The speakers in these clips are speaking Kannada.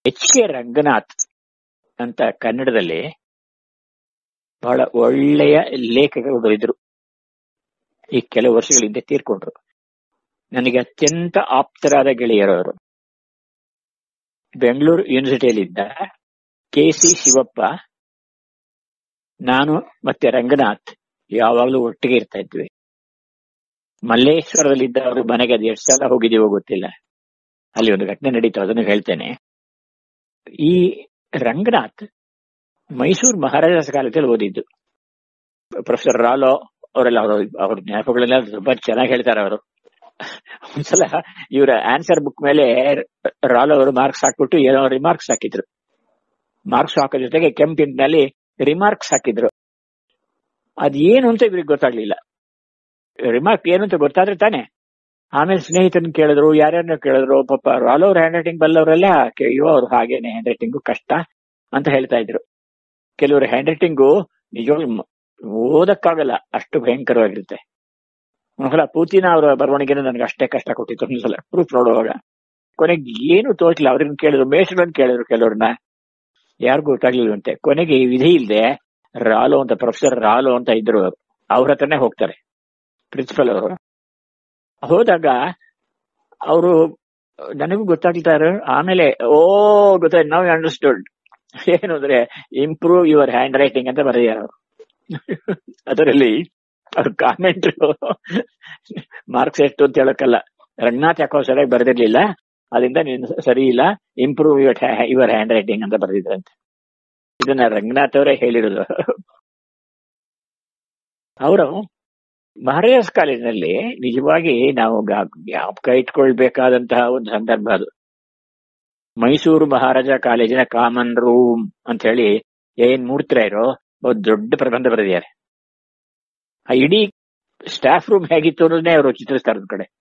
ಎಚ್ ಕೆ ರಂಗನಾಥ್ ಅಂತ ಕನ್ನಡದಲ್ಲಿ ಬಹಳ ಒಳ್ಳೆಯ ಲೇಖಕರು ಬರೆದರು ಈ ಕೆಲವು ವರ್ಷಗಳ ಹಿಂದೆ ತೀರ್ಕೊಂಡ್ರು ನನಗೆ ಅತ್ಯಂತ ಆಪ್ತರಾದ ಗೆಳೆಯರು ಅವರು ಬೆಂಗಳೂರು ಯೂನಿವರ್ಸಿಟಿಯಲ್ಲಿದ್ದ ಕೆ ಸಿ ಶಿವಪ್ಪ ನಾನು ಮತ್ತೆ ರಂಗನಾಥ್ ಯಾವಾಗಲೂ ಒಟ್ಟಿಗೆ ಇರ್ತಾ ಇದ್ವಿ ಮಲ್ಲೇಶ್ವರದಲ್ಲಿದ್ದ ಅವ್ರ ಮನೆಗೆ ಅದು ಎಷ್ಟು ಸಲ ಹೋಗಿದೀವೋ ಗೊತ್ತಿಲ್ಲ ಅಲ್ಲಿ ಒಂದು ಘಟನೆ ನಡೀತು ಅದನ್ನು ಹೇಳ್ತೇನೆ ಈ ರಂಗನಾಥ್ ಮೈಸೂರು ಮಹಾರಾಜಾಸ್ ಕಾಲೇಜಲ್ಲಿ ಓದಿದ್ದು ಪ್ರೊಫೆಸರ್ ರಾಲೋ ಅವರೆಲ್ಲ ಅವರು ಅವ್ರ ಜ್ಞಾಪಕಗಳೆಲ್ಲ ತುಂಬಾ ಚೆನ್ನಾಗಿ ಹೇಳ್ತಾರೆ ಅವರು ಒಂದ್ಸಲ ಇವರ ಆನ್ಸರ್ ಬುಕ್ ಮೇಲೆ ರಾಲೋ ಅವರು ಮಾರ್ಕ್ಸ್ ಹಾಕ್ಬಿಟ್ಟು ಏನೋ ರಿಮಾರ್ಕ್ಸ್ ಹಾಕಿದ್ರು ಮಾರ್ಕ್ಸ್ ಹಾಕೋ ಜೊತೆಗೆ ಕೆಂಪಿನಲ್ಲಿ ರಿಮಾರ್ಕ್ಸ್ ಹಾಕಿದ್ರು ಅದೇನು ಅಂತ ಇವ್ರಿಗೆ ಗೊತ್ತಾಗ್ಲಿಲ್ಲ ರಿಮಾರ್ಕ್ ಏನು ಅಂತ ಗೊತ್ತಾದ್ರೆ ತಾನೆ ಆಮೇಲೆ ಸ್ನೇಹಿತರನ್ನ ಕೇಳಿದ್ರು ಯಾರ್ಯಾರನ್ನ ಕೇಳಿದ್ರು ಪಾಪ ರಾಲೋ ಅವ್ರ ಹ್ಯಾಂಡ್ ರೈಟಿಂಗ್ ಬಲ್ಲವರೆಲ್ಲ ಅಯ್ಯೋ ಅವ್ರು ಹಾಗೇನೆ ಹ್ಯಾಂಡ್ ರೈಟಿಂಗು ಕಷ್ಟ ಅಂತ ಹೇಳ್ತಾ ಇದ್ರು ಕೆಲವರು ಹ್ಯಾಂಡ್ ರೈಟಿಂಗು ನಿಜವಾಗ್ಲೂ ಓದಕ್ಕಾಗಲ್ಲ ಅಷ್ಟು ಭಯಂಕರವಾಗಿರುತ್ತೆ ಒಂದ್ಸಲ ಪೂತಿನ ಅವರ ಬರವಣಿಗೆನ ನನಗೆ ಅಷ್ಟೇ ಕಷ್ಟ ಕೊಟ್ಟಿತ್ತು ಒಂದ್ಸಲ ಪ್ರೂಫ್ ನೋಡುವಾಗ ಕೊನೆಗೆ ಏನು ತೋಚ್ಲಿಲ್ಲ ಅವ್ರನ್ನ ಕೇಳಿದ್ರು ಮೇಷ್ಟ್ರನ್ನ ಕೇಳಿದ್ರು ಕೆಲವ್ರನ್ನ ಯಾರಿಗೂ ಗೊತ್ತಾಗ್ಲಿಲ್ವಂತೆ ಕೊನೆಗೆ ಈ ವಿಧಿ ಇಲ್ಲದೆ ರಾಲೋ ಅಂತ ಪ್ರೊಫೆಸರ್ ರಾಲೋ ಅಂತ ಇದ್ರು ಅವ್ರ ಹತ್ರನೇ ಹೋಗ್ತಾರೆ ಪ್ರಿನ್ಸಿಪಲ್ ಅವರು ಹೋದಾಗ ಅವರು ನನಗೂ ಗೊತ್ತಾಗ್ತಾರೆ ಆಮೇಲೆ ಓ ಗೊತ್ತಾಯ್ತು ನಾವು ಅಂಡರ್ಸ್ಟುಡ್ ಏನು ಅಂದ್ರೆ ಇಂಪ್ರೂವ್ ಯುವರ್ ಹ್ಯಾಂಡ್ ರೈಟಿಂಗ್ ಅಂತ ಬರೆದಿದ್ದಾರೆ ಅವರು ಅದರಲ್ಲಿ ಅವ್ರ ಕಾಮೆಂಟ್ ಮಾರ್ಕ್ಸ್ ಎಷ್ಟು ಅಂತ ಹೇಳಕ್ಕಲ್ಲ ರಂಗನಾಥ್ ಯಾಕೋ ಸರಿಯಾಗಿ ಬರೆದಿರ್ಲಿಲ್ಲ ಅದರಿಂದ ನೀನು ಸರಿ ಇಲ್ಲ improve your your handwriting ಅಂತ ಬರೆದಿದ್ರಂತೆ ಇದನ್ನ ರಂಗನಾಥ್ ಅವರೇ ಹೇಳಿರೋದು ಅವರು ಮಹಾರಾಜಾಸ್ ಕಾಲೇಜಿನಲ್ಲಿ ನಿಜವಾಗಿ ನಾವು ಜ್ಞಾಪಕ ಇಟ್ಕೊಳ್ಬೇಕಾದಂತಹ ಒಂದು ಸಂದರ್ಭ ಅದು ಮೈಸೂರು ಮಹಾರಾಜ ಕಾಲೇಜಿನ ಕಾಮನ್ ರೂಮ್ ಅಂತ ಹೇಳಿ ಏನ್ ಮೂರ್ತಿರಾಯರು ಒಂದು ದೊಡ್ಡ ಪ್ರಬಂಧ ಬರೆದಿದ್ದಾರೆ ಆ ಇಡೀ ಸ್ಟಾಫ್ ರೂಮ್ ಹೇಗಿತ್ತು ಅನ್ನೋದನ್ನೇ ಅವರು ಚಿತ್ರಿಸ್ತಾರೆ ಒಂದ್ ಕಡೆ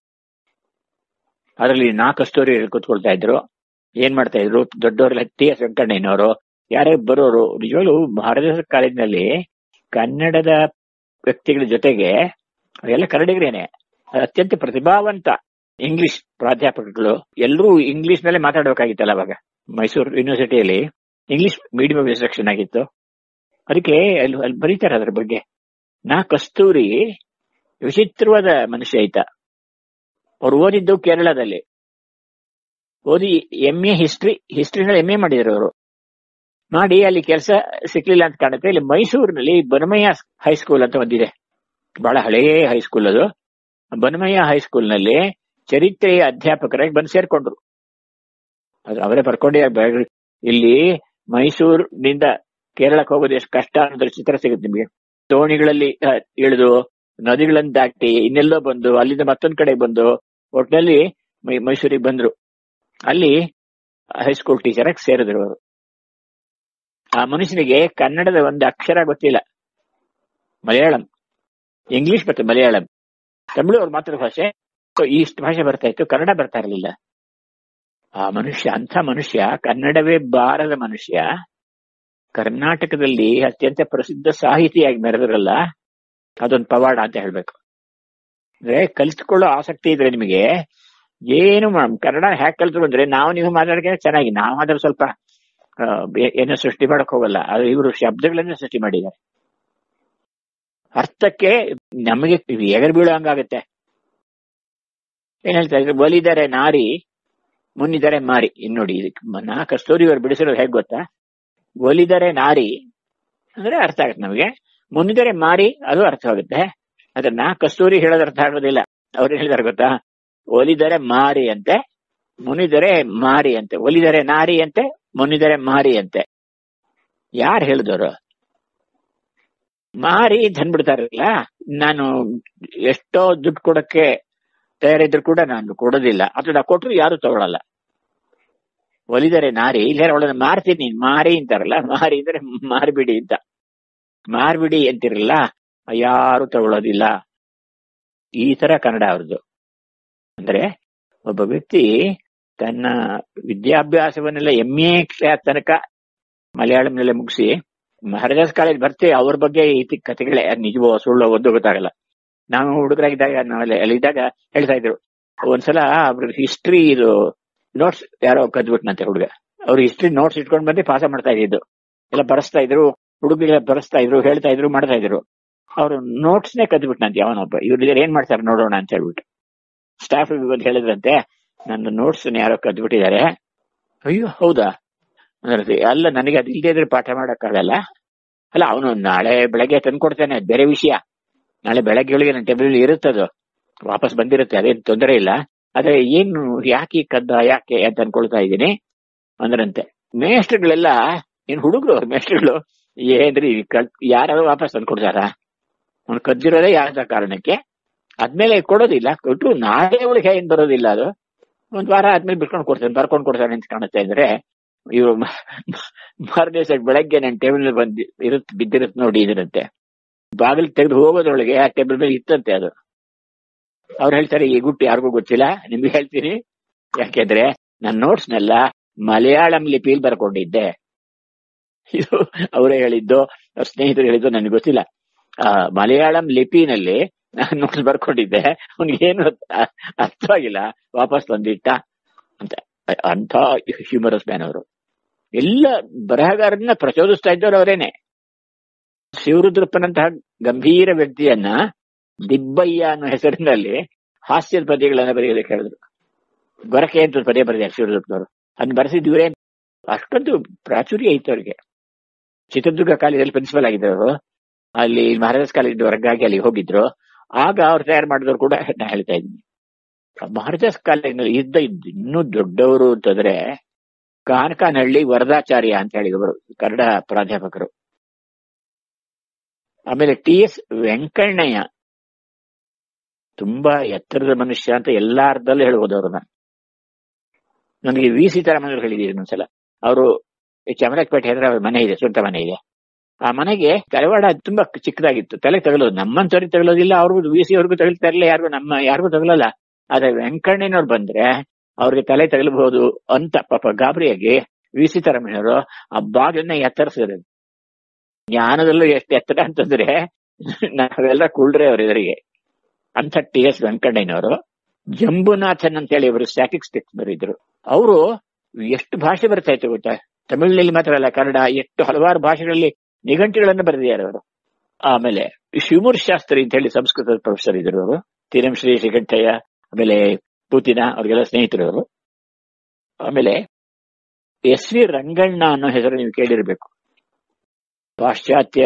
ಅದರಲ್ಲಿ ನಾಲ್ಕು ಸ್ಟೋರಿ ಕೂತ್ಕೊಳ್ತಾ ಇದ್ರು ಏನ್ ಮಾಡ್ತಾ ಇದ್ರು ದೊಡ್ಡವರೆಲ್ಲ ಟಿ ಎಸ್ ವೆಂಕಣ್ಣಯ್ಯನವರು ಯಾರೇ ಬರೋರು ನಿಜವಾಗ್ಲೂ ಮಹಾರಾಜ ಕಾಲೇಜಿನಲ್ಲಿ ಕನ್ನಡದ ವ್ಯಕ್ತಿಗಳ ಜೊತೆಗೆ ಎಲ್ಲ ಕನ್ನಡಿಗರೇನೆ ಅತ್ಯಂತ ಪ್ರತಿಭಾವಂತ ಇಂಗ್ಲಿಷ್ ಪ್ರಾಧ್ಯಾಪಕಗಳು ಎಲ್ಲರೂ ಇಂಗ್ಲಿಷ್ ನಲ್ಲೇ ಮಾತಾಡಬೇಕಾಗಿತ್ತಲ್ಲ ಅವಾಗ ಮೈಸೂರು ಯೂನಿವರ್ಸಿಟಿಯಲ್ಲಿ ಇಂಗ್ಲಿಷ್ ಮೀಡಿಯಂ ಇನ್ಸ್ಟ್ರಕ್ಷನ್ ಆಗಿತ್ತು ಅದಕ್ಕೆ ಅಲ್ಲಿ ಅಲ್ಲಿ ಬರೀತಾರೆ ಅದ್ರ ಬಗ್ಗೆ ನಾ ಕಸ್ತೂರಿ ವಿಚಿತ್ರವಾದ ಮನುಷ್ಯ ಆಯ್ತ ಅವ್ರು ಓದಿದ್ದು ಕೇರಳದಲ್ಲಿ ಓದಿ ಎಂ ಎ ಹಿಸ್ಟ್ರಿ ಹಿಸ್ಟ್ರಿನಲ್ಲಿ ಎಂ ಎ ಮಾಡಿದ್ರು ಅವರು ಮಾಡಿ ಅಲ್ಲಿ ಕೆಲಸ ಸಿಕ್ಲಿಲ್ಲ ಅಂತ ಕಾಣುತ್ತೆ ಇಲ್ಲಿ ಮೈಸೂರಿನಲ್ಲಿ ಬನಮಯ್ಯ ಹೈಸ್ಕೂಲ್ ಅಂತ ಒಂದಿದೆ ಬಹಳ ಹಳೆಯ ಹೈಸ್ಕೂಲ್ ಅದು ಬನಮಯ್ಯ ಹೈಸ್ಕೂಲ್ ನಲ್ಲಿ ಚರಿತ್ರೆಯ ಅಧ್ಯಾಪಕರಾಗಿ ಬಂದು ಸೇರ್ಕೊಂಡ್ರು ಅದು ಅವರೇ ಬರ್ಕೊಂಡೇ ಇಲ್ಲಿ ಮೈಸೂರಿನಿಂದ ಕೇರಳಕ್ಕೆ ಹೋಗೋದು ಎಷ್ಟು ಕಷ್ಟ ಅನ್ನೋದ್ರ ಚಿತ್ರ ಸಿಗುತ್ತೆ ನಿಮಗೆ ದೋಣಿಗಳಲ್ಲಿ ಇಳಿದು ನದಿಗಳನ್ನು ದಾಟಿ ಇನ್ನೆಲ್ಲೋ ಬಂದು ಅಲ್ಲಿಂದ ಮತ್ತೊಂದ್ ಕಡೆ ಬಂದು ಒಟ್ಟಿನಲ್ಲಿ ಮೈಸೂರಿಗೆ ಬಂದ್ರು ಅಲ್ಲಿ ಹೈಸ್ಕೂಲ್ ಟೀಚರ್ ಆಗಿ ಸೇರಿದ್ರು ಅವರು ಆ ಮನುಷ್ಯನಿಗೆ ಕನ್ನಡದ ಒಂದು ಅಕ್ಷರ ಗೊತ್ತಿಲ್ಲ ಮಲಯಾಳಂ ಇಂಗ್ಲಿಷ್ ಮತ್ತೆ ಮಲಯಾಳಂ ತಮಿಳು ಅವ್ರ ಮಾತೃಭಾಷೆ ಇಷ್ಟು ಭಾಷೆ ಬರ್ತಾ ಇತ್ತು ಕನ್ನಡ ಬರ್ತಾ ಇರಲಿಲ್ಲ ಆ ಮನುಷ್ಯ ಅಂಥ ಮನುಷ್ಯ ಕನ್ನಡವೇ ಬಾರದ ಮನುಷ್ಯ ಕರ್ನಾಟಕದಲ್ಲಿ ಅತ್ಯಂತ ಪ್ರಸಿದ್ಧ ಸಾಹಿತಿಯಾಗಿ ಮೆರೆದ್ರಲ್ಲ ಅದೊಂದು ಪವಾಡ ಅಂತ ಹೇಳ್ಬೇಕು ಅಂದ್ರೆ ಕಲ್ತ್ಕೊಳ್ಳೋ ಆಸಕ್ತಿ ಇದ್ರೆ ನಿಮಗೆ ಏನು ಕನ್ನಡ ಹ್ಯಾಕ್ ಕಲ್ತ್ರು ಅಂದ್ರೆ ನಾವು ನೀವು ಮಾತಾಡಕ್ಕೆ ಚೆನ್ನಾಗಿ ನಾವು ಅದ್ರ ಸ್ವಲ್ಪ ಏನೋ ಸೃಷ್ಟಿ ಮಾಡಕ್ ಹೋಗಲ್ಲ ಅದು ಇವರು ಶಬ್ದಗಳನ್ನ ಸೃಷ್ಟಿ ಮಾಡಿದ್ದಾರೆ ಅರ್ಥಕ್ಕೆ ನಮಗೆ ಎಗರ್ ಬೀಳೋ ಹಂಗಾಗತ್ತೆ ಏನ್ ಹೇಳ್ತಾ ಇದ್ರೆ ಒಲಿದರೆ ನಾರಿ ಮುನ್ನಿದರೆ ಮಾರಿ ಇನ್ ನೋಡಿ ನಾ ಕಸ್ತೂರಿ ಅವ್ರು ಬಿಡಿಸಿರೋದು ಹೇಗ್ ಗೊತ್ತಾ ಒಲಿದರೆ ನಾರಿ ಅಂದ್ರೆ ಅರ್ಥ ಆಗುತ್ತೆ ನಮಗೆ ಮುನ್ನಿದರೆ ಮಾರಿ ಅದು ಅರ್ಥವಾಗುತ್ತೆ ಆದ್ರೆ ನಾ ಕಸ್ತೂರಿ ಹೇಳೋದು ಅರ್ಥ ಆಗೋದಿಲ್ಲ ಅವ್ರು ಹೇಳಿದಾರೆ ಗೊತ್ತಾ ಒಲಿದರೆ ಮಾರಿ ಅಂತೆ ಮುನಿದರೆ ಮಾರಿ ಅಂತೆ ಒಲಿದರೆ ನಾರಿ ಅಂತೆ ಮುನಿದರೆ ಮಾರಿ ಅಂತೆ ಯಾರು ಹೇಳಿದವರು ಮಾರಿ ತಂದ್ಬಿಡ್ತಾರಲ್ಲ ನಾನು ಎಷ್ಟೋ ದುಡ್ಡು ಕೊಡಕ್ಕೆ ತಯಾರಿದ್ರು ಕೂಡ ನಾನು ಕೊಡೋದಿಲ್ಲ ಅಥವಾ ಕೊಟ್ಟರು ಯಾರು ತಗೊಳಲ್ಲ ಒಲಿದರೆ ನಾರಿ ಇಲ್ಲ ಅವಳನ್ನ ಮಾರ್ತೀನಿ ಮಾರಿ ಅಂತಾರಲ್ಲ ಮಾರಿ ಅಂದ್ರೆ ಮಾರ್ಬಿಡಿ ಅಂತ ಮಾರ್ಬಿಡಿ ಅಂತಿರಲ್ಲ ಯಾರು ತಗೊಳ್ಳೋದಿಲ್ಲ ಈ ತರ ಕನ್ನಡ ಅವ್ರದ್ದು ಅಂದ್ರೆ ಒಬ್ಬ ವ್ಯಕ್ತಿ ತನ್ನ ವಿದ್ಯಾಭ್ಯಾಸವನ್ನೆಲ್ಲ ಎಂ ಎ ತನಕ ಮಲಯಾಳಂನಲ್ಲೇ ಮುಗಿಸಿ ಮಹಾರಾಜಾಸ್ ಕಾಲೇಜ್ ಬರ್ತೀವಿ ಅವ್ರ ಬಗ್ಗೆ ಈ ಕಥೆಗಳೇ ನಿಜವೋ ಸುಳ್ಳು ಒಂದು ಗೊತ್ತಾಗಲ್ಲ ನಾವು ಹುಡುಗರಾಗಿದ್ದಾಗ ನಾವೆಲ್ಲ ಅಲ್ಲಿದ್ದಾಗ ಹೇಳ್ತಾ ಇದ್ರು ಒಂದ್ಸಲ ಅವ್ರ ಹಿಸ್ಟ್ರಿ ಇದು ನೋಟ್ಸ್ ಯಾರೋ ಕದ್ಬಿಟ್ನಂತೆ ಹುಡುಗ ಅವ್ರು ಹಿಸ್ಟ್ರಿ ನೋಟ್ಸ್ ಇಟ್ಕೊಂಡು ಬಂದು ಪಾಸ ಮಾಡ್ತಾ ಇದ್ದಿದ್ದು ಎಲ್ಲ ಬರೆಸ್ತಾ ಇದ್ರು ಹುಡುಗರೆಲ್ಲ ಬರೆಸ್ತಾ ಇದ್ರು ಹೇಳ್ತಾ ಇದ್ರು ಮಾಡ್ತಾ ಇದ್ರು ಅವರು ನೋಟ್ಸ್ನೇ ಕದ್ಬಿಟ್ನಂತೆ ಅವನೊಬ್ಬ ಇವ್ರು ಏನ್ ಮಾಡ್ತಾರೆ ನೋಡೋಣ ಅಂತ ಹೇಳ್ಬಿಟ್ಟು ಸ್ಟಾಫ್ ಬಂದು ಹೇಳಿದ್ರಂತೆ ನನ್ನ ನೋಟ್ಸ್ ಯಾರೋ ಕದ್ಬಿಟ್ಟಿದ್ದಾರೆ ಅಯ್ಯೋ ಹೌದಾ ಅಂದ್ರೆ ಅಲ್ಲ ನನಗೆ ಅದು ಇಲ್ಲದೆ ಇದ್ರೆ ಪಾಠ ಮಾಡಕ್ಕಾಗಲ್ಲ ಅಲ್ಲ ಅವನು ನಾಳೆ ಬೆಳಗ್ಗೆ ತಂದ್ಕೊಡ್ತಾನೆ ಅದ್ ಬೇರೆ ವಿಷಯ ನಾಳೆ ಬೆಳಗ್ಗೆ ಒಳಗೆ ನನ್ನ ಟೇಬಲ್ ಇರುತ್ತದು ವಾಪಸ್ ಬಂದಿರುತ್ತೆ ಅದೇನು ತೊಂದರೆ ಇಲ್ಲ ಆದ್ರೆ ಏನು ಯಾಕೆ ಈ ಕದ್ದ ಯಾಕೆ ಅಂತ ಅನ್ಕೊಳ್ತಾ ಇದ್ದೀನಿ ಅಂದ್ರಂತೆ ಮೇಷ್ಟ್ರುಗಳೆಲ್ಲ ಏನ್ ಹುಡುಗರು ಮೇಷ್ಟ್ರುಗಳು ಏನ್ರಿ ಕಳ್ ಯಾರು ವಾಪಸ್ ತಂದ್ಕೊಡ್ತಾರ ಅವ್ನು ಕದ್ದಿರೋದೇ ಯಾವ್ದ ಕಾರಣಕ್ಕೆ ಅದ್ಮೇಲೆ ಕೊಡೋದಿಲ್ಲ ಕೊಟ್ರು ನಾಳೆ ಒಳಗೆ ಏನ್ ಬರೋದಿಲ್ಲ ಅದು ಒಂದ್ ವಾರ ಆದ್ಮೇಲೆ ಬಿಟ್ಕೊಂಡು ಕೊಡ್ತಾನೆ ಬರ್ಕೊಂಡು ಕೊಡ್ತಾನೆ ಅಂತ ಕಾಣುತ್ತೆ ಅಂದ್ರೆ ಇವ್ ಮಾರನೇ ದಿವಸ ಬೆಳಗ್ಗೆ ನನ್ನ ಟೇಬಲ್ ಬಂದ್ ಇರುತ್ ಬಿದ್ದಿರುತ್ ನೋಡಿ ಇದಿರಂತೆ ಬಾಗಿಲು ತೆಗೆದು ಹೋಗೋದ್ರೊಳಗೆ ಆ ಟೇಬಲ್ ಮೇಲೆ ಇತ್ತಂತೆ ಅದು ಅವ್ರು ಹೇಳ್ತಾರೆ ಈ ಗುಟ್ಟು ಯಾರಿಗೂ ಗೊತ್ತಿಲ್ಲ ನಿಮ್ಗೆ ಹೇಳ್ತೀನಿ ಯಾಕೆಂದ್ರೆ ನನ್ನ ನೋಟ್ಸ್ ನೆಲ್ಲ ಮಲಯಾಳಂ ಲಿಪಿಯಲ್ಲಿ ಬರ್ಕೊಂಡಿದ್ದೆ ಇದು ಅವರೇ ಹೇಳಿದ್ದು ಅವ್ರ ಸ್ನೇಹಿತರು ಹೇಳಿದ್ದು ನನಗೆ ಗೊತ್ತಿಲ್ಲ ಆ ಮಲಯಾಳಂ ಲಿಪಿನಲ್ಲಿ ನಾನು ನೋಟ್ಸ್ ಬರ್ಕೊಂಡಿದ್ದೆ ಅವ್ನಿಗೇನು ಅರ್ಥವಾಗಿಲ್ಲ ವಾಪಸ್ ತಂದಿಟ್ಟ ಅಂತ ಅಂತ ಹ್ಯೂಮರಸ್ ಮ್ಯಾನ್ ಅವರು ಎಲ್ಲ ಬರಹಗಾರನ್ನ ಪ್ರಚೋದಿಸ್ತಾ ಇದ್ದವ್ರು ಅವರೇನೆ ಶಿವರುದ್ರಪ್ಪನಂತಹ ಗಂಭೀರ ವ್ಯಕ್ತಿಯನ್ನ ದಿಬ್ಬಯ್ಯ ಅನ್ನೋ ಹೆಸರಿನಲ್ಲಿ ಹಾಸ್ಯದ ಪದ್ಯಗಳನ್ನ ಬರೆಯೋದಕ್ಕೆ ಹೇಳಿದ್ರು ಗೊರಕೆ ಅಂತ ಪದ್ಯ ಬರೆದಿದ್ದಾರೆ ಶಿವರುದ್ರಪ್ಪನವರು ಅದನ್ನ ಬರೆಸಿದ್ವರೇ ಅಷ್ಟೊಂದು ಪ್ರಾಚುರ್ಯ ಇತ್ತು ಅವ್ರಿಗೆ ಚಿತ್ರದುರ್ಗ ಕಾಲೇಜಲ್ಲಿ ಪ್ರಿನ್ಸಿಪಲ್ ಆಗಿದ್ದವರು ಅಲ್ಲಿ ಮಹಾರಾಜ್ ಕಾಲೇಜ್ ಹೊರಗಾಗಿ ಅಲ್ಲಿ ಹೋಗಿದ್ರು ಆಗ ಅವ್ರು ತಯಾರು ಮಾಡಿದವರು ಕೂಡ ನಾ ಹೇಳ್ತಾ ಇದ್ದೀನಿ ಮಹಾರಾಜಾಸ್ ಕಾಲೇಜಿನಲ್ಲಿ ಇದ್ದ ಇದ್ದ ಇನ್ನೂ ದೊಡ್ಡವರು ಅಂತಂದ್ರೆ ಕಾನಕಾನಹಳ್ಳಿ ವರದಾಚಾರ್ಯ ಅಂತ ಹೇಳಿದವರು ಕನ್ನಡ ಪ್ರಾಧ್ಯಾಪಕರು ಆಮೇಲೆ ಟಿ ಎಸ್ ವೆಂಕಣ್ಣಯ್ಯ ತುಂಬಾ ಎತ್ತರದ ಮನುಷ್ಯ ಅಂತ ಎಲ್ಲಾ ಅರ್ಥದಲ್ಲೂ ಹೇಳ್ಬೋದು ಅವ್ರನ್ನ ನನಗೆ ವಿ ಸೀತಾರಾಮನ್ ಹೇಳಿದೀರಿ ಒಂದ್ಸಲ ಅವರು ಚಾಮರಾಜಪೇಟೆ ಹತ್ರ ಅವ್ರ ಮನೆ ಇದೆ ಸ್ವಂತ ಮನೆ ಇದೆ ಆ ಮನೆಗೆ ಕಳವಾಡ ತುಂಬಾ ಚಿಕ್ಕದಾಗಿತ್ತು ತಲೆ ತಗಲೋದು ನಮ್ಮಂತವ್ರಿಗೆ ತಗಲೋದಿಲ್ಲ ಅವ್ರಿಗೂ ವಿ ಸಿ ಅವ್ರಿಗೂ ತಗಲ್ತಾ ಇರಲಿಲ್ಲ ಯಾರಿಗೂ ನಮ್ಮ ಯಾರಿಗೂ ತಗಲಲ್ಲ ಆದ್ರೆ ವೆಂಕಣ್ಣನವ್ರು ಬಂದ್ರೆ ಅವ್ರಿಗೆ ತಲೆ ತಗಲಬಹುದು ಅಂತ ಪಾಪ ಗಾಬರಿಯಾಗಿ ವಿ ಸಿ ತರಮಣ್ಣವರು ಆ ಬಾಗಿಲನ್ನ ಎತ್ತರಿಸಿದ್ರು ಜ್ಞಾನದಲ್ಲೂ ಎಷ್ಟು ಎತ್ತರ ಅಂತಂದ್ರೆ ನಾವೆಲ್ಲ ಕುಳ್ರೆ ಅವ್ರ ಎದುರಿಗೆ ಅಂತ ಟಿ ಎಸ್ ವೆಂಕಣ್ಣಯ್ಯನವರು ಜಂಬುನಾಥನ್ ಅಂತ ಹೇಳಿ ಅವರು ಸ್ಟ್ಯಾಟಿಸ್ಟಿಕ್ಸ್ ಬರೀದ್ರು ಅವರು ಎಷ್ಟು ಭಾಷೆ ಬರ್ತಾ ಇತ್ತು ಗೊತ್ತಾ ತಮಿಳಿನಲ್ಲಿ ಮಾತ್ರ ಅಲ್ಲ ಕನ್ನಡ ಎಷ್ಟು ಹಲವಾರು ಭಾಷೆಗಳಲ್ಲಿ ನಿಘಂಟುಗಳನ್ನು ಬರೆದಿದ್ದಾರೆ ಅವರು ಆಮೇಲೆ ಶಿವಮೂರ್ ಶಾಸ್ತ್ರಿ ಅಂತ ಹೇಳಿ ಸಂಸ್ಕೃತದ ಪ್ರೊಫೆಸರ್ ಇದ್ರು ಅವರು ತೀರಂ ಶ್ರೀ ಶ್ರೀಕಂಠಯ್ಯ ಆಮೇಲೆ ಪೂತಿನ ಅವ್ರಿಗೆಲ್ಲ ಸ್ನೇಹಿತರು ಅವರು ಆಮೇಲೆ ಎಸ್ ವಿ ರಂಗಣ್ಣ ಅನ್ನೋ ಹೆಸರು ನೀವು ಕೇಳಿರ್ಬೇಕು ಪಾಶ್ಚಾತ್ಯ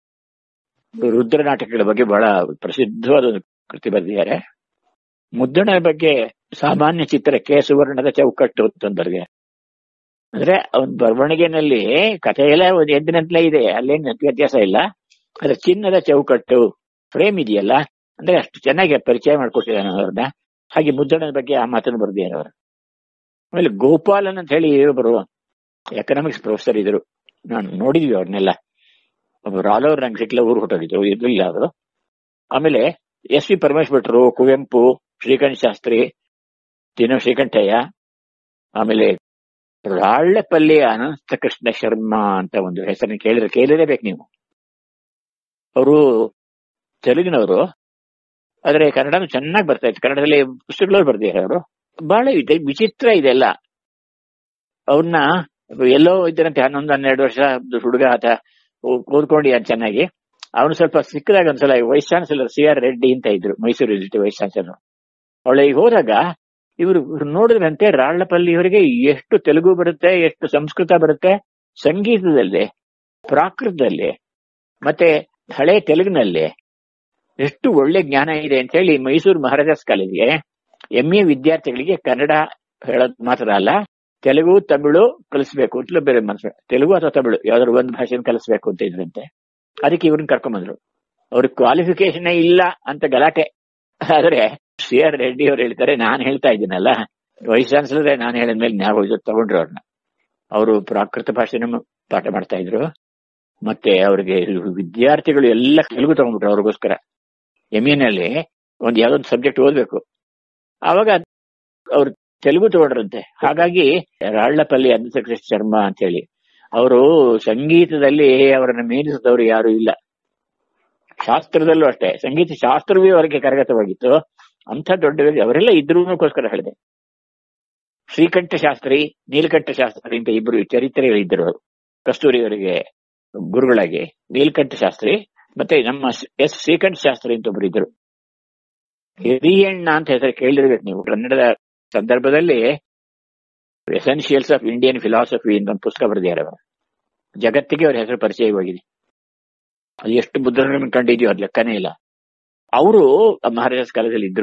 ರುದ್ರ ನಾಟಕಗಳ ಬಗ್ಗೆ ಬಹಳ ಪ್ರಸಿದ್ಧವಾದ ಒಂದು ಕೃತಿ ಬರೆದಿದ್ದಾರೆ ಮುದ್ದಣ ಬಗ್ಗೆ ಸಾಮಾನ್ಯ ಚಿತ್ರಕ್ಕೆ ಸುವರ್ಣದ ಚೌಕಟ್ಟು ಅಂತಂದರ್ಗೆ ಅಂದ್ರೆ ಅವನ್ ಬರವಣಿಗೆನಲ್ಲಿ ಕಥೆ ಎಲ್ಲ ಒಂದು ಎದ್ದಿನಂತಲೇ ಇದೆ ಅಲ್ಲೇನು ವ್ಯತ್ಯಾಸ ಇಲ್ಲ ಅದ್ರ ಚಿನ್ನದ ಚೌಕಟ್ಟು ಫ್ರೇಮ್ ಇದೆಯಲ್ಲ ಅಂದ್ರೆ ಅಷ್ಟು ಚೆನ್ನಾಗಿ ಪರಿಚಯ ಮಾಡ್ಕೊಟ್ಟಿದ್ದಾನೆ ಅವ್ರನ್ನ ಹಾಗೆ ಮುದ್ದಣ್ಣನ ಬಗ್ಗೆ ಆ ಮಾತನ್ನು ಬರ್ದಿದ್ದಾರೆ ಅವರು ಆಮೇಲೆ ಗೋಪಾಲನ್ ಅಂತ ಹೇಳಿ ಒಬ್ಬರು ಎಕನಾಮಿಕ್ಸ್ ಪ್ರೊಫೆಸರ್ ಇದ್ರು ನಾನು ನೋಡಿದ್ವಿ ಅವ್ರನ್ನೆಲ್ಲ ಒಬ್ಬರು ರಾಲವ್ರ ನಂಗೆ ಸಿಕ್ಲ ಊರು ಹೊಟ್ಟೋಗಿದ್ರು ಇರ್ಲಿಲ್ಲ ಅವರು ಆಮೇಲೆ ಎಸ್ ವಿ ಪರಮೇಶ್ ಭಟ್ರು ಕುವೆಂಪು ಶ್ರೀಕಂಠ ಶಾಸ್ತ್ರಿ ತಿನ್ನ ಶ್ರೀಕಂಠಯ್ಯ ಆಮೇಲೆ ರಾಳ್ಳೆಪಲ್ಲಿ ಅನಂತ ಕೃಷ್ಣ ಶರ್ಮಾ ಅಂತ ಒಂದು ಹೆಸರನ್ನ ಕೇಳಿದ್ರೆ ಕೇಳಿರಬೇಕು ನೀವು ಅವರು ತೆಲುಗಿನವರು ಆದ್ರೆ ಕನ್ನಡನು ಚೆನ್ನಾಗಿ ಬರ್ತಾ ಇತ್ತು ಕನ್ನಡದಲ್ಲಿ ಪುಸ್ತಕಗಳು ಬರ್ದಿದ್ದಾರೆ ಅವರು ಬಹಳ ಇದೆ ವಿಚಿತ್ರ ಇದೆಲ್ಲ ಅವ್ರನ್ನ ಎಲ್ಲೋ ಇದ್ದರಂತೆ ಹನ್ನೊಂದು ಹನ್ನೆರಡು ವರ್ಷ ಹುಡುಗ ಆತ ಓದ್ಕೊಂಡಿದ್ದಾನೆ ಚೆನ್ನಾಗಿ ಅವನು ಸ್ವಲ್ಪ ಸಿಕ್ಕದಾಗ ಒಂದ್ಸಲ vice chancellor C R Reddy ಅಂತ ಇದ್ರು ಮೈಸೂರು ಯೂನಿವರ್ಸಿಟಿ ವೈಸ್ ಚಾನ್ಸಲರ್ ಅವಳಿಗೆ ಹೋದಾಗ ಇವರು ನೋಡಿದ್ರಂತೆ ರಾళ్ಲಪಲ್ಲಿ ಇವರಿಗೆ ಎಷ್ಟು ತೆಲುಗು ಬರುತ್ತೆ ಎಷ್ಟು ಸಂಸ್ಕೃತ ಬರುತ್ತೆ ಸಂಗೀತದಲ್ಲಿ ಪ್ರಾಕೃತದಲ್ಲಿ ಮತ್ತೆ ಹಳೆ ತೆಲುಗಿನಲ್ಲಿ ಎಷ್ಟು ಒಳ್ಳೆ ಜ್ಞಾನ ಇದೆ ಅಂತ ಹೇಳಿ ಮೈಸೂರು ಮಹಾರಾಜಾಸ್ ಕಾಲೇಜ್ಗೆ ಎಂ ಎ ವಿದ್ಯಾರ್ಥಿಗಳಿಗೆ ಕನ್ನಡ ಹೇಳೋದು ಮಾತ್ರ ಅಲ್ಲ ತೆಲುಗು ತಮಿಳು ಕಲಿಸ್ಬೇಕು ಅಂತಲೂ ಬೇರೆ ಮನಸ್ಸು ತೆಲುಗು ಅಥವಾ ತಮಿಳು ಯಾವ್ದಾದ್ರು ಒಂದು ಭಾಷೆಯನ್ನು ಕಲಿಸ್ಬೇಕು ಅಂತ ಇದ್ರಂತೆ ಅದಕ್ಕೆ ಇವ್ರನ್ನ ಕರ್ಕೊಂಬಂದ್ರು ಅವ್ರಿಗೆ ಕ್ವಾಲಿಫಿಕೇಶನ್ ಇಲ್ಲ ಅಂತ ಗಲಾಟೆ ಆದ್ರೆ ಸಿ ಆರ್ ರೆಡ್ಡಿ ಅವ್ರು ಹೇಳ್ತಾರೆ ನಾನು ಹೇಳ್ತಾ ಇದ್ದೀನಲ್ಲ ವೈಸ್ ಚಾನ್ಸಲರ್ ನಾನು ಹೇಳಿದ್ಮೇಲೆ ನಾವು ಇದು ತಗೊಂಡ್ರು ಅವ್ರನ್ನ ಅವರು ಪ್ರಾಕೃತ ಭಾಷೆನ ಪಾಠ ಮಾಡ್ತಾ ಇದ್ರು ಮತ್ತೆ ಅವ್ರಿಗೆ ವಿದ್ಯಾರ್ಥಿಗಳು ಎಲ್ಲ ತೆಲುಗು ತಗೊಂಡ್ಬಿಟ್ರು ಅವ್ರಿಗೋಸ್ಕರ ಎಂ ನಲ್ಲಿ ಒಂದ್ ಯಾವ್ದೊಂದು ಸಬ್ಜೆಕ್ಟ್ ಓದ್ಬೇಕು ಅವಾಗ ಅವ್ರು ತೆಲುಗು ತಗೊಂಡ್ರಂತೆ ಹಾಗಾಗಿ ರಾళ్ಲಪಲ್ಲಿ ಅನಂತಕೃಷ್ಣ ಶರ್ಮಾ ಅಂತ ಹೇಳಿ ಅವರು ಸಂಗೀತದಲ್ಲಿ ಅವರನ್ನ ಮೀರಿಸಿದವರು ಯಾರು ಇಲ್ಲ ಶಾಸ್ತ್ರದಲ್ಲೂ ಅಷ್ಟೇ ಸಂಗೀತ ಶಾಸ್ತ್ರವೇ ಅವರಿಗೆ ಕರಗತವಾಗಿತ್ತು ಅಂತ ದೊಡ್ಡ ವ್ಯಕ್ತಿ ಅವರೆಲ್ಲ ಇದ್ರೂನಕ್ಕೋಸ್ಕರ ಹೇಳಿದೆ ಶ್ರೀಕಂಠ ಶಾಸ್ತ್ರಿ ನೀಲಕಂಠ ಶಾಸ್ತ್ರಿ ಅಂತ ಇಬ್ಬರು ಚರಿತ್ರೆಗಳಿದ್ದರು ಅವರು ಕಸ್ತೂರಿಯವರಿಗೆ ಗುರುಗಳಾಗಿ ನೀಲಕಂಠ ಶಾಸ್ತ್ರಿ ಮತ್ತೆ ನಮ್ಮ ಎಸ್ ಶ್ರೀಕಂಠ ಶಾಸ್ತ್ರಿ ಅಂತ ಒಬ್ರು ಇದ್ರು ಹಿರಿಯಣ್ಣ ಅಂತ ಹೆಸರು ಕೇಳಿರ್ಬೇಕು ನೀವು ಕನ್ನಡದ ಸಂದರ್ಭದಲ್ಲಿ ಎಸೆನ್ಷಿಯಲ್ಸ್ ಆಫ್ ಇಂಡಿಯನ್ ಫಿಲಾಸಫಿ ಅಂತ ಒಂದು ಪುಸ್ತಕ ಬರೆದಿದ್ದಾರೆ ಅವರು ಜಗತ್ತಿಗೆ ಅವ್ರ ಹೆಸರು ಪರಿಚಯವಾಗಿದೆ ಅದು ಎಷ್ಟು ಬುದ್ಧರನ್ನು ಕಂಡಿದ್ಯೋ ಅದು ಲೆಕ್ಕನೇ ಇಲ್ಲ ಅವರು ಮಹಾರಾಜಾಸ್ ಕಾಲದಲ್ಲಿ ಇದ್ರು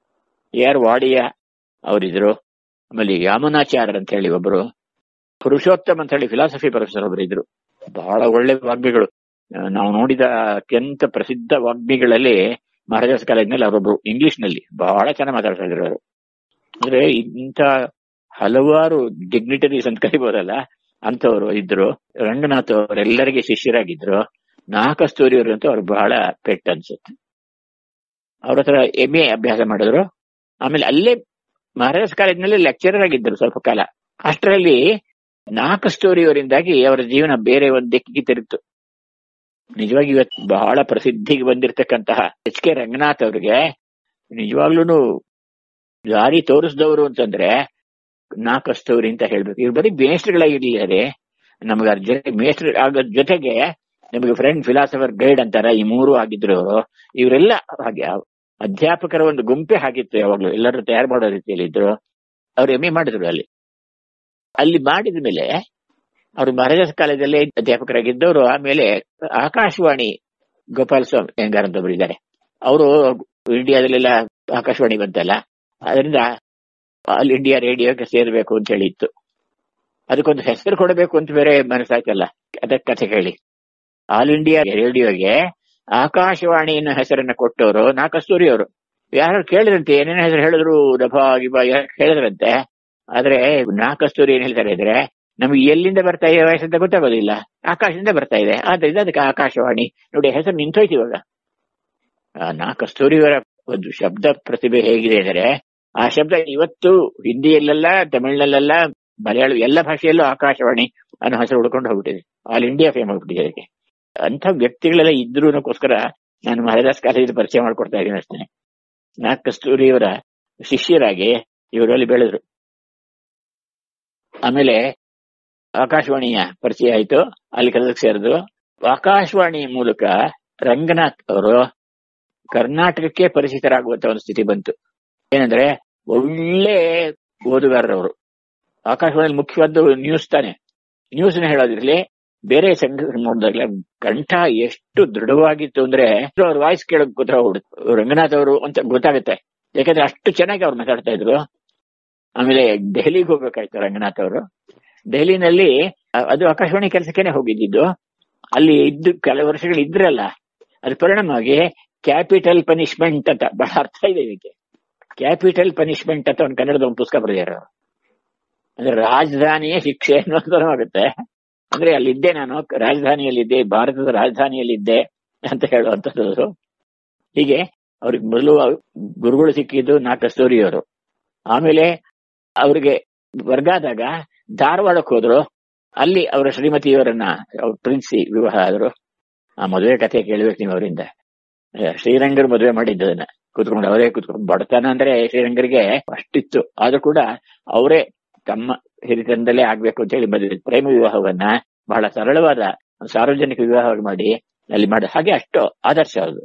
ಎ ಆರ್ ವಾಡಿಯ ಅವರಿದ್ರು ಆಮೇಲೆ ಯಾಮನಾಚಾರ್ಯ ಅಂತ ಹೇಳಿ ಒಬ್ಬರು ಪುರುಷೋತ್ತಮ್ ಅಂತ ಹೇಳಿ ಫಿಲಾಸಫಿ ಪ್ರೊಫೆಸರ್ ಒಬ್ರು ಇದ್ರು ಬಹಳ ಒಳ್ಳೆ ವಾಗ್ಮಿಗಳು ಆ, ನಾವು ನೋಡಿದ ಅತ್ಯಂತ ಪ್ರಸಿದ್ಧ ವಾಗ್ಮಿಗಳಲ್ಲಿ ಮಹಾರಾಜಾಸ್ ಕಾಲೇಜ್ನಲ್ಲಿ ಅವರೊಬ್ರು ಇಂಗ್ಲಿಷ್ ನಲ್ಲಿ ಬಹಳ ಚೆನ್ನಾಗಿ ಮಾತಾಡ್ತಾ ಇದ್ರು ಅವರು ಅಂದ್ರೆ ಇಂಥ ಹಲವಾರು ಡಿಗ್ನಿಟರೀಸ್ ಅಂತ ಕರಿಬೋದಲ್ಲ ಅಂತವರು ಇದ್ರು ರಂಗನಾಥ್ ಅವರೆಲ್ಲರಿಗೆ ಶಿಷ್ಯರಾಗಿದ್ರು ನಾಗಕಸ್ತೂರಿಯವರು ಅಂತ ಅವ್ರು ಬಹಳ ಪೆಟ್ ಅನ್ಸುತ್ತೆ ಅವ್ರ ಹತ್ರ ಎಂ ಎ ಅಭ್ಯಾಸ ಮಾಡಿದ್ರು ಆಮೇಲೆ ಅಲ್ಲೇ ಮಹಾರಾಜ್ ಕಾಲೇಜಿನಲ್ಲಿ ಲೆಕ್ಚರರ್ ಆಗಿದ್ದರು ಸ್ವಲ್ಪ ಕಾಲ ಅಷ್ಟರಲ್ಲಿ ನಾಗಕಸ್ತೂರಿಯವರಿಂದಾಗಿ ಅವರ ಜೀವನ ಬೇರೆ ಒಂದು ದಿಕ್ಕಿಗೆ ತಿರುಗಿತು ನಿಜವಾಗಿ ಇವತ್ತು ಬಹಳ ಪ್ರಸಿದ್ಧಿಗೆ ಬಂದಿರತಕ್ಕಂತಹ ಎಚ್ ಕೆ ರಂಗನಾಥ್ ಅವರಿಗೆ ನಿಜವಾಗ್ಲೂ ದಾರಿ ತೋರಿಸಿದವರು ಅಂತಂದ್ರೆ ನಾಕಸ್ತವ್ರಿ ಅಂತ ಹೇಳ್ಬೇಕು ಇವ್ರು ಬರೀ ಮೇಸ್ಟ್ರುಗಳಾಗಿರ್ಲಿದ್ದಾರೆ ನಮಗೆ ಅದ್ರ ಜೊತೆ ಮೇಸ್ಟ್ರ್ ಆಗೋದ್ ಜೊತೆಗೆ ನಮಗೆ ಫ್ರೆಂಡ್ ಫಿಲಾಸಫರ್ ಗೈಡ್ ಅಂತಾರ ಈ ಮೂರು ಆಗಿದ್ರು ಅವರು ಇವರೆಲ್ಲ ಹಾಗೆ ಅಧ್ಯಾಪಕರ ಒಂದು ಗುಂಪೆ ಆಗಿತ್ತು ಯಾವಾಗ್ಲೂ ಎಲ್ಲರೂ ತಯಾರು ಮಾಡೋ ರೀತಿಯಲ್ಲಿ ಇದ್ರು ಅವ್ರು ಎಂ ಎ ಮಾಡಿದ್ರು ಅಲ್ಲಿ ಅಲ್ಲಿ ಮಾಡಿದ ಮೇಲೆ ಅವರು ಮಹಾರಾಜಾಸ್ ಕಾಲೇಜಲ್ಲಿ ಅಧ್ಯಾಪಕರಾಗಿದ್ದವರು ಆಮೇಲೆ ಆಕಾಶವಾಣಿ ಗೋಪಾಲ ಸ್ವಾಮಿ ಹೆಂಗಾರ್ ಅಂತ ಒಬ್ರು ಇದ್ದಾರೆ ಅವರು ಇಂಡಿಯಾದಲ್ಲೆಲ್ಲ ಆಕಾಶವಾಣಿ ಬಂತಲ್ಲ ಅದರಿಂದ ಆಲ್ ಇಂಡಿಯಾ ರೇಡಿಯೋಗೆ ಸೇರ್ಬೇಕು ಅಂತ ಹೇಳಿ ಇತ್ತು ಅದಕ್ಕೊಂದು ಹೆಸರು ಕೊಡಬೇಕು ಅಂತ ಬೇರೆ ಮನಸ್ಸಾಯ್ತಲ್ಲ ಅದಕ್ಕೆ ಕಥೆ ಹೇಳಿ ಆಲ್ ಇಂಡಿಯಾ ರೇಡಿಯೋಗೆ ಆಕಾಶವಾಣಿ ಅನ್ನೋ ಹೆಸರನ್ನ ಕೊಟ್ಟವರು ನಾ ಕಸ್ತೂರಿ ಅವರು ಯಾರು ಕೇಳಿದ್ರಂತೆ ಏನೇನೋ ಹೆಸರು ಹೇಳಿದ್ರು ಡಬಾ ಗಿಬಾ ಹೇಳಿದ್ರಂತೆ ಆದ್ರೆ ನಾ ಕಸ್ತೂರಿ ಏನ್ ಹೇಳ್ತಾರೆ ಇದ್ರೆ ನಮ್ಗೆ ಎಲ್ಲಿಂದ ಬರ್ತಾ ಇದೆ ವಯಸ್ಸು ಅಂತ ಗೊತ್ತಾಗೋದಿಲ್ಲ ಆಕಾಶದಿಂದ ಬರ್ತಾ ಇದೆ ಆದ್ರಿಂದ ಅದಕ್ಕೆ ಆಕಾಶವಾಣಿ ನೋಡಿ ಹೆಸರು ನಿಂತೋಯ್ತು ಇವಾಗ ಆ, ನಾ ಕಸ್ತೂರಿಯವರ ಒಂದು ಶಬ್ದ ಪ್ರತಿಭೆ ಹೇಗಿದೆ ಅಂದರೆ ಆ ಶಬ್ದ ಇವತ್ತು ಹಿಂದಿಯಲ್ಲೆಲ್ಲ ತಮಿಳಿನಲ್ಲೆಲ್ಲ ಮಲಯಾಳ ಎಲ್ಲ ಭಾಷೆಯಲ್ಲೂ ಆಕಾಶವಾಣಿ ಅನ್ನೋ ಹೆಸರು ಹುಡ್ಕೊಂಡು ಹೋಗ್ಬಿಟ್ಟಿದೆ ಆಲ್ ಇಂಡಿಯಾ ಫೇಮ್ ಆಗ್ಬಿಟ್ಟಿದೆ ಅದಕ್ಕೆ ಅಂತ ವ್ಯಕ್ತಿಗಳೆಲ್ಲ ಇದ್ರು ಅನ್ನೋಕ್ಕೋಸ್ಕರ ನಾನು ಮಹಾರಾಜಾಸ್ ಕಾಲೇಜ್ ಪರಿಚಯ ಮಾಡ್ಕೊಡ್ತಾ ಇದ್ದೀನಿ ಅಷ್ಟೇ ನಾ ಕಸ್ತೂರಿಯವರ ಶಿಷ್ಯರಾಗಿ ಇವರಲ್ಲಿ ಬೆಳೆದ್ರು ಆಮೇಲೆ ಆಕಾಶವಾಣಿಯ ಪರಿಚಯ ಆಯ್ತು ಅಲ್ಲಿ ಕೆಲಸಕ್ಕೆ ಸೇರಿದ್ರು ಆಕಾಶವಾಣಿ ಮೂಲಕ ರಂಗನಾಥ್ ಅವರು ಕರ್ನಾಟಕಕ್ಕೆ ಪರಿಚಿತರಾಗುವಂತ ಒಂದು ಸ್ಥಿತಿ ಬಂತು ಏನಂದ್ರೆ ಒಳ್ಳೆ ಓದುಗಾರರವರು ಆಕಾಶವಾಣಿಯಲ್ಲಿ ಮುಖ್ಯವಾದ ನ್ಯೂಸ್ ತಾನೆ ನ್ಯೂಸ್ ಹೇಳೋದಿರ್ಲಿ ಬೇರೆ ಸಂಘ ನೋಡಿದಾಗಲೇ ಕಂಠ ಎಷ್ಟು ದೃಢವಾಗಿತ್ತು ಅಂದ್ರೆ ಅವ್ರ ವಾಯ್ಸ್ ಕೇಳಕ್ ಗೊತ್ತಾಗ್ಬಿಡುತ್ತೆ ರಂಗನಾಥ್ ಅವರು ಅಂತ ಗೊತ್ತಾಗುತ್ತೆ ಯಾಕಂದ್ರೆ ಅಷ್ಟು ಚೆನ್ನಾಗಿ ಅವ್ರು ಮಾತಾಡ್ತಾ ಇದ್ರು ಆಮೇಲೆ ದೆಹಲಿಗೆ ಹೋಗ್ಬೇಕಾಯ್ತು ರಂಗನಾಥ್ ಅವರು ದೆಹಲಿನಲ್ಲಿ ಅ- ಅದು ಆಕಾಶವಾಣಿ ಕೆಲಸಕ್ಕೇನೆ ಹೋಗಿದ್ದಿದ್ದು ಅಲ್ಲಿ ಇದ್ದು ಕೆಲವು ವರ್ಷಗಳು ಇದ್ರಲ್ಲ ಅದ್ರ ಪರಿಣಾಮವಾಗಿ ಕ್ಯಾಪಿಟಲ್ ಪನಿಷ್ಮೆಂಟ್ ಅಂತ ಬಹಳ ಅರ್ಥ ಇದೆ ಇದಕ್ಕೆ ಕ್ಯಾಪಿಟಲ್ ಪನಿಷ್ಮೆಂಟ್ ಅಂತ ಒಂದು ಕನ್ನಡದ ಒಂದು ಪುಸ್ತಕ ಬರೆದಿದ್ದಾರೆ ಅವರು ಅಂದ್ರೆ ರಾಜಧಾನಿಯ ಶಿಕ್ಷೆ ಅನ್ನೋದಾಗುತ್ತೆ ಅಂದ್ರೆ ಅಲ್ಲಿದ್ದೆ ನಾನು ರಾಜಧಾನಿಯಲ್ಲಿದ್ದೆ ಭಾರತದ ರಾಜಧಾನಿಯಲ್ಲಿದ್ದೆ ಅಂತ ಹೇಳುವಂತದ್ದು ಹೀಗೆ ಅವ್ರಿಗೆ ಮೊದಲು ಗುರುಗಳು ಸಿಕ್ಕಿದ್ದು ನಾಲ್ಕು ಆಮೇಲೆ ಅವ್ರಿಗೆ ವರ್ಗಾದಾಗ ಧಾರವಾಡಕ್ಕೆ ಹೋದ್ರು ಅಲ್ಲಿ ಅವರ ಶ್ರೀಮತಿಯವರನ್ನ ಅವ್ರು ಪ್ರಿನ್ಸಿ ವಿವಾಹ ಆದ್ರು ಆ ಮದುವೆ ಕಥೆ ಕೇಳ್ಬೇಕು ನೀವು ಅವರಿಂದ ಶ್ರೀರಂಗರ್ ಮದುವೆ ಮಾಡಿದ್ದದನ್ನ ಕೂತ್ಕೊಂಡು ಅವರೇ ಕೂತ್ಕೊಂಡು ಬಡತನ ಅಂದ್ರೆ ಶ್ರೀರಂಗರಿಗೆ ಅಷ್ಟಿತ್ತು ಆದ್ರೂ ಕೂಡ ಅವರೇ ತಮ್ಮ ಹಿರಿತನದಲ್ಲೇ ಆಗ್ಬೇಕು ಅಂತ ಹೇಳಿ ಮದುವೆ ಪ್ರೇಮ ವಿವಾಹವನ್ನ ಬಹಳ ಸರಳವಾದ ಒಂದು ಸಾರ್ವಜನಿಕ ವಿವಾಹ ಮಾಡಿ ಅಲ್ಲಿ ಮಾಡಿ ಹಾಗೆ ಅಷ್ಟು ಆದರ್ಶ ಅದು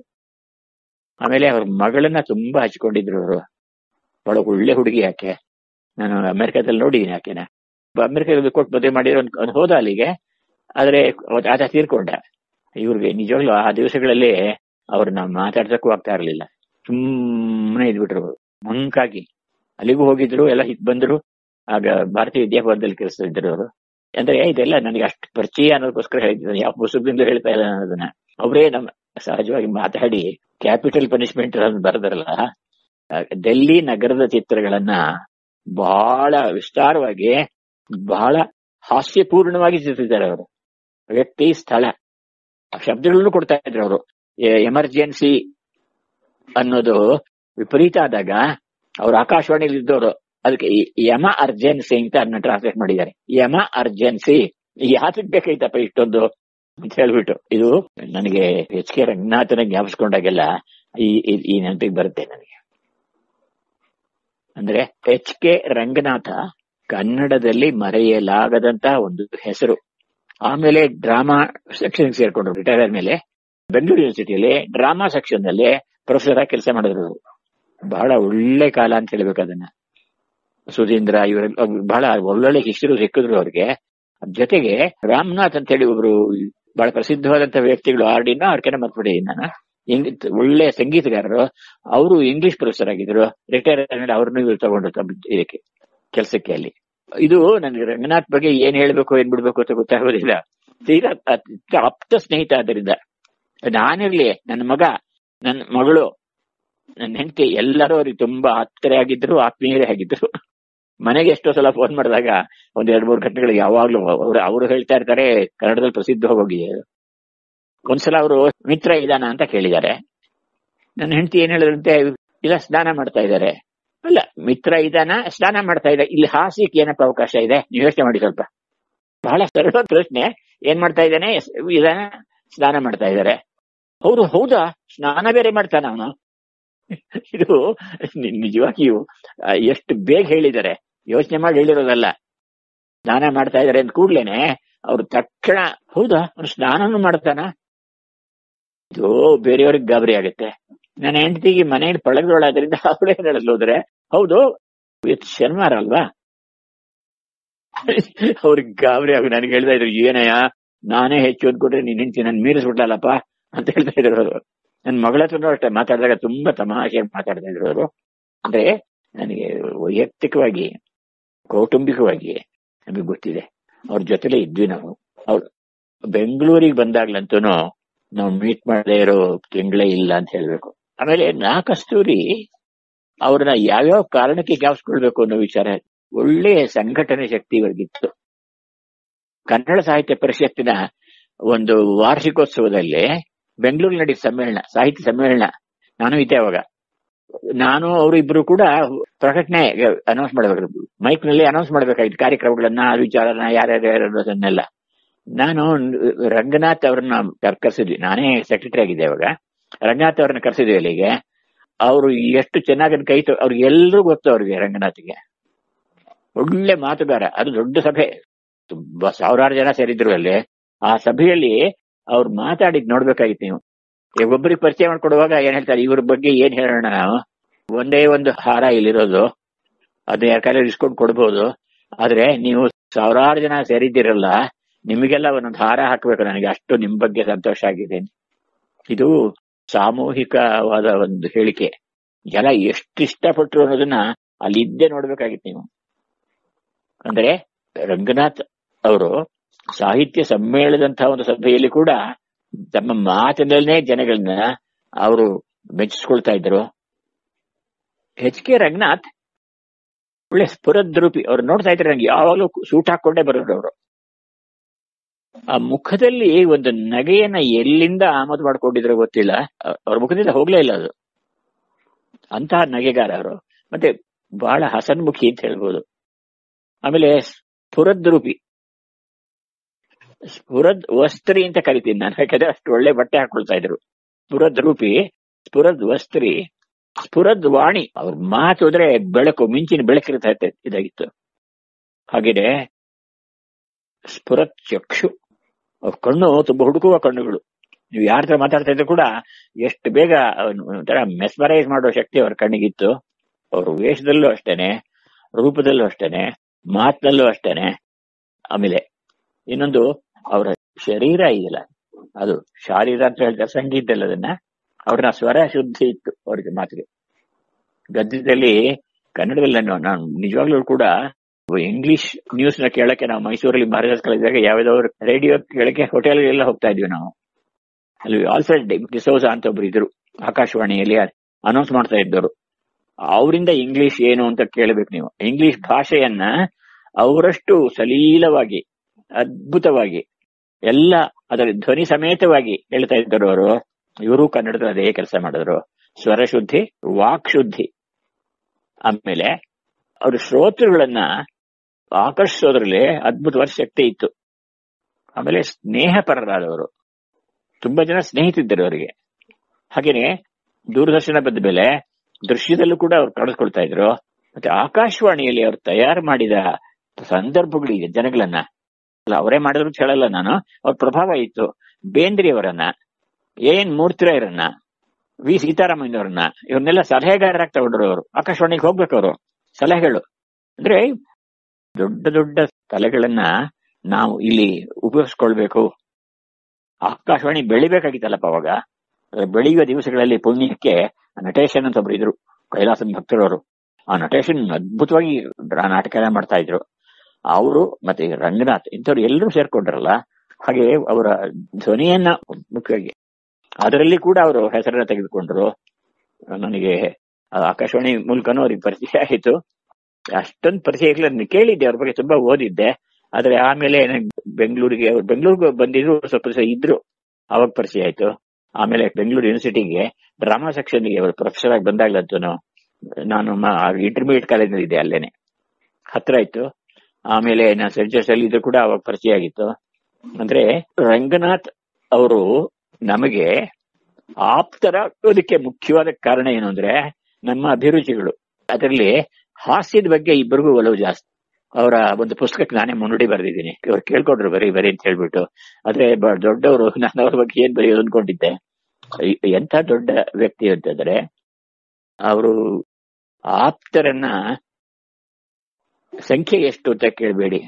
ಆಮೇಲೆ ಅವ್ರ ಮಗಳನ್ನ ತುಂಬಾ ಹಚ್ಕೊಂಡಿದ್ರು ಅವರು ಬಹಳ ಒಳ್ಳೆ ಹುಡುಗಿ ಯಾಕೆ ನಾನು ಅಮೆರಿಕದಲ್ಲಿ ನೋಡಿದ್ದೀನಿ ಆಕೆನ ಅಮೆರಿಕದಲ್ಲಿ ಕೊಟ್ಟು ಮದುವೆ ಮಾಡಿರೋ ಒಂದು ಹೋದ ಅಲ್ಲಿಗೆ ಆದ್ರೆ ಅವತ್ತು ಆತ ತೀರ್ಕೊಂಡ ಇವ್ರಿಗೆ ನಿಜವಾಗ್ಲೂ ಆ ದಿವಸಗಳಲ್ಲಿ ಅವ್ರನ್ನ ಮಾತಾಡ್ಸಕ್ಕೂ ಆಗ್ತಾ ಇರಲಿಲ್ಲ ಸುಮ್ಮನೆ ಇದ್ಬಿಟ್ರು ಅವ್ರು. ಮಂಕಾಗಿ ಅಲ್ಲಿಗೂ ಹೋಗಿದ್ರು ಎಲ್ಲ ಹಿಟ್ ಬಂದ್ರು ಆಗ ಭಾರತೀಯ ವಿದ್ಯಾಭವನದಲ್ಲಿ ಕೆಲಸ ಇದ್ರು ಅವರು ಅಂದ್ರೆ ಇದೆಲ್ಲ ನನಗೆ ಅಷ್ಟು ಪರಿಚಯ ಅನ್ನೋದಕ್ಕೋಸ್ಕರ ಹೇಳಿದ್ದೀನಿ ಯಾವ ಪುಸ್ತಕದಿಂದ ಹೇಳ್ತಾ ಇಲ್ಲ ನಾನು ಅದನ್ನ ಅವರೇ ನಮ್ಮ ಸಹಜವಾಗಿ ಮಾತಾಡಿ ಕ್ಯಾಪಿಟಲ್ ಪನಿಷ್ಮೆಂಟ್ ಬರೆದರಲ್ಲ ಆ, ಡೆಲ್ಲಿ ನಗರದ ಚಿತ್ರಗಳನ್ನ ಬಹಳ ವಿಸ್ತಾರವಾಗಿ ಬಹಳ ಹಾಸ್ಯಪೂರ್ಣವಾಗಿ ಚಿತ್ರಿಸಿದ್ದಾರೆ ಅವರು ವ್ಯಕ್ತಿ ಸ್ಥಳ ಆ ಶಬ್ದಗಳನ್ನು ಕೊಡ್ತಾ ಇದ್ರು ಅವರು ಎಮರ್ಜೆನ್ಸಿ ಅನ್ನೋದು ವಿಪರೀತ ಆದಾಗ ಅವ್ರು ಆಕಾಶವಾಣಿಯಲ್ಲಿ ಇದ್ದವರು ಅದಕ್ಕೆ ಈ ಯಮ ಅರ್ಜೆನ್ಸಿ ಅಂತ ಅದನ್ನ ಟ್ರಾನ್ಸ್ಲೇಟ್ ಮಾಡಿದ್ದಾರೆ ಯಮ ಅರ್ಜೆನ್ಸಿ ಯಾತಕ್ ಬೇಕಾಯ್ತಪ್ಪ ಇಷ್ಟೊಂದು ಅಂತ ಹೇಳ್ಬಿಟ್ಟು ಇದು ನನಗೆ ಎಚ್ ಕೆ ರಂಗನಾಥನ ಜ್ಞಾಪಿಸ್ಕೊಂಡಾಗೆಲ್ಲ ಈ ಈ- ಈ ನೆನಪಿಗೆ ಬರುತ್ತೆ ನನಗೆ ಅಂದ್ರೆ ಎಚ್ ಕೆ ರಂಗನಾಥ ಕನ್ನಡದಲ್ಲಿ ಮರೆಯಲಾಗದಂತಹ ಒಂದು ಹೆಸರು ಆಮೇಲೆ ಡ್ರಾಮಾ ಸೆಕ್ಷನ್ ಸೇರ್ಕೊಂಡ್ರು ರಿಟೈರ್ ಆದ್ಮೇಲೆ ಬೆಂಗಳೂರು ಯೂನಿವರ್ಸಿಟಿಯಲ್ಲಿ ಡ್ರಾಮಾ ಸೆಕ್ಷನ್ ನಲ್ಲಿ ಪ್ರೊಫೆಸರ್ ಆಗಿ ಕೆಲಸ ಮಾಡಿದ್ರು ಅವ್ರು. ಬಹಳ ಒಳ್ಳೆ ಕಾಲ ಅಂತ ಹೇಳ್ಬೇಕು ಅದನ್ನ ಸುಧೀಂದ್ರ ಇವರೆಲ್ಲ ಬಹಳ ಒಳ್ಳೊಳ್ಳೆ ಹಿಸ್ಟರಿ ಸಿಕ್ಕಿದ್ರು ಅವ್ರಿಗೆ ಅದ್ ಜೊತೆಗೆ ರಾಮನಾಥ್ ಅಂತ ಹೇಳಿ ಒಬ್ರು ಬಹಳ ಪ್ರಸಿದ್ಧವಾದಂತಹ ವ್ಯಕ್ತಿಗಳು ಆರ್ಡಿನ ಅವ್ರ ಮತ್ಬಿಡಿ ನಾನು ಇಂಗ್- ಒಳ್ಳೆ ಸಂಗೀತಗಾರರು ಅವರು ಇಂಗ್ಲಿಷ್ ಪ್ರೊಫೆಸರ್ ಆಗಿದ್ರು ರಿಟೈರ್ ಆದ್ಮೇಲೆ ಅವ್ರನ್ನೂ ಇವ್ರು ತಗೊಂಡು ತಮ್ಮ ಇದಕ್ಕೆ ಕೆಲಸಕ್ಕೆ ಅಲ್ಲಿ ಇದು ನನಗೆ ರಂಗನಾಥ್ ಬಗ್ಗೆ ಏನ್ ಹೇಳ್ಬೇಕು ಏನ್ ಬಿಡ್ಬೇಕು ಅಂತ ಗೊತ್ತಾಗೋದಿಲ್ಲ ತೀರಾ ಅತ್ಯಂತ ಆಪ್ತ ಸ್ನೇಹಿತ ಆದ್ದರಿಂದ ನಾನಿರ್ಲಿ ನನ್ನ ಮಗ ನನ್ನ ಮಗಳು ನನ್ನ ಹೆಂಡತಿ ಎಲ್ಲರೂ ಅವ್ರಿಗೆ ತುಂಬಾ ಆಪ್ತರೇ ಆಗಿದ್ರು ಆತ್ಮೀಯರೇ ಆಗಿದ್ರು ಮನೆಗೆ ಎಷ್ಟೋ ಸಲ ಫೋನ್ ಮಾಡಿದಾಗ ಒಂದ್ ಎರಡ್ ಮೂರು ಘಟನೆಗಳು ಯಾವಾಗ್ಲೂ ಅವ್ರು ಅವರು ಹೇಳ್ತಾ ಇರ್ತಾರೆ ಕನ್ನಡದಲ್ಲಿ ಪ್ರಸಿದ್ಧ ಹೋಗಿದೆ ಅದು. ಒಂದ್ಸಲ ಅವರು ಮಿತ್ರ ಇದಾನ ಅಂತ ಕೇಳಿದ್ದಾರೆ ನನ್ನ ಹೆಂಡತಿ ಏನ್ ಹೇಳಿದ್ರಂತೆ ಇಲ್ಲ ಸ್ನಾನ ಮಾಡ್ತಾ ಇದ್ದಾರೆ ಅಲ್ಲ ಮಿತ್ರ ಇದಾನ ಸ್ನಾನ ಮಾಡ್ತಾ ಇದ್ದಾರೆ ಇಲ್ಲಿ ಹಾಸ್ಯಕ್ಕೆ ಏನಪ್ಪ ಅವಕಾಶ ಇದೆ ನೀವು ಯೋಚನೆ ಮಾಡಿ ಸ್ವಲ್ಪ ಬಹಳ ಸರಳ ಪ್ರಶ್ನೆ ಏನ್ ಮಾಡ್ತಾ ಇದ್ದಾನೆ ಇದಾನ ಸ್ನಾನ ಮಾಡ್ತಾ ಇದ್ದಾರೆ ಹೌದು ಹೌದಾ ಸ್ನಾನ ಬೇರೆ ಮಾಡ್ತಾನ ಅವನು ಇದು ನಿ- ನಿಜವಾಗಿಯೂ ಆ, ಎಷ್ಟು ಬೇಗ ಹೇಳಿದ್ದಾರೆ ಯೋಚನೆ ಮಾಡಿ ಹೇಳಿರೋದಲ್ಲ ಸ್ನಾನ ಮಾಡ್ತಾ ಇದಾರೆ ಅಂದ ಕೂಡ್ಲೇನೆ ಅವ್ರು ತಕ್ಷಣ ಹೌದಾ ಅವ್ನು ಸ್ನಾನನೂ ಮಾಡ್ತಾನ ಇದು ಬೇರೆಯವ್ರಿಗೆ ಗಾಬರಿ ಆಗುತ್ತೆ ನನ್ನ ಹೆಂಡತಿಗೆ ಮನೆಯಲ್ಲಿ ಪಳಗದೊಳಾದ್ರಿಂದ ಅವಳೇ ಹೇಳಲು ಹೋದ್ರೆ ಹೌದು ಇವತ್ತು ಶನಿವಾರ ಅಲ್ವಾ ಅವ್ರಿಗೆ ಗಾಬರಿ ಆಗು ನನಗೆ ಹೇಳ್ತಾ ಇದ್ರು ಏನಯ್ಯ ನಾನೇ ಹೆಚ್ಚು ಅಂದ್ಕೊಟ್ರೆ ನೀನ್ ಹೆಂಡತಿ ನನ್ ಮೀರಿಸ್ಬಿಟ್ಲಲ್ಲಪ್ಪ ಅಂತ ಹೇಳ್ತಾ ಇದ್ರು ಅವರು ನನ್ನ ಮಗಳ ಹತ್ರನೂ ಅಷ್ಟೇ ಮಾತಾಡಿದಾಗ ತುಂಬಾ ತಮಾಷೆಯಾಗಿ ಮಾತಾಡ್ತಾ ಇದ್ರು ಅವರು ಅಂದ್ರೆ ನನಗೆ ವೈಯಕ್ತಿಕವಾಗಿ ಕೌಟುಂಬಿಕವಾಗಿ ನಮಗೆ ಗೊತ್ತಿದೆ ಅವ್ರ ಜೊತೆಲೇ ಇದ್ವಿ ನಾವು ಅವ್ರು ಬೆಂಗಳೂರಿಗೆ ಬಂದಾಗ್ಲಂತೂ ನಾವು ಮೀಟ್ ಮಾಡದೇ ಇರೋ ತಿಂಗಳೇ ಇಲ್ಲ ಅಂತ ಹೇಳ್ಬೇಕು ಆಮೇಲೆ ನಾ ಕಸ್ತೂರಿ ಅವ್ರನ್ನ ಯಾವ್ಯಾವ ಕಾರಣಕ್ಕೆ ಜ್ಞಾಪಿಸ್ಕೊಳ್ಬೇಕು ಅನ್ನೋ ವಿಚಾರ ಒಳ್ಳೆ ಸಂಘಟನೆ ಶಕ್ತಿ ಇವ್ರಿಗಿತ್ತು ಕನ್ನಡ ಸಾಹಿತ್ಯ ಪರಿಷತ್ತಿನ ಒಂದು ವಾರ್ಷಿಕೋತ್ಸವದಲ್ಲಿ ಬೆಂಗಳೂರು ನಡೆದ ಸಮ್ಮೇಳನ ಸಾಹಿತ್ಯ ಸಮ್ಮೇಳನ ನಾನು ಇದ್ದೆ ಅವಾಗ ನಾನು ಅವರು ಇಬ್ರು ಕೂಡ ಪ್ರಕಟಣೆ ಅನೌನ್ಸ್ ಮಾಡಬೇಕು ಮೈಕ್ ನಲ್ಲಿ ಅನೌನ್ಸ್ ಮಾಡಬೇಕಾಗಿತ್ತು ಕಾರ್ಯಕ್ರಮಗಳನ್ನ ಆ ವಿಚಾರನ ಯಾರ್ಯಾರು ಯಾರು ಅನ್ನೋದನ್ನೆಲ್ಲ ನಾನು ರಂಗನಾಥ್ ಅವ್ರನ್ನ ಕರ್- ಕರ್ಸಿದ್ವಿ ನಾನೇ ಸೆಕ್ರೆಟರಿ ಆಗಿದ್ದೆ ಅವಾಗ ರಂಗನಾಥ್ ಅವ್ರನ್ನ ಕರ್ಸಿದ್ವಿ ಅಲ್ಲಿಗೆ ಅವರು ಎಷ್ಟು ಚೆನ್ನಾಗಿ ಕೈ ತೊ- ಅವ್ರಿಗೆ ಎಲ್ಲರೂ ಗೊತ್ತು ಅವ್ರಿಗೆ ರಂಗನಾಥ್ಗೆ ಒಳ್ಳೆ ಮಾತುಗಾರ ಅದು ದೊಡ್ಡ ಸಭೆ ತುಂಬಾ ಸಾವಿರಾರು ಜನ ಸೇರಿದ್ರು ಅಲ್ಲಿ ಆ ಸಭೆಯಲ್ಲಿ ಅವ್ರು ಮಾತಾಡಿದ್ ನೋಡ್ಬೇಕಾಗಿತ್ತು ನೀವು ಈಗ ಒಬ್ಬರಿಗೆ ಪರಿಚಯ ಮಾಡ್ಕೊಡುವಾಗ ಏನ್ ಹೇಳ್ತಾರೆ ಇವ್ರ ಬಗ್ಗೆ ಏನ್ ಹೇಳೋಣ ನಾವು ಒಂದೇ ಒಂದು ಹಾರ ಇಲ್ಲಿರೋದು ಅದನ್ನ ಯಾರ ಕೈಲಿ ಇಸ್ಕೊಂಡು ಕೊಡ್ಬೋದು ಆದ್ರೆ ನೀವು ಸಾವಿರಾರು ಜನ ಸೇರಿದ್ದೀರಲ್ಲ ನಿಮಗೆಲ್ಲ ಒಂದೊಂದು ಹಾರ ಹಾಕ್ಬೇಕು ನನಗೆ ಅಷ್ಟು ನಿಮ್ ಬಗ್ಗೆ ಸಂತೋಷ ಆಗಿದೆ ಇದು ಸಾಮೂಹಿಕವಾದ ಒಂದು ಹೇಳಿಕೆ ಜನ ಎಷ್ಟು ಇಷ್ಟಪಟ್ರು ಅನ್ನೋದನ್ನ ಅಲ್ಲಿ ಇದ್ದೇ ನೋಡ್ಬೇಕಾಗಿತ್ತು ನೀವು ಅಂದ್ರೆ ರಂಗನಾಥ್ ಅವರು ಸಾಹಿತ್ಯ ಸಮ್ಮೇಳನದಂತಹ ಒಂದು ಸಭೆಯಲ್ಲಿ ಕೂಡ ತಮ್ಮ ಮಾತಿನಲ್ಲೇ ಜನಗಳನ್ನ ಅವರು ಮೆಚ್ಚಿಸ್ಕೊಳ್ತಾ ಇದ್ರು ಎಚ್ ಕೆ ರಂಗನಾಥ್ ಒಳ್ಳೆ ಸ್ಫುರದ್ರೂಪಿ ಅವ್ರು ನೋಡ್ತಾ ಇದ್ರೆ ನಂಗೆ ಯಾವಾಗಲೂ ಸೂಟ್ ಹಾಕೊಂಡೇ ಬರೋರು ಅವರು ಆ ಮುಖದಲ್ಲಿ ಒಂದು ನಗೆಯನ್ನ ಎಲ್ಲಿಂದ ಆಮದು ಮಾಡ್ಕೊಂಡಿದ್ರು ಗೊತ್ತಿಲ್ಲ ಅ- ಅವ್ರ ಮುಖದಿಂದ ಹೋಗ್ಲೇ ಇಲ್ಲ ಅದು ಅಂತಹ ನಗೆಗಾರ ಅವರು ಮತ್ತೆ ಬಹಳ ಹಸನ್ಮುಖಿ ಅಂತ ಹೇಳ್ಬೋದು ಆಮೇಲೆ ಸ್ಫುರದ್ರೂಪಿ ಸ್ಫುರದ್ ವಸ್ತ್ರಿ ಅಂತ ಕರಿತೀನಿ ನಾನು ಯಾಕಂದ್ರೆ ಅಷ್ಟು ಒಳ್ಳೆ ಬಟ್ಟೆ ಹಾಕೊಳ್ತಾ ಇದ್ರು ಸ್ಫುರದ್ ರೂಪಿ ಸ್ಫುರದ್ ವಸ್ತ್ರಿ ಸ್ಫುರದ್ ವಾಣಿ ಅವ್ರ ಮಾತು ಅಂದ್ರೆ ಬೆಳಕು ಮಿಂಚಿನ ಬೆಳಕಿರ್ತಾ ಇತ್ತು ಇದಾಗಿತ್ತು ಹಾಗೇನೆ ಸ್ಫುರತ್ ಚಕ್ಷು ಅವ್ರ ಕಣ್ಣು ತುಂಬಾ ಹುಡುಕುವ ಕಣ್ಣುಗಳು ನೀವು ಯಾರ ಹತ್ರ ಮಾತಾಡ್ತಾ ಇದ್ರು ಕೂಡ ಎಷ್ಟು ಬೇಗ ಅವ್ನು ಒಂಥರ ಮೆಸ್ಮರೈಸ್ ಮಾಡೋ ಶಕ್ತಿ ಅವ್ರ ಕಣ್ಣಿಗಿತ್ತು ಅವ್ರ ವೇಷದಲ್ಲೂ ಅಷ್ಟೇನೆ ರೂಪದಲ್ಲೂ ಅಷ್ಟೇನೆ ಮಾತಿನಲ್ಲೂ ಅಷ್ಟೇನೆ ಆಮೇಲೆ ಇನ್ನೊಂದು ಅವರ ಶರೀರ ಇದೆಯಲ್ಲ ಅದು ಶಾರೀರ ಅಂತ ಹೇಳ್ತಾರೆ ಸಂಗೀತದಲ್ಲಿ ಅದನ್ನ ಅವ್ರನ್ನ ಸ್ವರ ಶುದ್ಧಿ ಇತ್ತು ಅವ್ರಿಗೆ ಮಾತಿಗೆ ಗದ್ಯದಲ್ಲಿ ಕನ್ನಡದಲ್ಲಿ ನಾನು ನಾನು ನಿಜವಾಗ್ಲೂ ಕೂಡ ಇಂಗ್ಲಿಷ್ ನ್ಯೂಸ್ ನ ಕೇಳಕ್ಕೆ ನಾವು ಮೈಸೂರಲ್ಲಿ ಮಹಾರಾಜ ಕಲಿಸಿದಾಗ ಯಾವ್ದಾದ್ರು ರೇಡಿಯೋ ಕೇಳಕ್ಕೆ ಹೋಟೆಲ್ ಎಲ್ಲ ಹೋಗ್ತಾ ಇದ್ವಿ ನಾವು ಅಲ್ಲಿ ಆಲ್ಫ್ರೆಡ್ ಡಿಸೋಸ ಅಂತ ಒಬ್ರು ಇದ್ರು ಆಕಾಶವಾಣಿಯಲ್ಲಿ ಅನೌನ್ಸ್ ಮಾಡ್ತಾ ಇದ್ದವರು ಅವರಿಂದ ಇಂಗ್ಲಿಷ್ ಏನು ಅಂತ ಕೇಳಬೇಕು ನೀವು ಇಂಗ್ಲಿಷ್ ಭಾಷೆಯನ್ನ ಅವರಷ್ಟು ಸಲೀಲವಾಗಿ ಅದ್ಭುತವಾಗಿ ಎಲ್ಲ ಅದರ ಧ್ವನಿ ಸಮೇತವಾಗಿ ಹೇಳ್ತಾ ಇದ್ದರು ಅವರು ಇವರು ಕನ್ನಡದ ಅದೇ ಕೆಲಸ ಮಾಡಿದ್ರು ಸ್ವರ ಶುದ್ಧಿ ವಾಕ್ ಶುದ್ಧಿ ಆಮೇಲೆ ಅವರು ಶ್ರೋತೃಗಳನ್ನ ಆಕರ್ಷಿಸೋದ್ರಲ್ಲಿ ಅದ್ಭುತವಾದ ಶಕ್ತಿ ಇತ್ತು ಆಮೇಲೆ ಸ್ನೇಹಪರರಾದವರು ತುಂಬಾ ಜನ ಸ್ನೇಹಿತಿದ್ದರು ಅವರಿಗೆ ಹಾಗೇನೆ ದೂರದರ್ಶನ ಬಂದ ಮೇಲೆ ದೃಶ್ಯದಲ್ಲೂ ಕೂಡ ಅವ್ರು ಕಾಣಿಸ್ಕೊಳ್ತಾ ಇದ್ರು ಮತ್ತೆ ಆಕಾಶವಾಣಿಯಲ್ಲಿ ಅವರು ತಯಾರು ಮಾಡಿದ ಸಂದರ್ಭಗಳಿದೆ ಜನಗಳನ್ನ ಅಲ್ಲ ಅವರೇ ಮಾಡಿದ್ರು ಅಂತ ಹೇಳಲ್ಲ ನಾನು ಅವ್ರ ಪ್ರಭಾವ ಇತ್ತು ಬೇಂದ್ರಿಯವರನ್ನ ಏನ್ ಮೂರ್ತಿರಾಯರನ್ನ ವಿ ಸೀತಾರಾಮಯ್ಯನವ್ರನ್ನ ಇವ್ರನ್ನೆಲ್ಲ ಸಲಹೆಗಾರರಾಗಿ ತಗೊಂಡ್ರು ಅವರು ಆಕಾಶವಾಣಿಗೆ ಹೋಗ್ಬೇಕು ಅವರು ಸಲಹೆಗಳು ಅಂದ್ರೆ ದೊಡ್ಡ ದೊಡ್ಡ ತಲೆಗಳನ್ನ ನಾವು ಇಲ್ಲಿ ಉಪಯೋಗಿಸ್ಕೊಳ್ಬೇಕು ಆಕಾಶವಾಣಿ ಬೆಳಿಬೇಕಾಗಿತ್ತಲ್ಲಪ್ಪ ಅವಾಗ ಅದ್ರ ಬೆಳೆಯುವ ದಿವಸಗಳಲ್ಲಿ ಪುಣ್ಯಕ್ಕೆ ನಟೇಶನ್ ಅಂತ ಒಬ್ರು ಇದ್ರು ಕೈಲಾಸನ್ ಭಕ್ತರವರು ಆ ನಟೇಶನ್ ಅದ್ಭುತವಾಗಿ ರಾ- ನಾಟಕ ಎಲ್ಲ ಮಾಡ್ತಾ ಇದ್ರು ಅವರು ಮತ್ತೆ ರಂಗನಾಥ್ ಇಂಥವ್ರು ಎಲ್ಲರೂ ಸೇರ್ಕೊಂಡ್ರಲ್ಲ ಹಾಗೆ ಅವರ ಧ್ವನಿಯನ್ನ ಮುಖ್ಯವಾಗಿ ಅದರಲ್ಲಿ ಕೂಡ ಅವರು ಹೆಸರನ್ನ ತೆಗೆದುಕೊಂಡ್ರು ನನಗೆ ಆ ಆಕಾಶವಾಣಿ ಮೂಲಕನೂ ಅವ್ರಿಗೆ ಪರಿಚಯ ಆಯಿತು ಅಷ್ಟೊಂದು ಪರಿಚಯ ಇಲ್ಲ ಕೇಳಿದ್ದೆ ಅವ್ರ ಬಗ್ಗೆ ತುಂಬಾ ಓದಿದ್ದೆ ಆದ್ರೆ ಆಮೇಲೆ ನಂಗ್ ಬೆಂಗಳೂರಿಗೆ ಅವ್ರು ಬೆಂಗಳೂರಿಗೆ ಬಂದಿದ್ರು ಸ್ವಲ್ಪ ದಿವಸ ಇದ್ರು ಅವಾಗ ಪರಿಚಯ ಆಯ್ತು ಆಮೇಲೆ ಬೆಂಗಳೂರು ಯೂನಿವರ್ಸಿಟಿಗೆ ಡ್ರಾಮಾ ಸೆಕ್ಷನ್ಗೆ ಅವರು ಪ್ರೊಫೆಸರ್ ಆಗಿ ಬಂದಾಗ್ಲಂತೂ ನಾನು ಇಂಟರ್ಮೀಡಿಯೇಟ್ ಕಾಲೇಜ್ನಲ್ಲಿ ಇದ್ದೆ ಅಲ್ಲೇನೆ ಹತ್ರ ಇತ್ತು ಆಮೇಲೆ ನಾನು ಸೆಂಟ್ ಜೋಸೆಫ್ ಅಲ್ಲಿ ಇದ್ದು ಕೂಡ ಅವಾಗ ಪರಿಚಯ ಆಗಿತ್ತು ಅಂದ್ರೆ ರಂಗನಾಥ್ ಅವರು ನಮಗೆ ಆಪ್ತರಾಗೋದಕ್ಕೆ ಮುಖ್ಯವಾದ ಕಾರಣ ಏನು ಅಂದ್ರೆ ನಮ್ಮ ಅಭಿರುಚಿಗಳು ಅದರಲ್ಲಿ ಹಾಸ್ಯದ ಬಗ್ಗೆ ಇಬ್ಬರಿಗೂ ಒಲವು ಜಾಸ್ತಿ ಅವರ ಒಂದು ಪುಸ್ತಕಕ್ಕೆ ನಾನೇ ಮುನ್ನುಡಿ ಬರೆದಿದ್ದೀನಿ ಅವ್ರು ಕೇಳ್ಕೊಂಡ್ರು ಬರೀ ಬರೀ ಅಂತ ಹೇಳ್ಬಿಟ್ಟು ಆದ್ರೆ ಬ- ದೊಡ್ಡವರು ನಾನು ಅವ್ರ ಬಗ್ಗೆ ಏನ್ ಬರೆಯೋದು ಅನ್ಕೊಂಡಿದ್ದೆ ಎ- ಎಂಥ ದೊಡ್ಡ ವ್ಯಕ್ತಿ ಅಂತಂದ್ರೆ ಅವರು ಆಪ್ತರನ್ನ ಸಂಖ್ಯೆ ಎಷ್ಟು ಅಂತ ಕೇಳಬೇಡಿ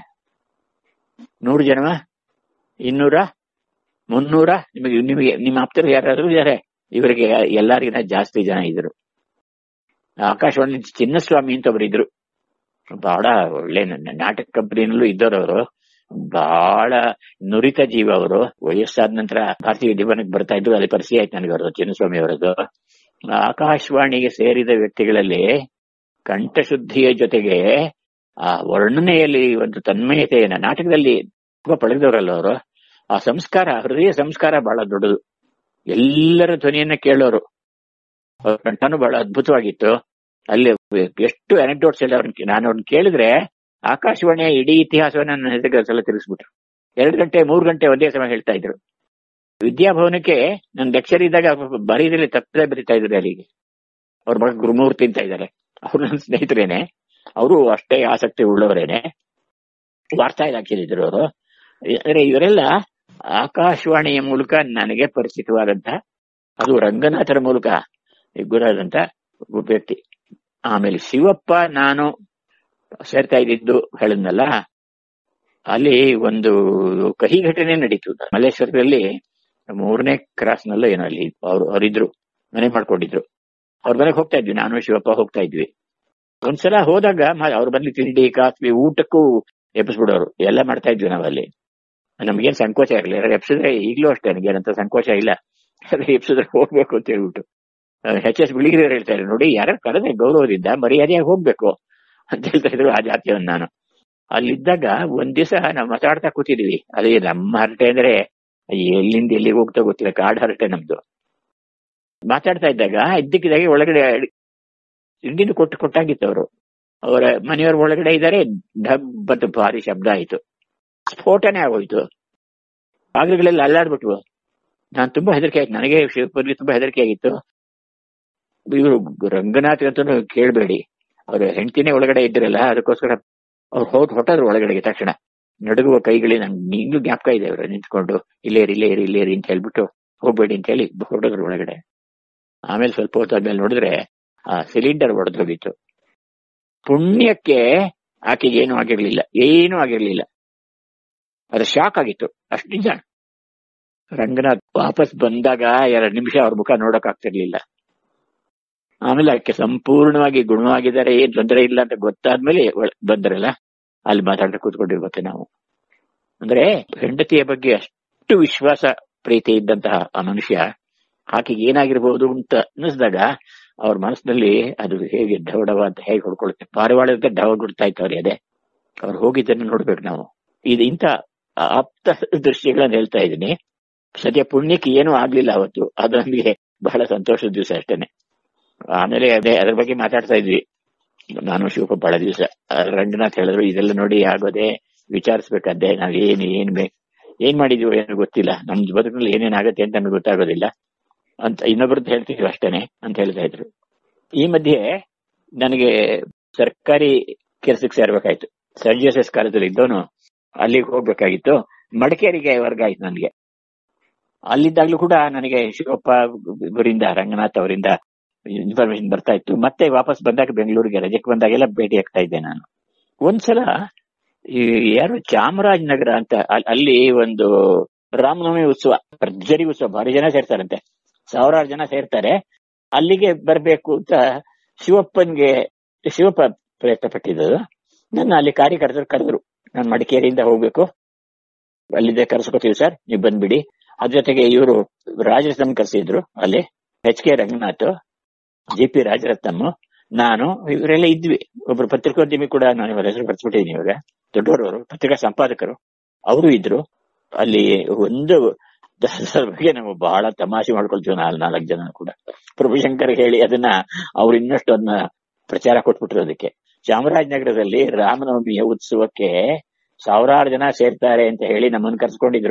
ನೂರು ಜನವ ಇನ್ನೂರ ಮುನ್ನೂರ ನಿಮಗೆ ನಿಮಗೆ ನಿಮ್ಮ ಆಪ್ತರು ಯಾರಾದ್ರೂ ಇದಾರೆ ಇವರಿಗೆ ಎಲ್ಲರಿಗಿಂತ ಜಾಸ್ತಿ ಜನ ಇದ್ರು ಆಕಾಶವಾಣಿ ಚಿನ್ನಸ್ವಾಮಿ ಅಂತ ಒಬ್ರು ಇದ್ರು ಬಹಳ ಒಳ್ಳೆ ನ- ನಾಟಕ ಕಂಪನಿನಲ್ಲೂ ಇದ್ದವರು ಬಹಳ ನುರಿತ ಜೀವ ಅವರು ವಯಸ್ಸಾದ ನಂತರ ಭಾರತೀಯ ದಿವನಕ್ಕೆ ಬರ್ತಾ ಇದ್ರು ಅಲ್ಲಿ ಪರಿಚಯ ಆಯ್ತು ನನಗೆ ಅವರು ಚಿನ್ನಸ್ವಾಮಿ ಅವರದ್ದು ಆಕಾಶವಾಣಿಗೆ ಸೇರಿದ ವ್ಯಕ್ತಿಗಳಲ್ಲಿ ಕಂಠಶುದ್ಧಿಯ ಜೊತೆಗೆ ಆ ವರ್ಣನೆಯಲ್ಲಿ ಒಂದು ತನ್ಮಯತೆಯನ್ನ ನಾಟಕದಲ್ಲಿ ತುಂಬಾ ಪಳಗಿದವರಲ್ಲ ಅವರು ಆ ಸಂಸ್ಕಾರ ಹೃದಯ ಸಂಸ್ಕಾರ ಬಹಳ ದೊಡ್ಡದು ಎಲ್ಲರ ಧ್ವನಿಯನ್ನ ಕೇಳೋರು ಅವ್ರ ಕಂಠನೂ ಬಹಳ ಅದ್ಭುತವಾಗಿತ್ತು ಅಲ್ಲಿ ಎಷ್ಟು ಅನೆಕ್ಡೋಟ್ಸ್ ಎಲ್ಲ ಅವ್ರನ್ನ ನಾನು ಅವ್ರನ್ನ ಕೇಳಿದ್ರೆ ಆಕಾಶವಾಣಿಯ ಇಡೀ ಇತಿಹಾಸವನ್ನ ನನ್ನ ಹೆಸರಿಗೆ ಸಲ ತಿರುಗಿಸ್ಬಿಟ್ರು ಎರಡು ಗಂಟೆ ಮೂರು ಗಂಟೆ ಒಂದೇ ಸಮಯ ಹೇಳ್ತಾ ಇದ್ರು ವಿದ್ಯಾಭವನಕ್ಕೆ ನನ್ನ ಲೆಕ್ಚರ್ ಇದ್ದಾಗ ಬರೀದಲ್ಲಿ ತಪ್ಪದೆ ಬರೀತಾ ಇದ್ರು ಅಲ್ಲಿಗೆ ಅವ್ರ ಮಗ ಗುರುಮೂರ್ತಿ ಅಂತ ಇದ್ದಾರೆ ಅವ್ರು ನನ್ನ ಸ್ನೇಹಿತರೇನೆ ಅವರು ಅಷ್ಟೇ ಆಸಕ್ತಿ ಉಳ್ಳವರೇನೆ ವಾರ್ತಾ ಇಲಾಖೆಯಲ್ಲಿದ್ರು ಅವರು ಅಂದ್ರೆ ಇವರೆಲ್ಲ ಆಕಾಶವಾಣಿಯ ಮೂಲಕ ನನಗೆ ಪರಿಚಿತವಾದಂತ ಅದು ರಂಗನಾಥರ ಮೂಲಕ ಗುರಾದಂತ ವ್ಯಕ್ತಿ ಆಮೇಲೆ ಶಿವಪ್ಪ ನಾನು ಸೇರ್ತಾ ಇದ್ದಿದ್ದು ಹೇಳಿದ್ನಲ್ಲ ಅಲ್ಲಿ ಒಂದು ಕಹಿ ಘಟನೆ ನಡೀತು ಮಲ್ಲೇಶ್ವರದಲ್ಲಿ ಮೂರನೇ ಕ್ರಾಸ್ ನಲ್ಲೂ ಏನೋ ಅಲ್ಲಿ ಅವ್ರು ಅವರಿದ್ರು ಮನೆ ಮಾಡ್ಕೊಂಡಿದ್ರು ಅವ್ರ ಮನೆಗೆ ಹೋಗ್ತಾ ಇದ್ವಿ ನಾನು ಶಿವಪ್ಪ ಹೋಗ್ತಾ ಇದ್ವಿ ಒಂದ್ಸಲ ಹೋದಾಗ ಮ- ಅವ್ರು ಬಂದು ತಿಂಡಿ ಕಾಫಿ ಊಟಕ್ಕೂ ಎಬ್ಬಿಸ್ಬಿಡೋರು ಎಲ್ಲ ಮಾಡ್ತಾ ಇದ್ವಿ ನಾವಲ್ಲಿ ನಮ್ಗೇನ್ ಸಂಕೋಚ ಇರಲಿಲ್ಲ ಎಬ್ಸಿದ್ರೆ ಈಗ್ಲೂ ಅಷ್ಟೇ ನನಗೇನಂತ ಸಂಕೋಚ ಇಲ್ಲ ಎಬ್ಸಿದ್ರೆ ಹೋಗ್ಬೇಕು ಅಂತ ಹೇಳ್ಬಿಟ್ಟು ಎಚ್ ಎಸ್ ಬಿಳಿಗಿರಿಯವರು ಹೇಳ್ತಾ ಇದ್ರು ನೋಡಿ ಯಾರು ಕರೆದ್ರೆ ಗೌರವದಿಂದ ಮರ್ಯಾದೆಯಾಗಿ ಹೋಗ್ಬೇಕು ಅಂತ ಹೇಳ್ತಾ ಇದ್ರು ಆ ಜಾತಿಯವನ್ನ ನಾನು ಅಲ್ಲಿದ್ದಾಗ ಒಂದ್ ದಿವಸ ನಾವು ಮಾತಾಡ್ತಾ ಕೂತಿದ್ವಿ ಅಲ್ಲಿ ನಮ್ಮ ಹರಟೆ ಅಂದ್ರೆ ಎಲ್ಲಿಂದ ಎಲ್ಲಿಗೆ ಹೋಗ್ತಾ ಗೊತ್ತಿಲ್ಲ ಕಾಡ್ ಹರಟೆ ನಮ್ದು ಮಾತಾಡ್ತಾ ಇದ್ದಾಗ ಇದ್ದಕ್ಕಿದ್ದಾಗೆ ಒಳಗಡೆ ತಿಂಡಿನ ಕೊಟ್ಟು ಕೊಟ್ಟಾಗಿತ್ತು ಅವರು ಅವರ ಮನೆಯವರ ಒಳಗಡೆ ಇದ್ದಾರೆ ಡಬ್ ಅಂತ ಭಾರಿ ಶಬ್ದ ಆಯ್ತು ಸ್ಫೋಟನೆ ಆಗೋಯ್ತು ಬಾಗಿಲುಗಳೆಲ್ಲ ಅಲ್ಲಾಡ್ಬಿಟ್ವು ನಾನ್ ತುಂಬಾ ಹೆದರಿಕೆ ಆಯ್ತು ನನಗೆ ಶಿವಪುರ್ಗೆ ತುಂಬಾ ಹೆದರಿಕೆ ಆಗಿತ್ತು ಇವರು ರಂಗನಾಥ್ ಅಂತೂ ಕೇಳಬೇಡಿ ಅವ್ರ ಹೆಂಡತಿನೇ ಒಳಗಡೆ ಇದ್ರಲ್ಲ ಅದಕ್ಕೋಸ್ಕರ ಅವ್ರು ಹೋದ್ ಹೊಟ್ಟದ್ರು ಒಳಗಡೆಗೆ ತಕ್ಷಣ ನಡುಗುವ ಕೈಗಳಿಗೆ ನಂಗೆ ಈಗಲೂ ಜ್ಞಾಪಕ ಇದೆ ಅವರು ನಿಂತ್ಕೊಂಡು ಇಲ್ಲೇ ಇರಿ ಇಲ್ಲೇ ಇರಿ ಇಲ್ಲೇ ಇರಿ ಅಂತ ಹೇಳ್ಬಿಟ್ಟು ಹೋಗ್ಬೇಡಿ ಅಂತ ಹೇಳಿ ಹೊರಡಿದ್ರು ಒಳಗಡೆ ಆಮೇಲೆ ಸ್ವಲ್ಪ ಹೊತ್ತಾದ್ಮೇಲೆ ನೋಡಿದ್ರೆ ಆ ಸಿಲಿಂಡರ್ ಒಡೆದೋಗಿತ್ತು ಪುಣ್ಯಕ್ಕೆ ಆಕೆಗೆ ಏನು ಆಗಿರ್ಲಿಲ್ಲ ಏನೂ ಆಗಿರ್ಲಿಲ್ಲ ಅದು ಶಾಕ್ ಆಗಿತ್ತು ಅಷ್ಟು ನಿಜ ರಂಗನಾಥ್ ವಾಪಸ್ ಬಂದಾಗ ಎರಡು ನಿಮಿಷ ಅವ್ರ ಮುಖ ನೋಡಕ್ ಆಗ್ತಿರ್ಲಿಲ್ಲ ಆಮೇಲೆ ಆಕೆ ಸಂಪೂರ್ಣವಾಗಿ ಗುಣವಾಗಿದ್ದಾರೆ ಏನ್ ತೊಂದರೆ ಇಲ್ಲ ಅಂತ ಗೊತ್ತಾದ್ಮೇಲೆ ಒಳ- ಬಂದ್ರಲ್ಲ ಅಲ್ಲಿ ಮಾತಾಡ್ತಾ ಕೂತ್ಕೊಂಡಿರ್ಬೇಕು ನಾವು ಅಂದ್ರೆ ಹೆಂಡತಿಯ ಬಗ್ಗೆ ಅಷ್ಟು ವಿಶ್ವಾಸ ಪ್ರೀತಿ ಇದ್ದಂತಹ ಆ ಮನುಷ್ಯ ಆಕೆಗೆ ಏನಾಗಿರ್ಬೋದು ಅಂತ ಅನ್ನಿಸಿದಾಗ ಅವ್ರ ಮನಸ್ಸಿನಲ್ಲಿ ಅದು ಹೇಗೆ ಢವಡವ ಅಂತ ಹೇಗೆ ಹೊಡ್ಕೊಳ್ಳುತ್ತೆ ಪಾರಿವಾಳದ ಡವ ಗುಡ್ತಾ ಇತ್ತು ಅವ್ರಿಗೆ ಅದೇ ಅವ್ರು ಹೋಗಿದ್ದನ್ನು ನೋಡ್ಬೇಕು ನಾವು ಇದು ಇಂಥ ಆಪ್ತ ದೃಶ್ಯಗಳನ್ನ ಹೇಳ್ತಾ ಇದ್ದೀನಿ ಸದ್ಯ ಪುಣ್ಯಕ್ಕೆ ಏನೂ ಆಗ್ಲಿಲ್ಲ ಅವತ್ತು ಅದು ನಮಗೆ ಬಹಳ ಸಂತೋಷದ ದಿವಸ ಅಷ್ಟೇನೆ ಆಮೇಲೆ ಅದೇ ಅದ್ರ ಬಗ್ಗೆ ಮಾತಾಡ್ತಾ ಇದ್ವಿ ನಾನು ಶಿವಪ್ಪ ಬಹಳ ದಿವಸ ರಂಗನಾಥ್ ಹೇಳಿದ್ರು ಇದೆಲ್ಲ ನೋಡಿ ಆಗೋದೇ ವಿಚಾರಿಸ್ಬೇಕಾದ್ದೆ ನಾವ್ ಏನ್ ಏನ್ ಬೇಕು ಏನ್ ಮಾಡಿದೀವೋ ಏನೋ ಗೊತ್ತಿಲ್ಲ ನಮ್ ಬದುಕಿನಲ್ಲಿ ಏನೇನಾಗತ್ತೆ ಅಂತ ನಮ್ಗೆ ಗೊತ್ತಾಗೋದಿಲ್ಲ ಅಂತ ಇನ್ನೊಬ್ರದ್ದು ಹೇಳ್ತೀವಿ ಅಷ್ಟೇನೆ ಅಂತ ಹೇಳ್ತಾ ಇದ್ರು ಈ ಮಧ್ಯೆ ನನಗೆ ಸರ್ಕಾರಿ ಕೆಲಸಕ್ಕೆ ಸೇರ್ಬೇಕಾಯ್ತು ಸೆಂಟ್ ಜೋಸೆಫ್ಸ್ ಕಾಲೇಜಲ್ಲಿ ಇದ್ದವನು ಅಲ್ಲಿಗೆ ಹೋಗ್ಬೇಕಾಗಿತ್ತು ಮಡಿಕೇರಿಗೆ ವರ್ಗ ಆಯ್ತು ನನಗೆ ಅಲ್ಲಿದ್ದಾಗ್ಲೂ ಕೂಡ ನನಗೆ ಶಿವಪ್ಪ ಇವರಿಂದ ರಂಗನಾಥ್ ಅವರಿಂದ ಇನ್ಫಾರ್ಮೇಶನ್ ಬರ್ತಾ ಇತ್ತು ಮತ್ತೆ ವಾಪಸ್ ಬಂದಾಗ ಬೆಂಗಳೂರಿಗೆ ರಜೆಗೆ ಬಂದಾಗೆಲ್ಲ ಭೇಟಿ ಆಗ್ತಾ ಇದ್ದೆ ನಾನು ಒಂದ್ಸಲ ಈ ಯಾರು ಚಾಮರಾಜನಗರ ಅಂತ ಅಲ್- ಅಲ್ಲಿ ಒಂದು ರಾಮನವಮಿ ಉತ್ಸವ ಭರ್ಜರಿ ಉತ್ಸವ ಭಾರಿ ಜನ ಸೇರ್ತಾರಂತೆ ಸಾವಿರಾರು ಜನ ಸೇರ್ತಾರೆ ಅಲ್ಲಿಗೆ ಬರ್ಬೇಕು ಅಂತ ಶಿವಪ್ಪನ್ಗೆ ಶಿವಪ್ಪ ಪ್ರಯತ್ನ ಪಟ್ಟಿದ್ದು ನನ್ನ ಅಲ್ಲಿ ಕಾರ್ಯಕರ್ತರು ಕರೆದ್ರು ನಾನು ಮಡಿಕೇರಿಯಿಂದ ಹೋಗ್ಬೇಕು ಅಲ್ಲಿದ್ದೆ ಕರ್ಸ್ಕೊತೀವಿ ಸರ್ ನೀವು ಬಂದ್ಬಿಡಿ ಅದ್ರ ಜೊತೆಗೆ ಇವರು ರಾಜರತ್ನಂ ಕರೆಸಿದ್ರು ಅಲ್ಲಿ H K Ranganath G P Rajaratnam ನಾನು ಇವರೆಲ್ಲ ಇದ್ವಿ ಒಬ್ರು ಪತ್ರಿಕೋದ್ಯಮಿ ಕೂಡ ನಾನು ಇವರ ಹೆಸರು ಬರ್ಸ್ಬಿಟ್ಟಿದ್ದೀನಿ ಇವಾಗ ದೊಡ್ಡವರು ಪತ್ರಿಕಾ ಸಂಪಾದಕರು ಅವರು ಇದ್ರು ಅಲ್ಲಿ ಒಂದು ದಾಸರ ಬಗ್ಗೆ ನಾವು ಬಹಳ ತಮಾಷೆ ಮಾಡ್ಕೊಳ್ತೀವಿ ನಾಲ್ ನಾಲ್ಕು ಜನ ಕೂಡ ಪ್ರಭುಶಂಕರ್ ಹೇಳಿ ಅದನ್ನ ಅವ್ರು ಇನ್ನಷ್ಟು ಅದನ್ನ ಪ್ರಚಾರ ಕೊಟ್ಬಿಟ್ರು ಅದಕ್ಕೆ ಚಾಮರಾಜನಗರದಲ್ಲಿ ರಾಮನವಮಿಯ ಉತ್ಸವಕ್ಕೆ ಸಾವಿರಾರು ಜನ ಸೇರ್ತಾರೆ ಅಂತ ಹೇಳಿ ನಮ್ಮನ್ನು ಕರ್ಸ್ಕೊಂಡಿದ್ರು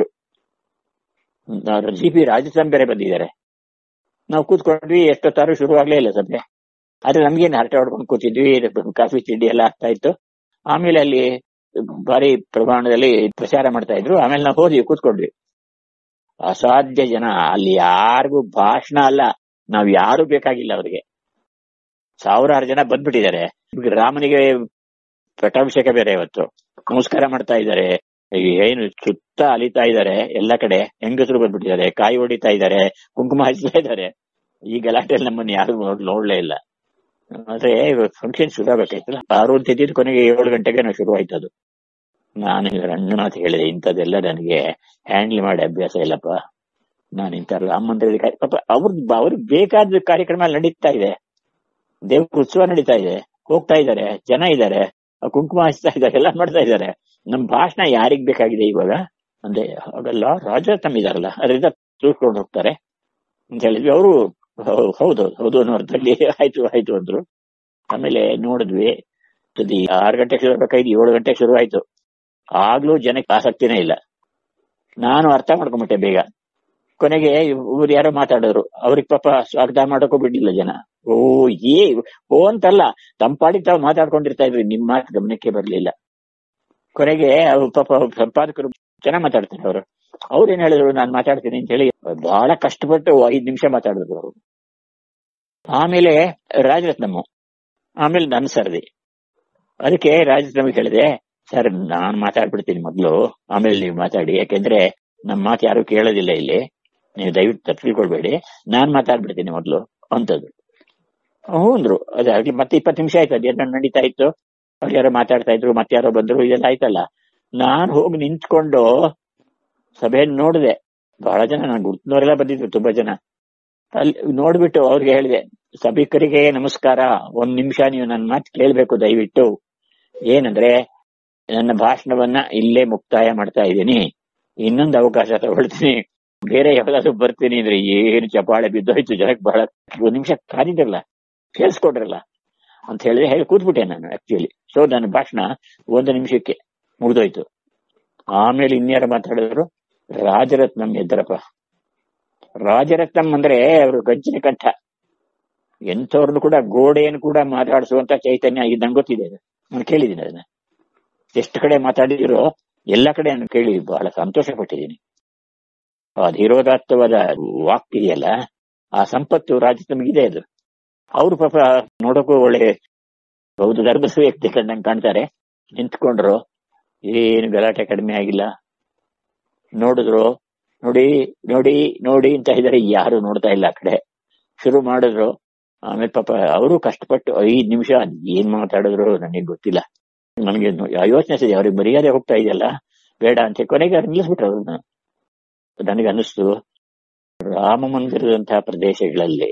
ಜಿ ಪಿ ರಾಜಸ್ಥಾನ್ ಬೇರೆ ಬಂದಿದ್ದಾರೆ ನಾವು ಕೂತ್ಕೊಂಡ್ವಿ ಎಷ್ಟೊತ್ತಾರು ಶುರುವಾಗ್ಲೇ ಇಲ್ಲ ಸಭೆ ಆದ್ರೆ ನಮ್ಗೇನು ಹರಟೆ ಹೊಡ್ಕೊಂಡು ಕೂತಿದ್ವಿ ಕಾಫಿ ತಿಂಡಿ ಎಲ್ಲ ಆಗ್ತಾ ಇತ್ತು ಆಮೇಲೆ ಅಲ್ಲಿ ಭಾರಿ ಪ್ರಮಾಣದಲ್ಲಿ ಪ್ರಚಾರ ಮಾಡ್ತಾ ಇದ್ರು ಆಮೇಲೆ ನಾವು ಹೋದ್ವಿ ಕೂತ್ಕೊಂಡ್ವಿ ಅಸಾಧ್ಯ ಜನ ಅಲ್ಲಿ ಯಾರಿಗೂ ಭಾಷಣ ಅಲ್ಲ ನಾವ್ ಯಾರು ಬೇಕಾಗಿಲ್ಲ ಅವ್ರಿಗೆ ಸಾವಿರಾರು ಜನ ಬಂದ್ಬಿಟ್ಟಿದ್ದಾರೆ ಈಗ ರಾಮನಿಗೆ ಪಟ್ಟಾಭಿಷೇಕ ಬೇರೆ ಇವತ್ತು ನಮಸ್ಕಾರ ಮಾಡ್ತಾ ಇದ್ದಾರೆ ಏನು ಸುತ್ತ ಅಲಿತಾ ಇದ್ದಾರೆ ಎಲ್ಲ ಕಡೆ ಹೆಂಗಸರು ಬಂದ್ಬಿಟ್ಟಿದ್ದಾರೆ ಕಾಯಿ ಹೊಡಿತಾ ಇದ್ದಾರೆ ಕುಂಕುಮ ಹಚ್ತಾ ಇದ್ದಾರೆ ಈ ಗಲಾಟೆಯಲ್ಲಿ ನಮ್ಮನ್ನ ಯಾರು ನೋಡ್- ನೋಡ್ಲೇ ಇಲ್ಲ ಆದ್ರೆ ಫಂಕ್ಷನ್ ಶುರು ಆಗ್ಬೇಕಾಯ್ತಲ್ಲ ಆರು ಅಂತ ಇದ್ದಿದ್ದು ಕೊನೆಗೆ ಏಳು ಗಂಟೆಗೆ ನಾವು ಶುರು ಆಯ್ತು ಅದು ನಾನು ರಂಗನಾಥ್ ಹೇಳಿದೆ ಇಂಥದ್ದೆಲ್ಲ ನನಗೆ ಹ್ಯಾಂಡಲ್ ಮಾಡಿ ಅಭ್ಯಾಸ ಇಲ್ಲಪ್ಪ ನಾನು ಇಂಥ ರಾಮ ಮಂದಿರದ ಕಾರ್ಯ- ಪಾಪ ಅವ್ರಿಗೆ ಅವ್ರಿಗೆ ಬೇಕಾದ ಕಾರ್ಯಕ್ರಮ ಅಲ್ಲಿ ನಡೀತಾ ಇದೆ ದೇವ್ರ ಉತ್ಸವ ನಡೀತಾ ಇದೆ ಹೋಗ್ತಾ ಇದ್ದಾರೆ ಜನ ಇದ್ದಾರೆ ಕುಂಕುಮ ಹಚ್ತಾ ಇದ್ದಾರೆ ಎಲ್ಲ ಮಾಡ್ತಾ ಇದ್ದಾರೆ ನಮ್ ಭಾಷಣ ಯಾರಿಗ್ ಬೇಕಾಗಿದೆ ಇವಾಗ ಅಂದ್ರೆ ಹಾಗಲ್ಲ ರಾಜ ತಮ್ಮಿದಾರಲ್ಲ ಅದರಿಂದ ತಿಳ್ಕೊಂಡು ಹೋಗ್ತಾರೆ ಅಂತ ಹೇಳಿದ್ವಿ ಅವರು ಹೌದು ಹೌದು ಅನ್ನೋ ಅರ್ಥದಲ್ಲಿ ಆಯ್ತು ಆಯ್ತು ಅಂದ್ರು ಆಮೇಲೆ ನೋಡಿದ್ವಿ ಸದಿ ಆರು ಗಂಟೆಗೆ ಶುರು ಆಗ್ಬೇಕಾಯ್ತು ಏಳು ಗಂಟೆಗೆ ಶುರು ಆಯ್ತು ಆಗ್ಲೂ ಜನಕ್ಕೆ ಆಸಕ್ತಿನೇ ಇಲ್ಲ ನಾನು ಅರ್ಥ ಮಾಡ್ಕೊಂಬಿಟ್ಟೆ ಬೇಗ ಕೊನೆಗೆ ಇವ್ರು ಯಾರೋ ಮಾತಾಡೋರು ಅವ್ರಿಗೆ ಪಾಪ ಸ್ವಾಗತ ಮಾಡೋಕ್ಕೂ ಬಿಡ್ಲಿಲ್ಲ ಜನ ಓ ಏ ಓ ಅಂತಲ್ಲ ತಂಪಾಡಿ ತಾವು ಮಾತಾಡ್ಕೊಂಡಿರ್ತಾ ಇದ್ವಿ ನಿಮ್ ಮಾತು ಗಮನಕ್ಕೆ ಬರ್ಲಿಲ್ಲ ಕೊನೆಗೆ ಅವ್ರು ಪಾಪ ಸಂಪಾದಕರು ಚೆನ್ನಾಗ್ ಮಾತಾಡ್ತಾರೆ ಅವರು ಅವ್ರು ಏನ್ ಹೇಳಿದ್ರು ನಾನು ಮಾತಾಡ್ತೀನಿ ಅಂತ ಹೇಳಿ ಬಹಳ ಕಷ್ಟಪಟ್ಟು ಐದ್ ನಿಮಿಷ ಮಾತಾಡಿದ್ರು ಅವರು ಆಮೇಲೆ ರಾಜರತ್ನಮ್ಮ ಆಮೇಲೆ ನನ್ ಸರ್ದಿ ಅದಕ್ಕೆ ರಾಜರತ್ನಮ್ಗೆ ಹೇಳಿದೆ ಸರ್ ನಾನ್ ಮಾತಾಡ್ಬಿಡ್ತೀನಿ ಮೊದ್ಲು ಆಮೇಲೆ ನೀವು ಮಾತಾಡಿ ಯಾಕೆಂದ್ರೆ ನಮ್ಮ ಮಾತು ಯಾರು ಕೇಳೋದಿಲ್ಲ ಇಲ್ಲಿ ನೀವು ದಯವಿಟ್ಟು ತಪ್ಪಿಕೊಳ್ಬೇಡಿ ನಾನ್ ಮಾತಾಡ್ಬಿಡ್ತೀನಿ ಮೊದ್ಲು ಅಂತದ್ದು ಹ್ಞೂ ಅಂದ್ರು ಅದಾಗ್ಲಿ ಮತ್ತೆ ಇಪ್ಪತ್ತು ನಿಮಿಷ ಆಯ್ತು ಅದೇನೋ ನಡೀತಾ ಇತ್ತು ಅವ್ರು ಯಾರೋ ಮಾತಾಡ್ತಾ ಇದ್ರು ಮತ್ತೆ ಯಾರೋ ಬಂದ್ರು ಇದೆಲ್ಲ ಆಯ್ತಲ್ಲ ನಾನ್ ಹೋಗಿ ನಿಂತ್ಕೊಂಡು ಸಭೆಯನ್ನು ನೋಡಿದೆ ಬಹಳ ಜನ ನಾನು ಗುರ್ತನವರೆಲ್ಲ ಬಂದಿದ್ರು ತುಂಬಾ ಜನ ಅಲ್ಲಿ ನೋಡ್ಬಿಟ್ಟು ಅವ್ರಿಗೆ ಹೇಳಿದೆ ಸಭಿಕರಿಗೆ ನಮಸ್ಕಾರ ಒಂದ್ ನಿಮಿಷ ನೀವು ನನ್ನ ಮಾತು ಕೇಳ್ಬೇಕು ದಯವಿಟ್ಟು ಏನಂದ್ರೆ ನನ್ನ ಭಾಷಣವನ್ನ ಇಲ್ಲೇ ಮುಕ್ತಾಯ ಮಾಡ್ತಾ ಇದ್ದೀನಿ ಇನ್ನೊಂದು ಅವಕಾಶ ತಗೊಳ್ತೀನಿ ಬೇರೆ ಯಾವ್ದಾದ್ರು ಬರ್ತೀನಿ ಅಂದ್ರೆ ಏನು ಚಪಾಳೆ ಬಿದ್ದೋಯ್ತು ಜನಕ್ಕೆ ಬಹಳ ಒಂದ್ ನಿಮಿಷ ಕಾದಿದ್ರಲ್ಲ ಕೇಳಿಸ್ಕೊಡ್ರಲ್ಲ ಅಂತ ಹೇಳಿದ್ರೆ ಹೇಳಿ ಕೂತ್ಬಿಟ್ಟೆ ನಾನು ಆಕ್ಚುಲಿ ಸೊ ನನ್ನ ಭಾಷಣ ಒಂದು ನಿಮಿಷಕ್ಕೆ ಮುಗ್ದೋಯ್ತು ಆಮೇಲೆ ಇನ್ಯಾರು ಮಾತಾಡಿದ್ರು ರಾಜರತ್ನಂ ಎದ್ದರಪ್ಪ ರಾಜರತ್ನಂ ಅಂದ್ರೆ ಅವರು ಗಂಚಿನ ಕಂಠ ಎಂಥವ್ರನ್ನು ಕೂಡ ಗೋಡೆಯನ್ನು ಕೂಡ ಮಾತಾಡಿಸುವಂತ ಚೈತನ್ಯ ಇದು ನಂಗೆ ಗೊತ್ತಿದೆ ಅದು. ನಾನು ಕೇಳಿದ್ದೀನಿ ಅದನ್ನ ಎಷ್ಟು ಕಡೆ ಮಾತಾಡಿದಿರೋ ಎಲ್ಲ ಕಡೆ ನಾನು ಕೇಳಿ ಬಹಳ ಸಂತೋಷ ಪಟ್ಟಿದ್ದೀನಿ ಆ ಧೀರೋದಾತ್ತವಾದ ವಾಕ್ ಇದೆಯಲ್ಲ ಆ ಸಂಪತ್ತು ರಾಜರತ್ನಂಗಿದೆ ಅದು ಅವ್ರು ಪಾಪ ನೋಡೋಕ್ಕೂ ಒಳ್ಳೆ ಹೌದು ಗರ್ಭಸ ವ್ಯಕ್ತಿ ಕಂಡಂಗೆ ಕಾಣ್ತಾರೆ ನಿಂತ್ಕೊಂಡ್ರು ಏನು ಗಲಾಟೆ ಕಡಿಮೆ ಆಗಿಲ್ಲ ನೋಡಿದ್ರು ನೋಡಿ ನೋಡಿ ನೋಡಿ ಅಂತ ಇದಾರೆ ಯಾರು ನೋಡ್ತಾ ಇಲ್ಲ ಆ ಕಡೆ ಶುರು ಮಾಡಿದ್ರು ಆಮೇಲೆ ಪಾಪ ಅವರು ಕಷ್ಟಪಟ್ಟು ಐದ್ ನಿಮಿಷ ಏನ್ ಮಾತಾಡಿದ್ರು ನನಗೆ ಗೊತ್ತಿಲ್ಲ ನನಗೆ ಯೋಚನೆ ಸಿದೆ ಅವ್ರಿಗೆ ಮರ್ಯಾದೆ ಹೋಗ್ತಾ ಇದೆಯಲ್ಲ ಬೇಡ ಅಂತ ಕೊನೆಗೆ ಅವ್ರು ನಿಲ್ಲಿಸ್ಬಿಟ್ರು ಅವ್ರನ್ನ ನನಗೆ ಅನ್ನಿಸ್ತು ರಾಮ ಮಂದಿರದಂತಹ ಪ್ರದೇಶಗಳಲ್ಲಿ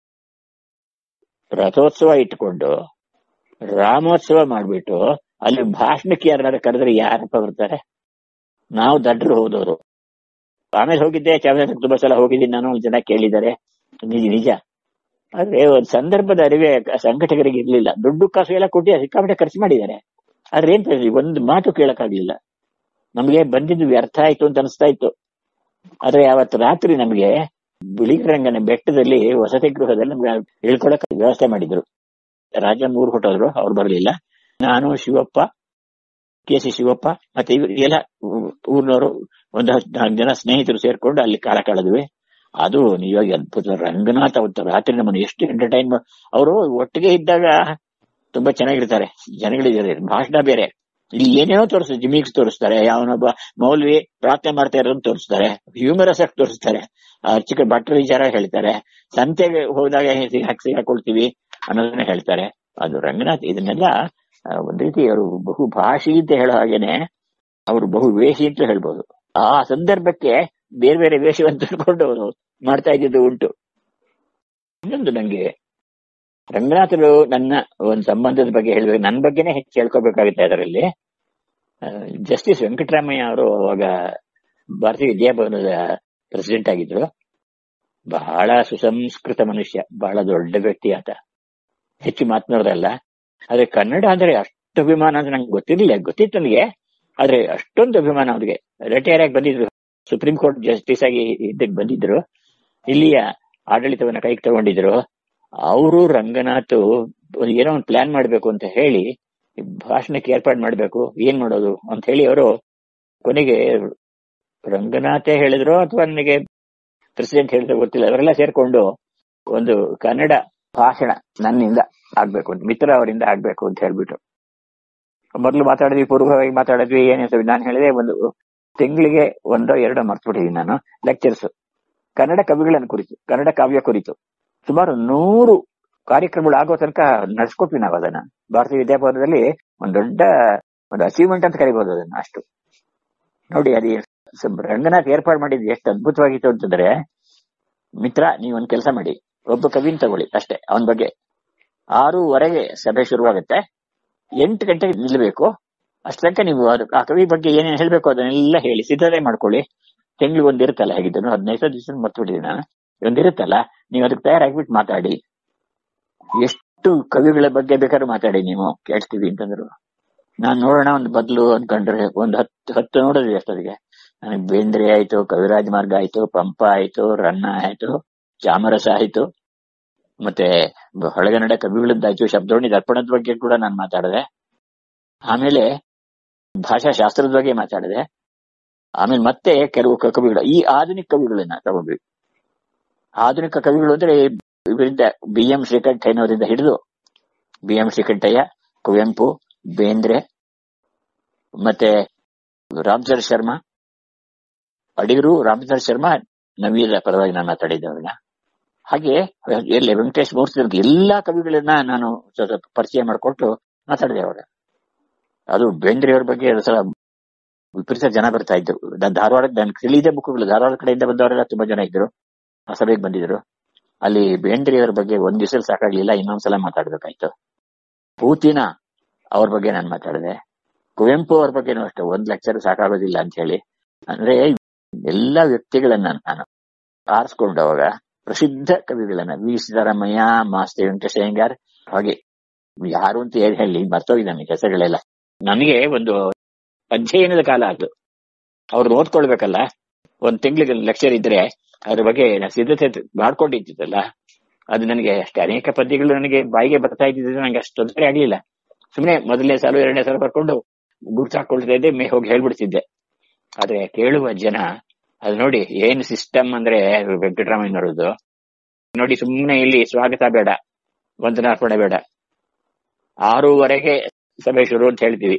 ರಥೋತ್ಸವ ಇಟ್ಕೊಂಡು ರಾಮೋತ್ಸವ ಮಾಡ್ಬಿಟ್ಟು ಅಲ್ಲಿ ಭಾಷಣಕ್ಕೆ ಯಾರು ಕರೆದ್ರೆ ಯಾರಪ್ಪ ಬರ್ತಾರೆ ನಾವು ದಡ್ರು ಹೋದವರು ಆಮೇಲೆ ಹೋಗಿದ್ದೆ ಚಾಮರಾಜನಗರ ತುಂಬಾ ಸಲ ಹೋಗಿದ್ದೀನಿ ನಾನು ಒಂದ್ ಜನ ಕೇಳಿದ್ದಾರೆ ನಿಜ ನಿಜ ಆದ್ರೆ ಒಂದ್ ಸಂದರ್ಭದ ಅರಿವೆ ಸಂಘಟಕರಿಗೆ ಇರ್ಲಿಲ್ಲ ದುಡ್ಡು ಕಾಸು ಎಲ್ಲ ಕೊಟ್ಟು ಸಿಕ್ಕಾಪಟ್ಟೆ ಖರ್ಚು ಮಾಡಿದ್ದಾರೆ ಆದ್ರೆ ಏನ್ ಪ್ರಯೋಜನ? ಒಂದು ಮಾತು ಕೇಳಕ್ಕಾಗ್ಲಿಲ್ಲ ನಮ್ಗೆ ಬಂದಿದ್ದು ವ್ಯರ್ಥ ಆಯ್ತು ಅಂತ ಅನಿಸ್ತಾ ಇತ್ತು ಆದ್ರೆ ಅವತ್ತು ರಾತ್ರಿ ನಮ್ಗೆ ಬಿಳಿಗರಂಗನ ಬೆಟ್ಟದಲ್ಲಿ ವಸತಿ ಗೃಹದಲ್ಲಿ ನಮ್ಗೆ ಇಳ್ಕೊಳಕ್ ವ್ಯವಸ್ಥೆ ಮಾಡಿದ್ರು ರಾಜ ಮೂರು ಹೊಟ್ಟೋದ್ರು ಅವ್ರು ಬರ್ಲಿಲ್ಲ ನಾನು ಶಿವಪ್ಪ ಕೆ ಸಿ ಶಿವಪ್ಪ ಮತ್ತೆ ಇವ್ರು ಎಲ್ಲ ಊ- ಊರ್ನವರು ಒಂದು ಹತ್ತು ನಾಲ್ಕು ಜನ ಸ್ನೇಹಿತರು ಸೇರ್ಕೊಂಡು ಅಲ್ಲಿ ಕಾಲ ಕಳೆದ್ವಿ ಅದು ನಿಜವಾಗಿ ಅದ್ಭುತ ರಂಗನಾಥ ಅವತ್ತು ರಾತ್ರಿ ನಮ್ಮನ್ನು ಎಷ್ಟು ಎಂಟರ್ಟೈನ್ ಅವರು ಒಟ್ಟಿಗೆ ಇದ್ದಾಗ ತುಂಬಾ ಚೆನ್ನಾಗಿರ್ತಾರೆ ಜನಗಳಿದ್ದಾರೆ ಭಾಷಣ ಬೇರೆ ಇಲ್ಲಿ ಏನೇನೋ ತೋರಿಸ್ತಾರೆ ಜಿಮಿಕ್ಸ್ ತೋರಿಸ್ತಾರೆ ಯಾವನೊಬ್ಬ ಮೌಲ್ವಿ ಪ್ರಾರ್ಥನೆ ಮಾಡ್ತಾ ಇರೋದು ತೋರಿಸ್ತಾರೆ ಹ್ಯೂಮರಸ್ ಆಗಿ ತೋರಿಸ್ತಾರೆ ಚಿಕ್ಕ ಭಟ್ರ ವಿಚಾರ ಹೇಳ್ತಾರೆ ಸಂತೆಗೆ ಹೋದಾಗ ಹಾಕಿ ಸಿಗಾಕೊಳ್ತೀವಿ ಅನ್ನೋದನ್ನ ಹೇಳ್ತಾರೆ ಅದು ರಂಗನಾಥ್ ಇದನ್ನೆಲ್ಲ ಆ, ಒಂದ್ ರೀತಿ ಅವರು ಬಹು ಭಾಷಿ ಅಂತ ಹೇಳೋ ಹಾಗೇನೆ ಅವರು ಬಹು ವೇಷಿ ಅಂತ ಹೇಳ್ಬೋದು ಆ ಸಂದರ್ಭಕ್ಕೆ ಬೇರೆ ಬೇರೆ ವೇಷವನ್ನು ತಂದ್ಕೊಂಡು ಅವರು ಮಾಡ್ತಾ ಇದ್ದಿದ್ದು ಉಂಟು ಇನ್ನೊಂದು ನಂಗೆ ರಂಗನಾಥರು ನನ್ನ ಒಂದು ಸಂಬಂಧದ ಬಗ್ಗೆ ಹೇಳ್ಬೇಕು ನನ್ನ ಬಗ್ಗೆನೇ ಹೆಚ್ಚು ಹೇಳ್ಕೋಬೇಕಾಗುತ್ತೆ ಅದರಲ್ಲಿ ಜಸ್ಟಿಸ್ ವೆಂಕಟರಾಮಯ್ಯ ಅವರು ಅವಾಗ ಭಾರತೀಯ ವಿದ್ಯಾಭವನದ ಪ್ರೆಸಿಡೆಂಟ್ ಆಗಿದ್ರು ಬಹಳ ಸುಸಂಸ್ಕೃತ ಮನುಷ್ಯ ಬಹಳ ದೊಡ್ಡ ವ್ಯಕ್ತಿ ಆತ ಹೆಚ್ಚು ಮಾತನಾಡೋದಲ್ಲ ಆದ್ರೆ ಕನ್ನಡ ಅಂದ್ರೆ ಅಷ್ಟು ಅಭಿಮಾನ ಅಂತ ನಂಗೆ ಗೊತ್ತಿರ್ಲಿಲ್ಲ ಗೊತ್ತಿತ್ತು ನನಗೆ ಆದ್ರೆ ಅಷ್ಟೊಂದು ಅಭಿಮಾನ ಅವ್ರಿಗೆ ರಿಟೈರ್ ಆಗಿ ಬಂದಿದ್ರು ಸುಪ್ರೀಂ ಕೋರ್ಟ್ ಜಸ್ಟಿಸ್ ಆಗಿ ಇದ್ದಕ್ಕೆ ಬಂದಿದ್ರು ಇಲ್ಲಿಯ ಆಡಳಿತವನ್ನ ಕೈಗೆ ತಗೊಂಡಿದ್ರು ಅವರು ರಂಗನಾಥ್ ಒಂದ್ ಏನೋ ಒಂದು ಪ್ಲಾನ್ ಮಾಡ್ಬೇಕು ಅಂತ ಹೇಳಿ ಭಾಷಣಕ್ಕೆ ಏರ್ಪಾಡು ಮಾಡ್ಬೇಕು ಏನ್ ಮಾಡೋದು ಅಂತ ಹೇಳಿ ಅವರು ಕೊನೆಗೆ ರಂಗನಾಥೇ ಹೇಳಿದ್ರು ಅಥವಾ ನನಗೆ ಪ್ರೆಸಿಡೆಂಟ್ ಹೇಳಿದ್ರು ಗೊತ್ತಿಲ್ಲ ಅವರೆಲ್ಲ ಸೇರ್ಕೊಂಡು ಒಂದು ಕನ್ನಡ ಭಾಷಣ ನನ್ನಿಂದ ಆಗ್ಬೇಕು ಅಂತ ಮಿತ್ರ ಅವರಿಂದ ಆಗ್ಬೇಕು ಅಂತ ಹೇಳ್ಬಿಟ್ಟು ಮೊದಲು ಮಾತಾಡಿದ್ವಿ ಪೂರ್ವವಾಗಿ ಮಾತಾಡಿದ್ವಿ ಏನಿರ್ತವೆ ನಾನು ಹೇಳಿದೆ ಒಂದು ತಿಂಗಳಿಗೆ ಒಂದೋ ಎರಡೋ ಮರ್ತ್ಬಿಟ್ಟಿದ್ದೀನಿ ನಾನು ಲೆಕ್ಚರ್ಸ್ ಕನ್ನಡ ಕವಿಗಳನ್ನು ಕುರಿತು ಕನ್ನಡ ಕಾವ್ಯ ಕುರಿತು ಸುಮಾರು ನೂರು ಕಾರ್ಯಕ್ರಮಗಳು ಆಗೋ ತನಕ ನಡೆಸ್ಕೊಟ್ವಿ ನಾವು ಅದನ್ನ ಭಾರತೀಯ ವಿದ್ಯಾಭವನದಲ್ಲಿ ಒಂದು ದೊಡ್ಡ ಒಂದು ಅಚೀವ್ಮೆಂಟ್ ಅಂತ ಕರಿಬಹುದು ಅದನ್ನ ಅಷ್ಟು ನೋಡಿ ಅದು ಸ- ರಂಗನಾಥ್ ಏರ್ಪಾಡು ಮಾಡಿದ್ದು ಎಷ್ಟು ಅದ್ಭುತವಾಗಿತ್ತು ಅಂತಂದ್ರೆ ಮಿತ್ರ ನೀವ್ ಒಂದ್ ಕೆಲಸ ಮಾಡಿ ಒಬ್ಬ ಕವಿನ್ ತಗೊಳ್ಳಿ ಅಷ್ಟೇ ಅವನ ಬಗ್ಗೆ ಆರೂವರೆಗೆ ಸಭೆ ಶುರುವಾಗುತ್ತೆ ಎಂಟು ಗಂಟೆಗೆ ನಿಲ್ಬೇಕು ಅಷ್ಟ ತನಕ ನೀವು ಅದು ಆ ಕವಿ ಬಗ್ಗೆ ಏನೇನು ಹೇಳ್ಬೇಕು ಅದನ್ನೆಲ್ಲ ಹೇಳಿ ಸಿದ್ಧತೆ ಮಾಡ್ಕೊಳ್ಳಿ ತಿಂಗ್ಳಿಗೆ ಒಂದ್ ಇರುತ್ತಲ್ಲ ಹೇಗಿದ್ದು ಹದಿನೈದು ದಿವಸ ಮರ್ತ್ಬಿಟ್ಟಿದ್ದೀನಿ ನಾನು ಒಂದಿರುತ್ತಲ್ಲ ನೀವು ಅದಕ್ಕೆ ತಯಾರಾಗ್ಬಿಟ್ಟು ಮಾತಾಡಿ ಎಷ್ಟು ಕವಿಗಳ ಬಗ್ಗೆ ಬೇಕಾದ್ರೂ ಮಾತಾಡಿ ನೀವು ಕೇಳ್ತೀವಿ ಅಂತಂದ್ರು ನಾನ್ ನೋಡೋಣ ಒಂದು ಬದ್ಲು ಅನ್ಕೊಂಡ್ರೆ ಒಂದ್ ಹತ್ತು ಹತ್ತು ನೋಡಿದ್ವಿ ಅಷ್ಟೊತ್ತಿಗೆ ನನಗೆ ಬೇಂದ್ರೆ ಆಯ್ತು ಕವಿರಾಜ್ ಮಾರ್ಗ ಆಯ್ತು ಪಂಪ ಆಯ್ತು ರನ್ನ ಆಯ್ತು ಚಾಮರಸ ಆಯ್ತು ಮತ್ತೆ ಹೊಳಗನ್ನಡ ಕವಿಗಳದ್ದಾಯ್ತು ಶಬ್ದೋಣಿ ದರ್ಪಣದ ಬಗ್ಗೆ ಕೂಡ ನಾನು ಮಾತಾಡಿದೆ ಆಮೇಲೆ ಭಾಷಾ ಶಾಸ್ತ್ರದ ಬಗ್ಗೆ ಮಾತಾಡಿದೆ ಆಮೇಲೆ ಮತ್ತೆ ಕೆಲವು ಕ- ಕವಿಗಳು ಈ ಆಧುನಿಕ ಕವಿಗಳನ್ನ ತಗೊಂಡ್ವಿ ಆಧುನಿಕ ಕವಿಗಳು ಅಂದ್ರೆ ಇವರಿಂದ ಬಿ ಎಂ ಶ್ರೀಕಂಠಯ್ಯನವರಿಂದ ಹಿಡಿದು ಬಿ ಎಂ ಶ್ರೀಕಂಠಯ್ಯ ಕುವೆಂಪು ಬೇಂದ್ರೆ ಮತ್ತೆ ರಾಮಚಂದ್ರ ಶರ್ಮಾ ಅಡಿಗರು ರಾಮಚಂದ್ರ ಶರ್ಮಾ ನವೀದ ಪರವಾಗಿ ನಾನು ಮಾತಾಡಿದ್ದವ್ರನ್ನ ಹಾಗೆ ಎಲ್ಲಿ ವೆಂಕಟೇಶ್ ಮೂರ್ತಿ ಎಲ್ಲಾ ಕವಿಗಳನ್ನ ನಾನು ಸ್ವಲ್ಪ ಪರಿಚಯ ಮಾಡಿಕೊಟ್ಟು ಮಾತಾಡಿದೆ ಅವಾಗ ಅದು ಬೇಂದ್ರೆಯವ್ರ ಬಗ್ಗೆ ಒಂದು ಸಲ ವಿಪರೀತ ಜನ ಬರ್ತಾ ಇದ್ರು ನಾನ್ ಧಾರವಾಡ ನನ್ ತಿಳಿದ ಬುಕ್ಗಳು ಧಾರವಾಡ ಕಡೆಯಿಂದ ಬಂದವರೆಲ್ಲ ತುಂಬಾ ಜನ ಇದ್ರು ಆ ಸಭೆಗೆ ಬಂದಿದ್ರು ಅಲ್ಲಿ ಬೇಂದ್ರೆಯವರ ಬಗ್ಗೆ ಒಂದ್ ದಿವಸ ಸಾಕಾಗ್ಲಿಲ್ಲ ಇನ್ನೊಂದ್ಸಲ ಮಾತಾಡ್ಬೇಕಾಯ್ತು ಪೂತಿನ ಅವ್ರ ಬಗ್ಗೆ ನಾನು ಮಾತಾಡಿದೆ ಕುವೆಂಪು ಅವ್ರ ಬಗ್ಗೆನೂ ಅಷ್ಟೇ ಒಂದ್ ಲೆಕ್ಚರ್ ಸಾಕಾಗೋದಿಲ್ಲ ಅಂತ ಹೇಳಿ ಅಂದ್ರೆ ಎಲ್ಲಾ ವ್ಯಕ್ತಿಗಳನ್ನ ನಾನು ಆರಿಸ್ಕೊಂಡು ಅವಾಗ ಪ್ರಸಿದ್ಧ ಕವಿಗಳನ್ನ ವಿ ಸಿದ್ದರಾಮಯ್ಯ ಮಾಸ್ತಿ ವೆಂಕಟೇಶ ಅಯ್ಯಂಗಾರ್ ಹಾಗೆ ಯಾರು ಅಂತ ಏನ್ ಹೇಳಿ ಮರ್ತೋಗಿದೆ ನನಗೆ ಹೆಸರುಗಳೆಲ್ಲ ನನಗೆ ಒಂದು ಅಧ್ಯಯನದ ಕಾಲ ಅದು ಅವ್ರನ್ನ ಓದ್ಕೊಳ್ಬೇಕಲ್ಲ ಒಂದ್ ತಿಂಗಳಿಗೆ ಲೆಕ್ಚರ್ ಇದ್ರೆ ಅದ್ರ ಬಗ್ಗೆ ನಾನು ಸಿದ್ಧತೆ ಮಾಡ್ಕೊಂಡಿದ್ದಲ್ಲ ಅದು ನನಗೆ ಅಷ್ಟೇ ಅನೇಕ ಪದ್ಯಗಳು ನನಗೆ ಬಾಯಿಗೆ ಬರ್ತಾ ಇದ್ದಿದ್ದು ನನಗೆ ಅಷ್ಟು ತೊಂದರೆ ಆಗ್ಲಿಲ್ಲ ಸುಮ್ಮನೆ ಮೊದಲನೇ ಸಾಲು ಎರಡನೇ ಸಾಲು ಬರ್ಕೊಂಡು ಗುರ್ತಾಕೊಳ್ತಾ ಇದ್ದೆ ಮೇ ಹೋಗಿ ಹೇಳ್ಬಿಡ್ತಿದ್ದೆ ಆದ್ರೆ ಕೇಳುವ ಜನ ಅದು ನೋಡಿ ಏನ್ ಸಿಸ್ಟಮ್ ಅಂದ್ರೆ ವೆಂಕಟರಾಮಯ್ಯನವರದ್ದು ನೋಡಿ ಸುಮ್ಮನೆ ಇಲ್ಲಿ ಸ್ವಾಗತ ಬೇಡ ವಂದನಾರ್ಪಣೆ ಬೇಡ ಆರೂವರೆಗೆ ಸಭೆ ಶುರು ಅಂತ ಹೇಳ್ತೀವಿ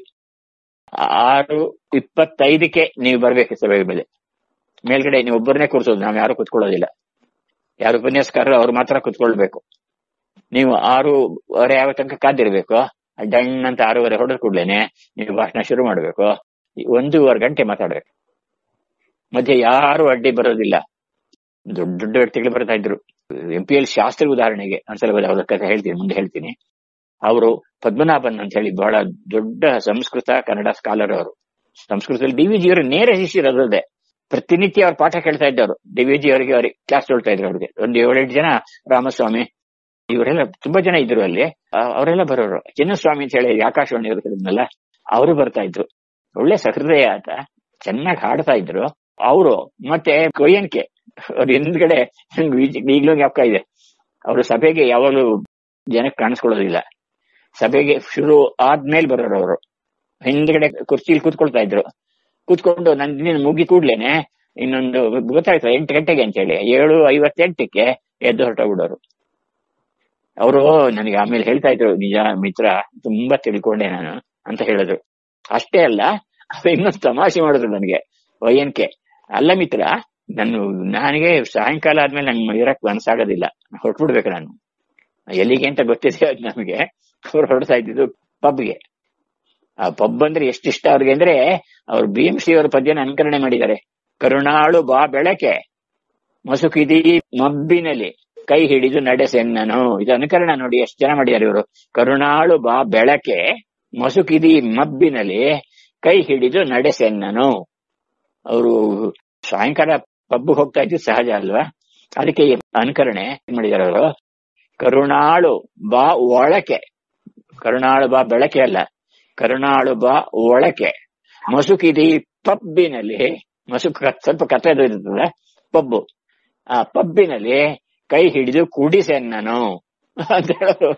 ಆರು ಇಪ್ಪತ್ತೈದಕ್ಕೆ ನೀವು ಬರ್ಬೇಕು ಸಭೆ ಮೇಲೆ ಮೇಲ್ಗಡೆ ನೀವು ಒಬ್ಬರನ್ನೇ ಕೂರ್ಸೋದು ನಾವು ಯಾರು ಕುತ್ಕೊಳ್ಳೋದಿಲ್ಲ ಯಾರು ಉಪನ್ಯಾಸಕಾರರು ಅವ್ರು ಮಾತ್ರ ಕುತ್ಕೊಳ್ಬೇಕು ನೀವು ಆರೂವರೆ ಯಾವ ತನಕ ಕಾದಿರ್ಬೇಕು ಡಣ್ ಅಂತ ಆರೂವರೆ ಹೊಡೆದ ಕೂಡ್ಲೇನೆ ನೀವು ಭಾಷಣ ಶುರು ಮಾಡ್ಬೇಕು ಒಂದೂವರೆ ಗಂಟೆ ಮಾತಾಡ್ಬೇಕು ಮಧ್ಯೆ ಯಾರು ಅಡ್ಡಿ ಬರೋದಿಲ್ಲ ದೊಡ್ಡ ದೊಡ್ಡ ವ್ಯಕ್ತಿಗಳು ಬರ್ತಾ ಇದ್ರು ಎಂ ಪಿ ಎಲ್ ಶಾಸ್ತ್ರಿ ಉದಾಹರಣೆಗೆ ಒಂದ್ಸಲ ಅವ್ರ ಕಥೆ ಹೇಳ್ತೀನಿ ಮುಂದೆ ಹೇಳ್ತೀನಿ ಅವರು ಪದ್ಮನಾಭನ್ ಅಂತ ಹೇಳಿ ಬಹಳ ದೊಡ್ಡ ಸಂಸ್ಕೃತ ಕನ್ನಡ ಸ್ಕಾಲರ್ ಅವರು ಸಂಸ್ಕೃತದಲ್ಲಿ ಡಿ ವಿ ಜಿ ಅವರು ನೇರ ಶಿಷ್ಯರದೇ ಪ್ರತಿನಿತ್ಯ ಅವ್ರ ಪಾಠ ಕೇಳ್ತಾ ಇದ್ದವರು ಡಿ ವಿ ಜಿ ಅವರಿಗೆ ಅವ್ರಿಗೆ ಕ್ಲಾಸ್ ತೊಳ್ತಾ ಇದ್ರು ಅವ್ರಿಗೆ ಒಂದು ಏಳೆಂಟು ಜನ ರಾಮಸ್ವಾಮಿ ಇವರೆಲ್ಲ ತುಂಬಾ ಜನ ಇದ್ರು ಅಲ್ಲಿ ಆ- ಅವರೆಲ್ಲ ಬರೋರು ಚಿನ್ನಸ್ವಾಮಿ ಅಂತ ಹೇಳಿ ಆಕಾಶವಾಣಿ ಇರುತ್ತಲ್ಲ ಅವರು ಬರ್ತಾ ಇದ್ರು ಒಳ್ಳೆ ಸಹೃದಯ ಆತ ಚೆನ್ನಾಗಿ ಹಾಡ್ತಾ ಇದ್ರು ಅವರು ಮತ್ತೆ ಕೊಯ್ಯನ್ಕೆ ಅವ್ರ ಹಿಂದ್ಗಡೆ ನಂಗೆ ಈಗ್ಲೂ ಜ್ಞಾಪಕ ಇದೆ ಅವರು ಸಭೆಗೆ ಯಾವಾಗಲೂ ಜನಕ್ಕೆ ಕಾಣಿಸ್ಕೊಳ್ಳೋದಿಲ್ಲ ಸಭೆಗೆ ಶುರು ಆದ್ಮೇಲೆ ಬರೋರು ಅವರು ಹಿಂದ್ಗಡೆ ಕುರ್ಚಿಲಿ ಕೂತ್ಕೊಳ್ತಾ ಇದ್ರು ಕೂತ್ಕೊಂಡು ನನ್ ನೀನು ಮುಗಿ ಕೂಡ್ಲೇನೆ ಇನ್ನೊಂದು ಗೊತ್ತಾಯ್ತು ಎಂಟು ಗಂಟೆಗೆ ಅಂತೇಳಿ ಏಳು ಐವತ್ತೆಂಟಕ್ಕೆ ಎದ್ದು ಹೊರಟೋಗ್ಬಿಡೋರು ಅವರು ನನಗೆ ಆಮೇಲೆ ಹೇಳ್ತಾ ಇದ್ರು ನಿಜ ಮಿತ್ರ ತುಂಬಾ ತಿಳ್ಕೊಂಡೆ ನಾನು ಅಂತ ಹೇಳಿದ್ರು ಅಷ್ಟೇ ಅಲ್ಲ ಇನ್ನೊಂದು ತಮಾಷೆ ಮಾಡಿದ್ರು ನನಗೆ ವೈಎನ್ಕೆ ಅಲ್ಲ ಮಿತ್ರ ನಾನು ನನಗೆ ಸಾಯಂಕಾಲ ಆದ್ಮೇಲೆ ನಂಗೆ ಇರಕ್ ಮನಸ್ಸಾಗೋದಿಲ್ಲ ಹೊರಟ್ಬಿಡ್ಬೇಕು ನಾನು ಎಲ್ಲಿಗೆ ಅಂತ ಗೊತ್ತಿದೆ ಅದು ನಮಗೆ ಅವ್ರು ಹೊರಡ್ತಾ ಇದ್ದಿದ್ದು ಪಬ್ಗೆ ಆ ಪಬ್ ಅಂದ್ರೆ ಎಷ್ಟು ಇಷ್ಟ ಅವ್ರಿಗೆ ಅಂದ್ರೆ ಅವ್ರು ಬಿ ಎಂ ಸಿ ಅವರ ಪದ್ಯನ ಅನುಕರಣೆ ಮಾಡಿದ್ದಾರೆ ಕರುಣಾಳು ಬಾ ಬೆಳಕೆ ಮಸುಕಿದಿ ಮಬ್ಬಿನಲ್ಲಿ ಕೈ ಹಿಡಿದು ನಡೆಸೆನ್ನನು ಇದು ಅನುಕರಣ ನೋಡಿ ಎಷ್ಟು ಜನ ಮಾಡಿದ್ದಾರೆ ಇವರು ಕರುಣಾಳು ಬಾ ಬೆಳಕೆ ಮಸುಕಿದಿ ಮಬ್ಬಿನಲ್ಲಿ ಕೈ ಹಿಡಿದು ನಡೆಸೆನ್ನನು ಅವರು ಸಾಯಂಕಾಲ ಪಬ್ಗೆ ಹೋಗ್ತಾ ಇದ್ದು ಸಹಜ ಅಲ್ವಾ ಅದಕ್ಕೆ ಈ ಅನುಕರಣೆ ಏನ್ ಮಾಡಿದ್ದಾರೆ ಅವರು ಕರುಣಾಳು ಬಾ ಒಳಕೆ ಕರುಣಾಳು ಬಾ ಬೆಳಕೆ ಅಲ್ಲ ಕರುಣಾಳು ಬಾ ಒಳಕೆ ಮಸುಕಿದಿ ಪಬ್ಬಿನಲ್ಲಿ ಮಸುಕು ಸ್ವಲ್ಪ ಕತ್ತದು ಇರ್ತದೆ ಪಬ್ಬು ಆ ಪಬ್ಬಿನಲ್ಲಿ ಕೈ ಹಿಡಿದು ಕುಡಿಸೆನ್ನನು ಅಂತ ಹೇಳೋರು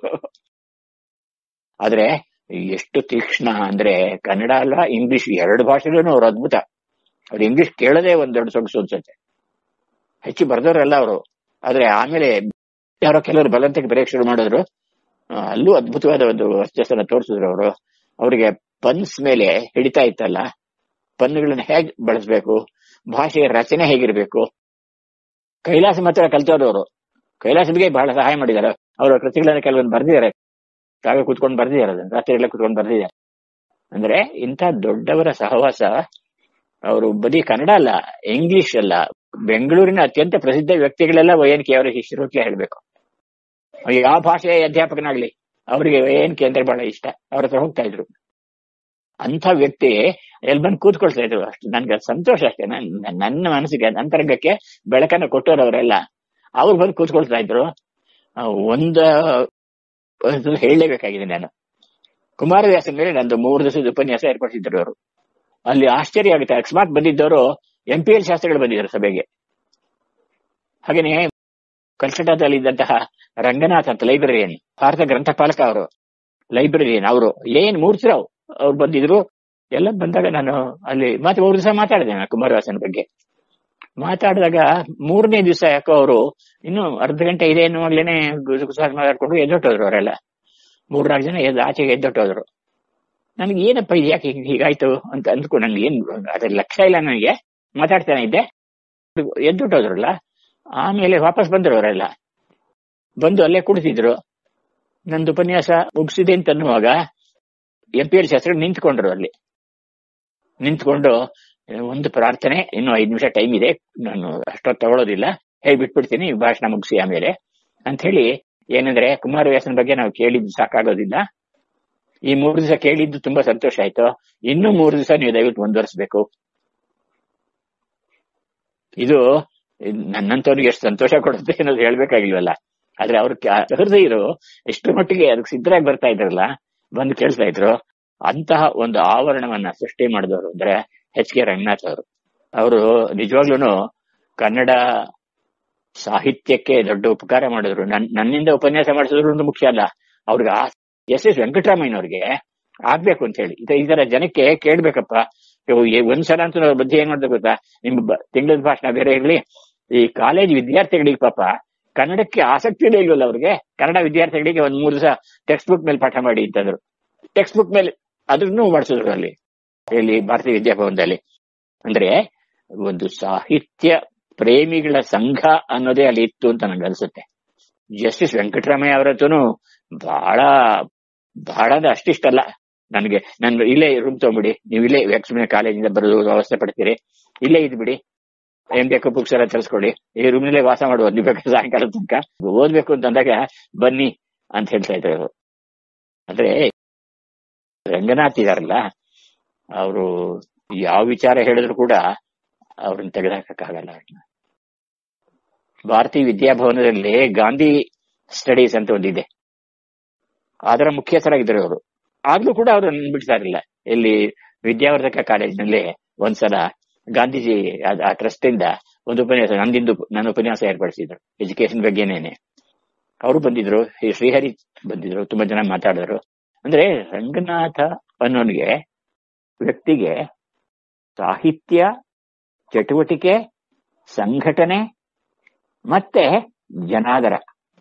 ಆದ್ರೆ ಎಷ್ಟು ತೀಕ್ಷ್ಣ ಅಂದ್ರೆ ಕನ್ನಡ ಅಲ್ಲ ಇಂಗ್ಲಿಷ್ ಎರಡು ಭಾಷೆಲೂ ಅವ್ರು ಅದ್ಭುತ ಅವ್ರು ಇಂಗ್ಲಿಷ್ ಕೇಳದೆ ಒಂದ್ ದೊಡ್ಡ ಸೊಗಸು ಅನ್ಸುತ್ತೆ ಹೆಚ್ಚು ಬರ್ದವ್ರಲ್ಲ ಅವರು ಆದ್ರೆ ಆಮೇಲೆ ಯಾರೋ ಕೆಲವರು ಬಲಂತಕ್ಕೆ ಬರೆಯಕ್ ಶುರು ಮಾಡಿದ್ರು ಆ, ಅಲ್ಲೂ ಅದ್ಭುತವಾದ ಒಂದು ವರ್ಚಸ್ಸನ್ನ ತೋರಿಸಿದ್ರು ಅವರು ಅವರಿಗೆ ಪನ್ಸ್ ಮೇಲೆ ಹಿಡಿತಾ ಇತ್ತಲ್ಲ ಪನ್ನುಗಳನ್ನ ಹೇಗ್ ಬಳಸ್ಬೇಕು ಭಾಷೆಯ ರಚನೆ ಹೇಗಿರ್ಬೇಕು ಕೈಲಾಸ ಮಾತ್ರ ಕಲ್ತವ್ರು ಅವರು ಕೈಲಾಸದಿಗೆ ಬಹಳ ಸಹಾಯ ಮಾಡಿದ್ದಾರೆ ಅವರ ಕೃತಿಗಳನ್ನ ಕೆಲವೊಂದು ಬರ್ದಿದ್ದಾರೆ ತಾವೇ ಕೂತ್ಕೊಂಡು ಬರ್ದಿದ್ದಾರೆ ಅದನ್ನ ರಾತ್ರಿ ಎಲ್ಲ ಕೂತ್ಕೊಂಡು ಬರ್ದಿದ್ದಾರೆ ಅಂದ್ರೆ ಇಂಥ ದೊಡ್ಡವರ ಸಹವಾಸ ಅವರು ಬರೀ ಕನ್ನಡ ಅಲ್ಲ ಇಂಗ್ಲಿಷ್ ಅಲ್ಲ ಬೆಂಗಳೂರಿನ ಅತ್ಯಂತ ಪ್ರಸಿದ್ಧ ವ್ಯಕ್ತಿಗಳೆಲ್ಲ ವೈಎನ್ಕೆ ಅವರ ಶಿಷ್ಯರು ಅಂತ ಹೇಳ್ಬೇಕು ಯಾವ ಭಾಷೆಯ ಅಧ್ಯಾಪಕನಾಗ್ಲಿ ಅವರಿಗೆ ವೈಎನ್ಕೆ ಅಂದ್ರೆ ಬಹಳ ಇಷ್ಟ ಅವ್ರ ಹತ್ರ ಹೋಗ್ತಾ ಇದ್ರು ಅಂತ ವ್ಯಕ್ತಿ ಎಲ್ಲಿ ಬಂದು ಕೂತ್ಕೊಳ್ತಾ ಇದ್ರು ಅಷ್ಟು ನನ್ಗೆ ಸಂತೋಷ ಅಷ್ಟೇ ನನ್- ನನ್ನ ಮನಸ್ಸಿಗೆ ಅಂತರಂಗಕ್ಕೆ ಬೆಳಕನ್ನು ಕೊಟ್ಟೋರು ಅವರೆಲ್ಲ ಅವ್ರು ಬಂದು ಕೂತ್ಕೊಳ್ತಾ ಇದ್ರು ಆ, ಒಂದ ಒಂದು ಹೇಳಲೇಬೇಕಾಗಿದೆ ನಾನು ಕುಮಾರವ್ಯಾಸನ ಮೇಲೆ ನಂದು ಮೂರು ದಿವಸದ ಉಪನ್ಯಾಸ ಏರ್ಪಡಿಸಿದ್ರು ಅವರು ಅಲ್ಲಿ ಆಶ್ಚರ್ಯ ಆಗುತ್ತೆ ಅಕಸ್ಮಾತ್ ಬಂದಿದ್ದವರು ಎಂ ಪಿ ಎಲ್ ಶಾಸ್ತ್ರಿಗಳು ಬಂದಿದ್ರು ಸಭೆಗೆ ಹಾಗೇನೆ ಕಲ್ಕಟ್ಟಾದಲ್ಲಿ ಇದ್ದಂತಹ ರಂಗನಾಥ್ ಅಂತ ಲೈಬ್ರರಿಯನ್ ಭಾರತ ಗ್ರಂಥಪಾಲಕ ಅವರು ಲೈಬ್ರರಿಯನ್ ಅವರು ಏನ್ ಮೂರ್ತಿರಾವ್ ಅವ್ರು ಬಂದಿದ್ರು ಎಲ್ಲ ಬಂದಾಗ ನಾನು ಅಲ್ಲಿ ಮತ್ತೆ ಮೂರು ದಿವಸ ಮಾತಾಡಿದೆ ನಾನು ಕುಮಾರವ್ಯಾಸನ ಬಗ್ಗೆ ಮಾತಾಡಿದಾಗ ಮೂರನೇ ದಿವಸ ಯಾಕೋ ಅವರು ಇನ್ನು ಅರ್ಧ ಗಂಟೆ ಇದೆ ಅನ್ನುವಾಗ್ಲೇನೆ ಗುಸುಗುಸಾಗಿ ಮಾತಾಡ್ಕೊಂಡು ಎದ್ದೊಟ್ಟೋದ್ರು ಅವರೆಲ್ಲ ಮೂರ್ನಾಲ್ಕು ಜನ ಎದ್ದು ಆಚೆಗೆ ಎದ್ದೊಟ್ಟೋದ್ರು ನನಗೆ ಏನಪ್ಪ ಇದು ಯಾಕೆ ಹೀಗ್- ಹೀಗಾಯ್ತು ಅಂತ ಅಂದ್ಕೊಂಡು ನನ್ಗೆ ಏನ್ ಅದ್ರ ಲಕ್ಷ್ಯ ಇಲ್ಲ ನನಗೆ ಮಾತಾಡ್ತಾನೆ ಇದ್ದೆ ಎದ್ದೊಟ್ಟೋದ್ರಲ್ಲ ಆಮೇಲೆ ವಾಪಸ್ ಬಂದ್ರು ಅವರೆಲ್ಲ ಬಂದು ಅಲ್ಲೇ ಕುಳಿತಿದ್ರು ನಂದು ಉಪನ್ಯಾಸ ಮುಗಿಸಿದೆ ಅಂತ ಅನ್ನುವಾಗ ಎಂ ಪಿ ಎಲ್ ಶಾಸ್ತ್ರಿ ನಿಂತ್ಕೊಂಡ್ರು ಅಲ್ಲಿ ನಿಂತ್ಕೊಂಡು ಒಂದು ಪ್ರಾರ್ಥನೆ ಇನ್ನು ಐದು ನಿಮಿಷ ಟೈಮ್ ಇದೆ ನಾನು ಅಷ್ಟೊತ್ತು ತಗೊಳ್ಳೋದಿಲ್ಲ ಹೇಗೆ ಬಿಟ್ಬಿಡ್ತೀನಿ ಭಾಷಣ ಮುಗಿಸಿ ಆಮೇಲೆ ಅಂತ ಹೇಳಿ ಏನಂದ್ರೆ ಕುಮಾರವ್ಯಾಸನ ಬಗ್ಗೆ ನಾವು ಕೇಳಿದ್ದು ಸಾಕಾಗೋದಿಲ್ಲ ಈ ಮೂರು ದಿವಸ ಕೇಳಿದ್ದು ತುಂಬಾ ಸಂತೋಷ ಆಯ್ತು ಇನ್ನು ಮೂರು ದಿವಸ ನೀವು ದಯವಿಟ್ಟು ಮುಂದುವರಿಸಬೇಕು ಇದು ನನ್ನಂತವ್ರಿಗೆ ಎಷ್ಟು ಸಂತೋಷ ಕೊಡುತ್ತೆ ಅನ್ನೋದು ಹೇಳ್ಬೇಕಾಗಿಲ್ವಲ್ಲ ಆದ್ರೆ ಅವ್ರ ಹೃದಯರು ಎಷ್ಟರ ಮಟ್ಟಿಗೆ ಅದಕ್ಕೆ ಸಿದ್ಧರಾಗಿ ಬರ್ತಾ ಇದ್ರಲ್ಲ ಬಂದು ಕೇಳ್ತಾ ಇದ್ರು ಅಂತಹ ಒಂದು ಆವರಣವನ್ನ ಸೃಷ್ಟಿ ಮಾಡಿದವರು ಅಂದ್ರೆ ಎಚ್ ಕೆ ರಂಗನಾಥ್ ಅವರು ಅವರು ನಿಜವಾಗ್ಲೂ ಕನ್ನಡ ಸಾಹಿತ್ಯಕ್ಕೆ ದೊಡ್ಡ ಉಪಕಾರ ಮಾಡಿದ್ರು ನನ್ ನನ್ನಿಂದ ಉಪನ್ಯಾಸ ಮಾಡಿಸಿದ್ರು ಒಂದು ಮುಖ್ಯ ಅಲ್ಲ ಅವ್ರಿಗೆ ಎಸ್ ಎಸ್ ವೆಂಕಟರಾಮಯ್ಯನವ್ರಿಗೆ ಆಗ್ಬೇಕು ಅಂತ ಹೇಳಿ ಈ ತರ ಜನಕ್ಕೆ ಕೇಳ್ಬೇಕಪ್ಪ ಇವು ಏ- ಒಂದ್ಸಲ ಅಂತೂ ನಾವು ಬುದ್ಧಿ ಏನ್ ಮಾಡ್ಬೇಕು ಗೊತ್ತಾ ನಿಮ್ ತಿಂಗಳ ಭಾಷಣ ಬೇರೆ ಇರ್ಲಿ ಈ ಕಾಲೇಜ್ ವಿದ್ಯಾರ್ಥಿಗಳಿಗೆ ಪಾಪ ಕನ್ನಡಕ್ಕೆ ಆಸಕ್ತಿನೇ ಇಲ್ವಲ್ಲ ಅವ್ರಿಗೆ ಕನ್ನಡ ವಿದ್ಯಾರ್ಥಿಗಳಿಗೆ ಒಂದ್ ಮೂರು ದಿವಸ ಟೆಕ್ಸ್ಟ್ ಬುಕ್ ಮೇಲೆ ಪಾಠ ಮಾಡಿ ಅಂತಂದ್ರು ಟೆಕ್ಸ್ಟ್ ಬುಕ್ ಮೇಲೆ ಅದನ್ನು ಮಾಡಿಸಿದ್ರು ಅಲ್ಲಿ ಇಲ್ಲಿ ಭಾರತೀಯ ವಿದ್ಯಾಭವನದಲ್ಲಿ ಅಂದ್ರೆ ಒಂದು ಸಾಹಿತ್ಯ ಪ್ರೇಮಿಗಳ ಸಂಘ ಅನ್ನೋದೇ ಅಲ್ಲಿ ಇತ್ತು ಅಂತ ನನಗೆ ಅನ್ಸುತ್ತೆ ಜಸ್ಟಿಸ್ ವೆಂಕಟರಾಮಯ್ಯ ಅವರತ್ತೂ ಬಹಳ ಬಹಳ ಅಂದ್ರೆ ಅಷ್ಟಿಷ್ಟಲ್ಲ ನನಗೆ ನಾನು ಇಲ್ಲೇ ರೂಮ್ ತಗೊಂಬಿಡಿ ನೀವು ಇಲ್ಲೇ ವ್ಯಾಕ್ಸಿನ್ ಕಾಲೇಜಿಂದ ಬರೋದು ವ್ಯವಸ್ಥೆ ಪಡ್ತೀರಿ ಇಲ್ಲೇ ಇದ್ಬಿಡಿ ಏನ್ ಬೇಕು ಬುಕ್ಸ್ ಎಲ್ಲ ತರಿಸ್ಕೊಡಿ ಈ ರೂಮ್ನಲ್ಲೇ ವಾಸ ಮಾಡುವ ನೀವು ಬೇಕಾದ್ರೆ ಸಾಯಂಕಾಲ ತನಕ ಓದ್ಬೇಕು ಅಂತ ಅಂದಾಗ ಬನ್ನಿ ಅಂತ ಹೇಳ್ತಾ ಇದ್ರು ಅವರು ಅಂದ್ರೆ ರಂಗನಾಥ್ ಇದಾರಲ್ಲ ಅವರು ಯಾವ ವಿಚಾರ ಹೇಳಿದ್ರು ಕೂಡ ಅವ್ರನ್ನ ತೆಗೆದಾಕಕ್ಕಾಗಲ್ಲ ಅವ್ರನ್ನ ಭಾರತೀಯ ವಿದ್ಯಾಭವನದಲ್ಲಿ ಗಾಂಧಿ ಸ್ಟಡೀಸ್ ಅಂತ ಒಂದಿದೆ ಅದರ ಮುಖ್ಯಸ್ಥರಾಗಿದ್ದರು ಅವರು ಆಗ್ಲೂ ಕೂಡ ಅವರು ಬಿಡ್ತಾ ಇರಲಿಲ್ಲ ಇಲ್ಲಿ ವಿದ್ಯಾವರ್ಧಕ ಕಾಲೇಜಿನಲ್ಲಿ ಒಂದ್ಸಲ ಗಾಂಧೀಜಿ ಆ ಟ್ರಸ್ಟ್ ಇಂದ ಒಂದು ಉಪನ್ಯಾಸ ನಂದಿಂದು ನನ್ನ ಉಪನ್ಯಾಸ ಏರ್ಪಡಿಸಿದ್ರು ಎಜುಕೇಶನ್ ಬಗ್ಗೆನೇನೆ ಅವರು ಬಂದಿದ್ರು ಈ ಶ್ರೀಹರಿ ಬಂದಿದ್ರು ತುಂಬಾ ಜನ ಮಾತಾಡಿದ್ರು ಅಂದ್ರೆ ರಂಗನಾಥ ಅನ್ನೋನಿಗೆ ವ್ಯಕ್ತಿಗೆ ಸಾಹಿತ್ಯ ಚಟುವಟಿಕೆ ಸಂಘಟನೆ ಮತ್ತೆ ಜನಾದರ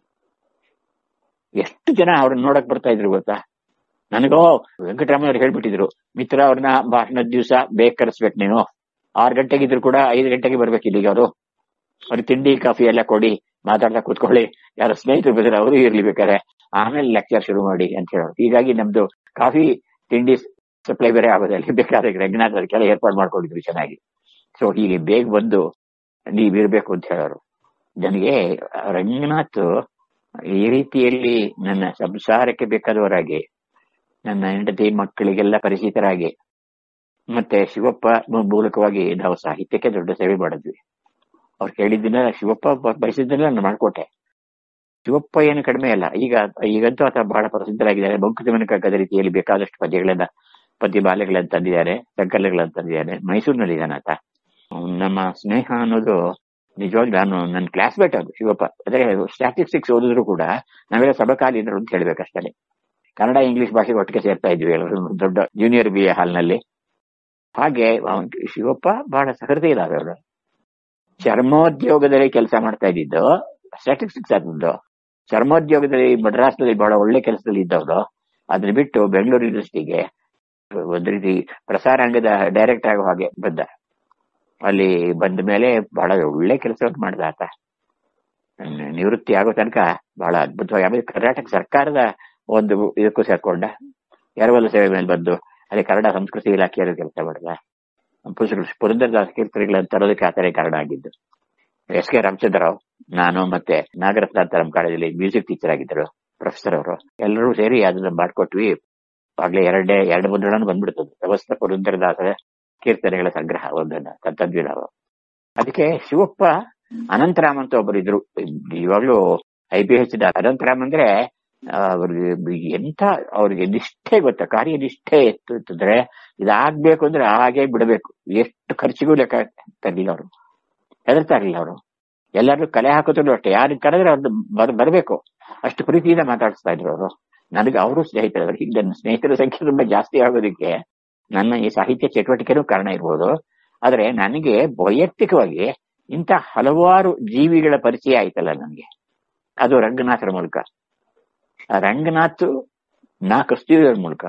ಎಷ್ಟು ಜನ ಅವ್ರನ್ನ ನೋಡಕ್ ಬರ್ತಾ ಇದ್ರು ಗೊತ್ತಾ ನನಗೋ ವೆಂಕಟರಾಮಯ್ಯ ಅವ್ರು ಹೇಳ್ಬಿಟ್ಟಿದ್ರು ಮಿತ್ರ ಅವ್ರನ್ನ ಭಾಷಣದ ದಿವಸ ಬೇಗ ಕರೆಸ್ಬೇಕು ನೀನು ಆರು ಗಂಟೆಗಿದ್ರು ಕೂಡ ಐದು ಗಂಟೆಗೆ ಬರ್ಬೇಕು ಇಲ್ಲಿಗೆ ಅವರು ಅವ್ರಿಗೆ ತಿಂಡಿ ಕಾಫಿ ಎಲ್ಲ ಕೊಡಿ ಮಾತಾಡ್ತಾ ಕೂತ್ಕೊಳ್ಳಿ ಯಾರೋ ಸ್ನೇಹಿತರು ಬೇಕಾದ್ರೆ ಅವರು ಇರ್ಲಿ ಬೇಕಾರೆ ಆಮೇಲೆ ಲೆಕ್ಚರ್ ಶುರು ಮಾಡಿ ಅಂತ ಹೇಳೋರು ಹೀಗಾಗಿ ನಮ್ದು ಕಾಫಿ ತಿಂಡಿ ಸಪ್ಲೈ ಬೇರೆ ಆಗೋದಲ್ಲಿ ಬೇಕಾದ್ರೆ ರಂಗನಾಥ್ ಅದಕ್ಕೆಲ್ಲ ಏರ್ಪಾಡು ಮಾಡ್ಕೊಂಡಿದ್ರು ಚೆನ್ನಾಗಿ ಸೊ ಹೀಗೆ ಬೇಗ ಬಂದು ನೀವ್ ಇರ್ಬೇಕು ಅಂತ ಹೇಳೋರು ನನಗೆ ರಂಗನಾಥ್ ಈ ರೀತಿಯಲ್ಲಿ ನನ್ನ ಸಂಸಾರಕ್ಕೆ ಬೇಕಾದವರಾಗಿ ನನ್ನ ಹೆಂಡತಿ ಮಕ್ಕಳಿಗೆಲ್ಲ ಪರಿಚಿತರಾಗಿ ಮತ್ತೆ ಶಿವಪ್ಪ ಮೂ- ಮೂಲಕವಾಗಿ ನಾವು ಸಾಹಿತ್ಯಕ್ಕೆ ದೊಡ್ಡ ಸೇವೆ ಮಾಡಿದ್ವಿ ಅವ್ರು ಕೇಳಿದ್ದನ್ನ ಶಿವಪ್ಪ ಬ- ಬಯಸಿದ್ದನ್ನ ನಾನು ಮಾಡ್ಕೊಟ್ಟೆ ಶಿವಪ್ಪ ಏನು ಕಡಿಮೆ ಅಲ್ಲ ಈಗ ಈಗಂತೂ ಆತ ಬಹಳ ಪ್ರಸಿದ್ಧರಾಗಿದ್ದಾರೆ ಮಂಕುತಿಮ್ಮನ ಕಗ್ಗದ ರೀತಿಯಲ್ಲಿ ಬೇಕಾದಷ್ಟು ಪದ್ಯಗಳನ್ನ ಪದ್ಯ ಬಾಲೆಗಳನ್ನ ತಂದಿದ್ದಾರೆ ಸಂಕಲನಗಳನ್ನ ತಂದಿದ್ದಾರೆ ಮೈಸೂರಿನಲ್ಲಿ ಇದ್ದಾನೆ ಆತ ಅವ್ನ್ ನಮ್ಮ ಸ್ನೇಹ ಅನ್ನೋದು ನಿಜವಾಗ್ಲೂ ನಾನು ನನ್ನ ಕ್ಲಾಸ್ಮೇಟ್ ಅದು ಶಿವಪ್ಪ ಅಂದ್ರೆ ಸ್ಟ್ಯಾಟಿಸ್ಟಿಕ್ಸ್ ಓದಿದ್ರು ಕೂಡ ನಾವೆಲ್ಲ ಸಭಕಾಲೀನರು ಅಂತ ಹೇಳ್ಬೇಕಷ್ಟೇ ಕನ್ನಡ ಇಂಗ್ಲಿಷ್ ಭಾಷೆಗೆ ಒಟ್ಟಿಗೆ ಸೇರ್ತಾ ಇದ್ವಿ ಎಲ್ಲರೂ ದೊಡ್ಡ ಜೂನಿಯರ್ ಬಿ ಎ ಹಾಲ್ನಲ್ಲಿ ಹಾಗೆ ಅವ್ನ್ ಶಿವಪ್ಪ ಬಹಳ ಸಹೃದಯರಾದವರು ಚರ್ಮೋದ್ಯೋಗದಲ್ಲಿ ಕೆಲಸ ಮಾಡ್ತಾ ಇದ್ದಿದ್ದು ಸ್ಟ್ಯಾಟಿಸ್ಟಿಕ್ಸ್ ಆದದ್ದು ಚರ್ಮೋದ್ಯೋಗದಲ್ಲಿ ಮಡ್ರಾಸ್ನಲ್ಲಿ ಬಹಳ ಒಳ್ಳೆ ಕೆಲಸದಲ್ಲಿ ಇದ್ದವರು ಅದನ್ನ ಬಿಟ್ಟು ಬೆಂಗಳೂರು ಯೂನಿವರ್ಸಿಟಿಗೆ ಒಂದ್ ರೀತಿ ಪ್ರಸಾರಾಂಗದ ಡೈರೆಕ್ಟ್ ಆಗೋ ಹಾಗೆ ಬಂದ ಅಲ್ಲಿ ಬಂದ ಮೇಲೆ ಬಹಳ ಒಳ್ಳೆ ಕೆಲಸವನ್ನು ಮಾಡ್ದ ಆತ ನ- ನಿವೃತ್ತಿ ಆಗೋ ತನಕ ಬಹಳ ಅದ್ಭುತವಾಗಿ ಆಮೇಲೆ ಕರ್ನಾಟಕ ಸರ್ಕಾರದ ಒಂದು ಇದಕ್ಕೂ ಸೇರ್ಕೊಂಡ ಎರವಲು ಸೇವೆ ಮೇಲೆ ಬಂದು ಅಲ್ಲಿ ಕನ್ನಡ ಸಂಸ್ಕೃತಿ ಇಲಾಖೆಯಲ್ಲಿ ಕೆಲಸ ಮಾಡಿದ ಪುಸ್ತಕ ಪುರಂದರದಾಸ ಕೀರ್ತನೆಗಳನ್ನ ತರೋದಕ್ಕೆ ಆತನೇ ಕಾರಣ ಆಗಿದ್ದು ಎಸ್ ಕೆ ರಾಮಚಂದ್ರರಾವ್ ನಾನು ಮತ್ತೆ ನಾಗರತ್ನ ಅಂತ ನಮ್ಮ ಕಾಲೇಜಲ್ಲಿ ಮ್ಯೂಸಿಕ್ ಟೀಚರ್ ಆಗಿದ್ದರು ಪ್ರೊಫೆಸರ್ ಅವರು ಎಲ್ಲರೂ ಸೇರಿ ಅದನ್ನ ಮಾಡ್ಕೊಟ್ವಿ ಆಗ್ಲೇ ಎರಡೇ ಎರಡು ಮುದ್ರಣ ಬಂದ್ಬಿಡ್ತದೆ ವ್ಯವಸ್ಥೆ ಪುರಂದರದಾಸರ ಕೀರ್ತನೆಗಳ ಸಂಗ್ರಹ ಒಂದನ್ನ ತಂದ್ವಿ ನಾವು ಅದಕ್ಕೆ ಶಿವಪ್ಪ ಅನಂತರಾಮ್ ಅಂತ ಒಬ್ಬರು ಇದ್ರು ಇವಾಗ್ಲೂ ಐ ಪಿ ಎಚ್ ಅನಂತರಾಮ್ ಅಂದ್ರೆ ಆ, ಅವ್ರಿಗೆ ಎಂತ ಅವ್ರಿಗೆ ನಿಷ್ಠೆ ಗೊತ್ತಾ ಕಾರ್ಯ ನಿಷ್ಠೆ ಎತ್ತು ಅಂತಂದ್ರೆ ಇದಾಗ್ಬೇಕು ಅಂದ್ರೆ ಹಾಗೆ ಬಿಡಬೇಕು ಎಷ್ಟು ಖರ್ಚಿಗೂ ಲೆಕ್ಕ ತರಲಿಲ್ಲ ಅವರು ಹೆದರ್ತಾ ಇರಲಿಲ್ಲ ಅವರು ಎಲ್ಲರೂ ಕಲೆ ಹಾಕೋದ್ರು ಅಷ್ಟೇ ಯಾರಿಗೆ ಕರೆದ್ರೆ ಅವ್ರದ್ದು ಬರ್ ಬರ್ಬೇಕು ಅಷ್ಟು ಪ್ರೀತಿಯಿಂದ ಮಾತಾಡಿಸ್ತಾ ಇದ್ರು ಅವರು ನನಗೆ ಅವರು ಸ್ನೇಹಿತರು ಈಗ ನನ್ನ ಸ್ನೇಹಿತರ ಸಂಖ್ಯೆ ತುಂಬಾ ಜಾಸ್ತಿ ಆಗೋದಕ್ಕೆ ನನ್ನ ಈ ಸಾಹಿತ್ಯ ಚಟುವಟಿಕೆನೂ ಕಾರಣ ಇರ್ಬೋದು ಆದ್ರೆ ನನಗೆ ವೈಯಕ್ತಿಕವಾಗಿ ಇಂಥ ಹಲವಾರು ಜೀವಿಗಳ ಪರಿಚಯ ಆಯ್ತಲ್ಲ ನನಗೆ ಅದು ರಂಗನಾಥರ ಮೂಲಕ ಆ ರಂಗನಾಥ್ ನಾ ಕಸ್ತೂರಿಯವ್ರ ಮೂಲಕ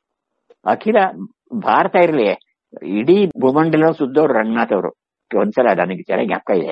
ಅಖಿಲ ಭಾರತ ಇರಲಿ ಇಡೀ ಭೂಮಂಡಲ ಸುದ್ದವ್ರು ರಂಗನಾಥ್ ಅವರು ಒಂದ್ಸಲ ನನಗೆ ಚೆನ್ನಾಗಿ ಜ್ಞಾಪಕ ಇದೆ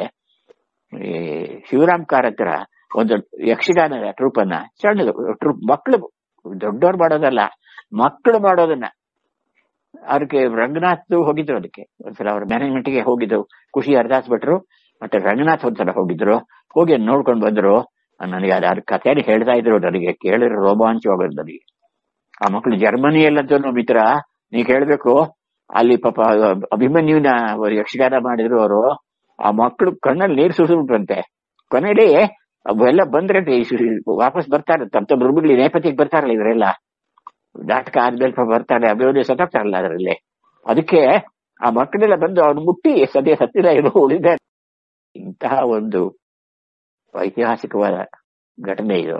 ಈ ಶಿವರಾಮ್ ಕಾರ್ ಹತ್ರ ಒಂದು ಯಕ್ಷಗಾನ ಟ್ರೂಪ್ ಅನ್ನ ಸಣ್ಣದು ಟ್ರೂಪ್ ಮಕ್ಕಳು ದೊಡ್ಡವ್ರು ಮಾಡೋದಲ್ಲ ಮಕ್ಕಳು ಮಾಡೋದನ್ನ ಅವ್ರಿಗೆ ರಂಗನಾಥ್ ಹೋಗಿದ್ರು ಅದಕ್ಕೆ ಒಂದ್ಸಲ ಅವ್ರ ಮ್ಯಾನೇಜ್ಮೆಂಟ್ ಗೆ ಹೋಗಿದ್ದು ಖುಷಿ ಅರ್ದಾಸ್ ಭಟ್ರು ಮತ್ತೆ ರಂಗನಾಥ್ ಒಂದ್ಸಲ ಹೋಗಿದ್ರು ಹೋಗಿ ಅದ್ ನೋಡ್ಕೊಂಡ್ ಬಂದ್ರು ನನಗೆ ಅದ ಅದ್ರ ಕಥೆನ ಹೇಳ್ತಾ ಇದ್ರು ನನಗೆ ಕೇಳಿದ್ರೆ ರೋಮಾಂಚವಾಗೋದು ನನಗೆ ಆ ಮಕ್ಕಳು ಜರ್ಮನಿಯಲ್ಲಂತೂ ಮಿತ್ರ ನೀ ಕೇಳ್ಬೇಕು ಅಲ್ಲಿ ಪಾಪ ಅಭಿಮನ್ಯುನ ಅವ್ರು ಯಕ್ಷಗಾನ ಮಾಡಿದ್ರು ಅವರು ಆ ಮಕ್ಕಳು ಕಣ್ಣಲ್ಲಿ ನೀರು ಸುರಿಸ್ಬಿಟ್ರಂತೆ ಕೊನೆಯಲ್ಲಿ ಅವೆಲ್ಲ ಬಂದ್ರೆ ವಾಪಸ್ ಬರ್ತಾರೆ ತಮ್ಮ ತಮ್ಮ ರುಬಿಡ್ಲಿ ನೇಪಥ್ಯಕ್ಕೆ ಬರ್ತಾರಲ್ಲ ಇವರೆಲ್ಲ ನಾಟಕ ಆದ್ಮೇಲೆ ಪಾಪ ಬರ್ತಾರೆ ಅಭಿಮನ್ಯು ಸತ್ತಾಗ್ತಾರಲ್ಲ ಅದರಲ್ಲಿ ಅದಕ್ಕೆ ಆ ಮಕ್ಕಳೆಲ್ಲ ಬಂದು ಅವ್ನು ಮುಟ್ಟಿ ಸದ್ಯ ಸತ್ತಿಲ್ಲ ಏನೋ ಉಳಿದ ಇಂತಹ ಒಂದು ಐತಿಹಾಸಿಕವಾದ ಘಟನೆ ಇದು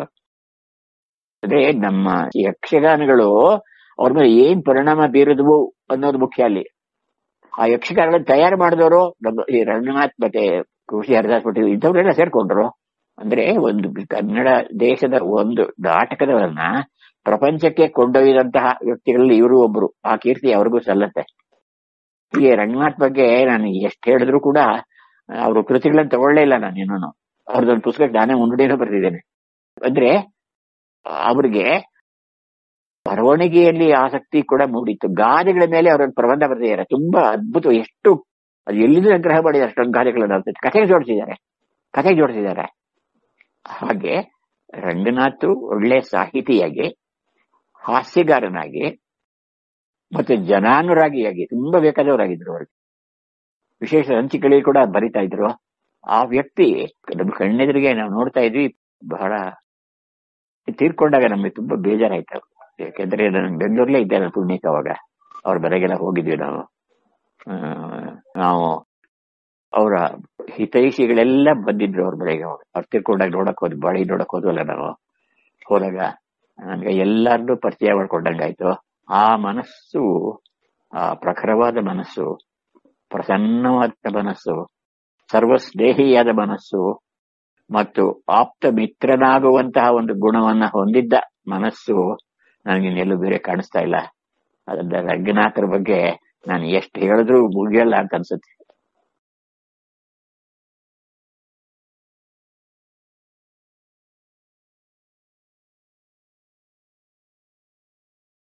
ಅದೇ ನಮ್ಮ ಯಕ್ಷಗಾನಗಳು ಅವ್ರ ಮೇಲೆ ಏನ್ ಪರಿಣಾಮ ಬೀರಿದ್ವು ಅನ್ನೋದು ಮುಖ್ಯ ಅಲ್ಲಿ ಆ ಯಕ್ಷಗಾನಗಳನ್ನ ತಯಾರು ಮಾಡಿದವರು ನಮ್ಮ ಈ ರಂಗನಾಥ್ ಮತ್ತೆ ಖುಷಿ ಹರಿದಾಸ್ ಭಟ್ ಇಂಥವ್ರೆಲ್ಲ ಸೇರ್ಕೊಂಡ್ರು ಅಂದ್ರೆ ಒಂದು ಕನ್ನಡ ದೇಶದ ಒಂದು ನಾಟಕದವರನ್ನ ಪ್ರಪಂಚಕ್ಕೆ ಕೊಂಡೊಯ್ದಂತಹ ವ್ಯಕ್ತಿಗಳಲ್ಲಿ ಇವರು ಒಬ್ರು ಆ ಕೀರ್ತಿ ಅವ್ರಿಗೂ ಸಲ್ಲತ್ತೆ ಈ ರಂಗನಾಥ್ ಬಗ್ಗೆ ನಾನು ಎಷ್ಟು ಹೇಳಿದ್ರು ಕೂಡ ಅವ್ರ ಕೃತಿಗಳನ್ನ ತಗೊಳ್ಳೇ ಇಲ್ಲ ನಾನು ಇನ್ನೂ ಅವ್ರದ್ದೊಂದು ಪುಸ್ತಕ ನಾನೇ ಮುನ್ನುಡಿನೂ ಬರೆದಿದ್ದೇನೆ ಅಂದ್ರೆ ಅವ್ರಿಗೆ ಬರವಣಿಗೆಯಲ್ಲಿ ಆಸಕ್ತಿ ಕೂಡ ಮೂಡಿತ್ತು ಗಾದೆಗಳ ಮೇಲೆ ಅವರೊಂದು ಪ್ರಬಂಧ ಬರೆದಿದ್ದಾರೆ ತುಂಬಾ ಅದ್ಭುತ ಎಷ್ಟು ಅದು ಎಲ್ಲಿಂದ ಸಂಗ್ರಹ ಮಾಡಿದ್ದಾರೆ ಅಷ್ಟೊಂದು ಗಾದೆಗಳನ್ನು ಅಂತ ಕಥೆಗೆ ಜೋಡಿಸಿದ್ದಾರೆ ಕಥೆಗೆ ಜೋಡಿಸಿದ್ದಾರೆ ಹಾಗೆ ರಂಗನಾಥ್ ಒಳ್ಳೆ ಸಾಹಿತಿಯಾಗಿ ಹಾಸ್ಯಗಾರನಾಗಿ ಮತ್ತೆ ಜನಾನುರಾಗಿಯಾಗಿ ತುಂಬಾ ಬೇಕಾದವರಾಗಿದ್ರು ಅವರು ವಿಶೇಷ ಹಂಚಿಕೆಗಳಿಗೆ ಕೂಡ ಬರಿತಾ ಇದ್ರು ಆ ವ್ಯಕ್ತಿ ನಮ್ಮ ಕಣ್ಣೆದುರಿಗೆ ನಾವು ನೋಡ್ತಾ ಇದ್ವಿ ಬಹಳ ತೀರ್ಕೊಂಡಾಗ ನಮಗೆ ತುಂಬಾ ಬೇಜಾರಾಯ್ತು ಯಾಕೆಂದ್ರೆ ನಾನು ಬೆಂಗಳೂರಲ್ಲೇ ಇದ್ದೆ ನಾನು ಪುಣ್ಯಕ್ಕೆ ಅವಾಗ ಅವ್ರ ಮನೆಗೆಲ್ಲ ಹೋಗಿದ್ವಿ ನಾವು ಆ, ನಾವು ಅವರ ಹಿತೈಷಿಗಳೆಲ್ಲ ಬಂದಿದ್ರು ಅವ್ರ ಮನೆಗೆ ಅವಾಗ ಅವ್ರು ತೀರ್ಕೊಂಡಾಗ ನೋಡಕ್ ಹೋದ್ವಿ ಬಾಳಿ ನೋಡಕ್ ಹೋದ್ವಲ್ಲ ನಾವು ಹೋದಾಗ ನನಗೆ ಎಲ್ಲಾರ್ದು ಪರಿಚಯ ಮಾಡ್ಕೊಂಡಂಗಾಯ್ತು ಆ ಮನಸ್ಸು ಆ ಪ್ರಖರವಾದ ಮನಸ್ಸು ಪ್ರಸನ್ನವಾದ ಮನಸ್ಸು ಸರ್ವಸ್ನೇಹಿಯಾದ ಮನಸ್ಸು ಮತ್ತು ಆಪ್ತ ಮಿತ್ರನಾಗುವಂತಹ ಒಂದು ಗುಣವನ್ನ ಹೊಂದಿದ್ದ ಮನಸ್ಸು ನನಗೆ ಎಲ್ಲೂ ಬೇರೆ ಕಾಣಿಸ್ತಾ ಇಲ್ಲ ಅದರಿಂದ ರಂಗನಾಥರ ಬಗ್ಗೆ ನಾನು ಎಷ್ಟು ಹೇಳಿದ್ರೂ ಮುಗಿಯಲ್ಲ ಅಂತ ಅನ್ಸುತ್ತೆ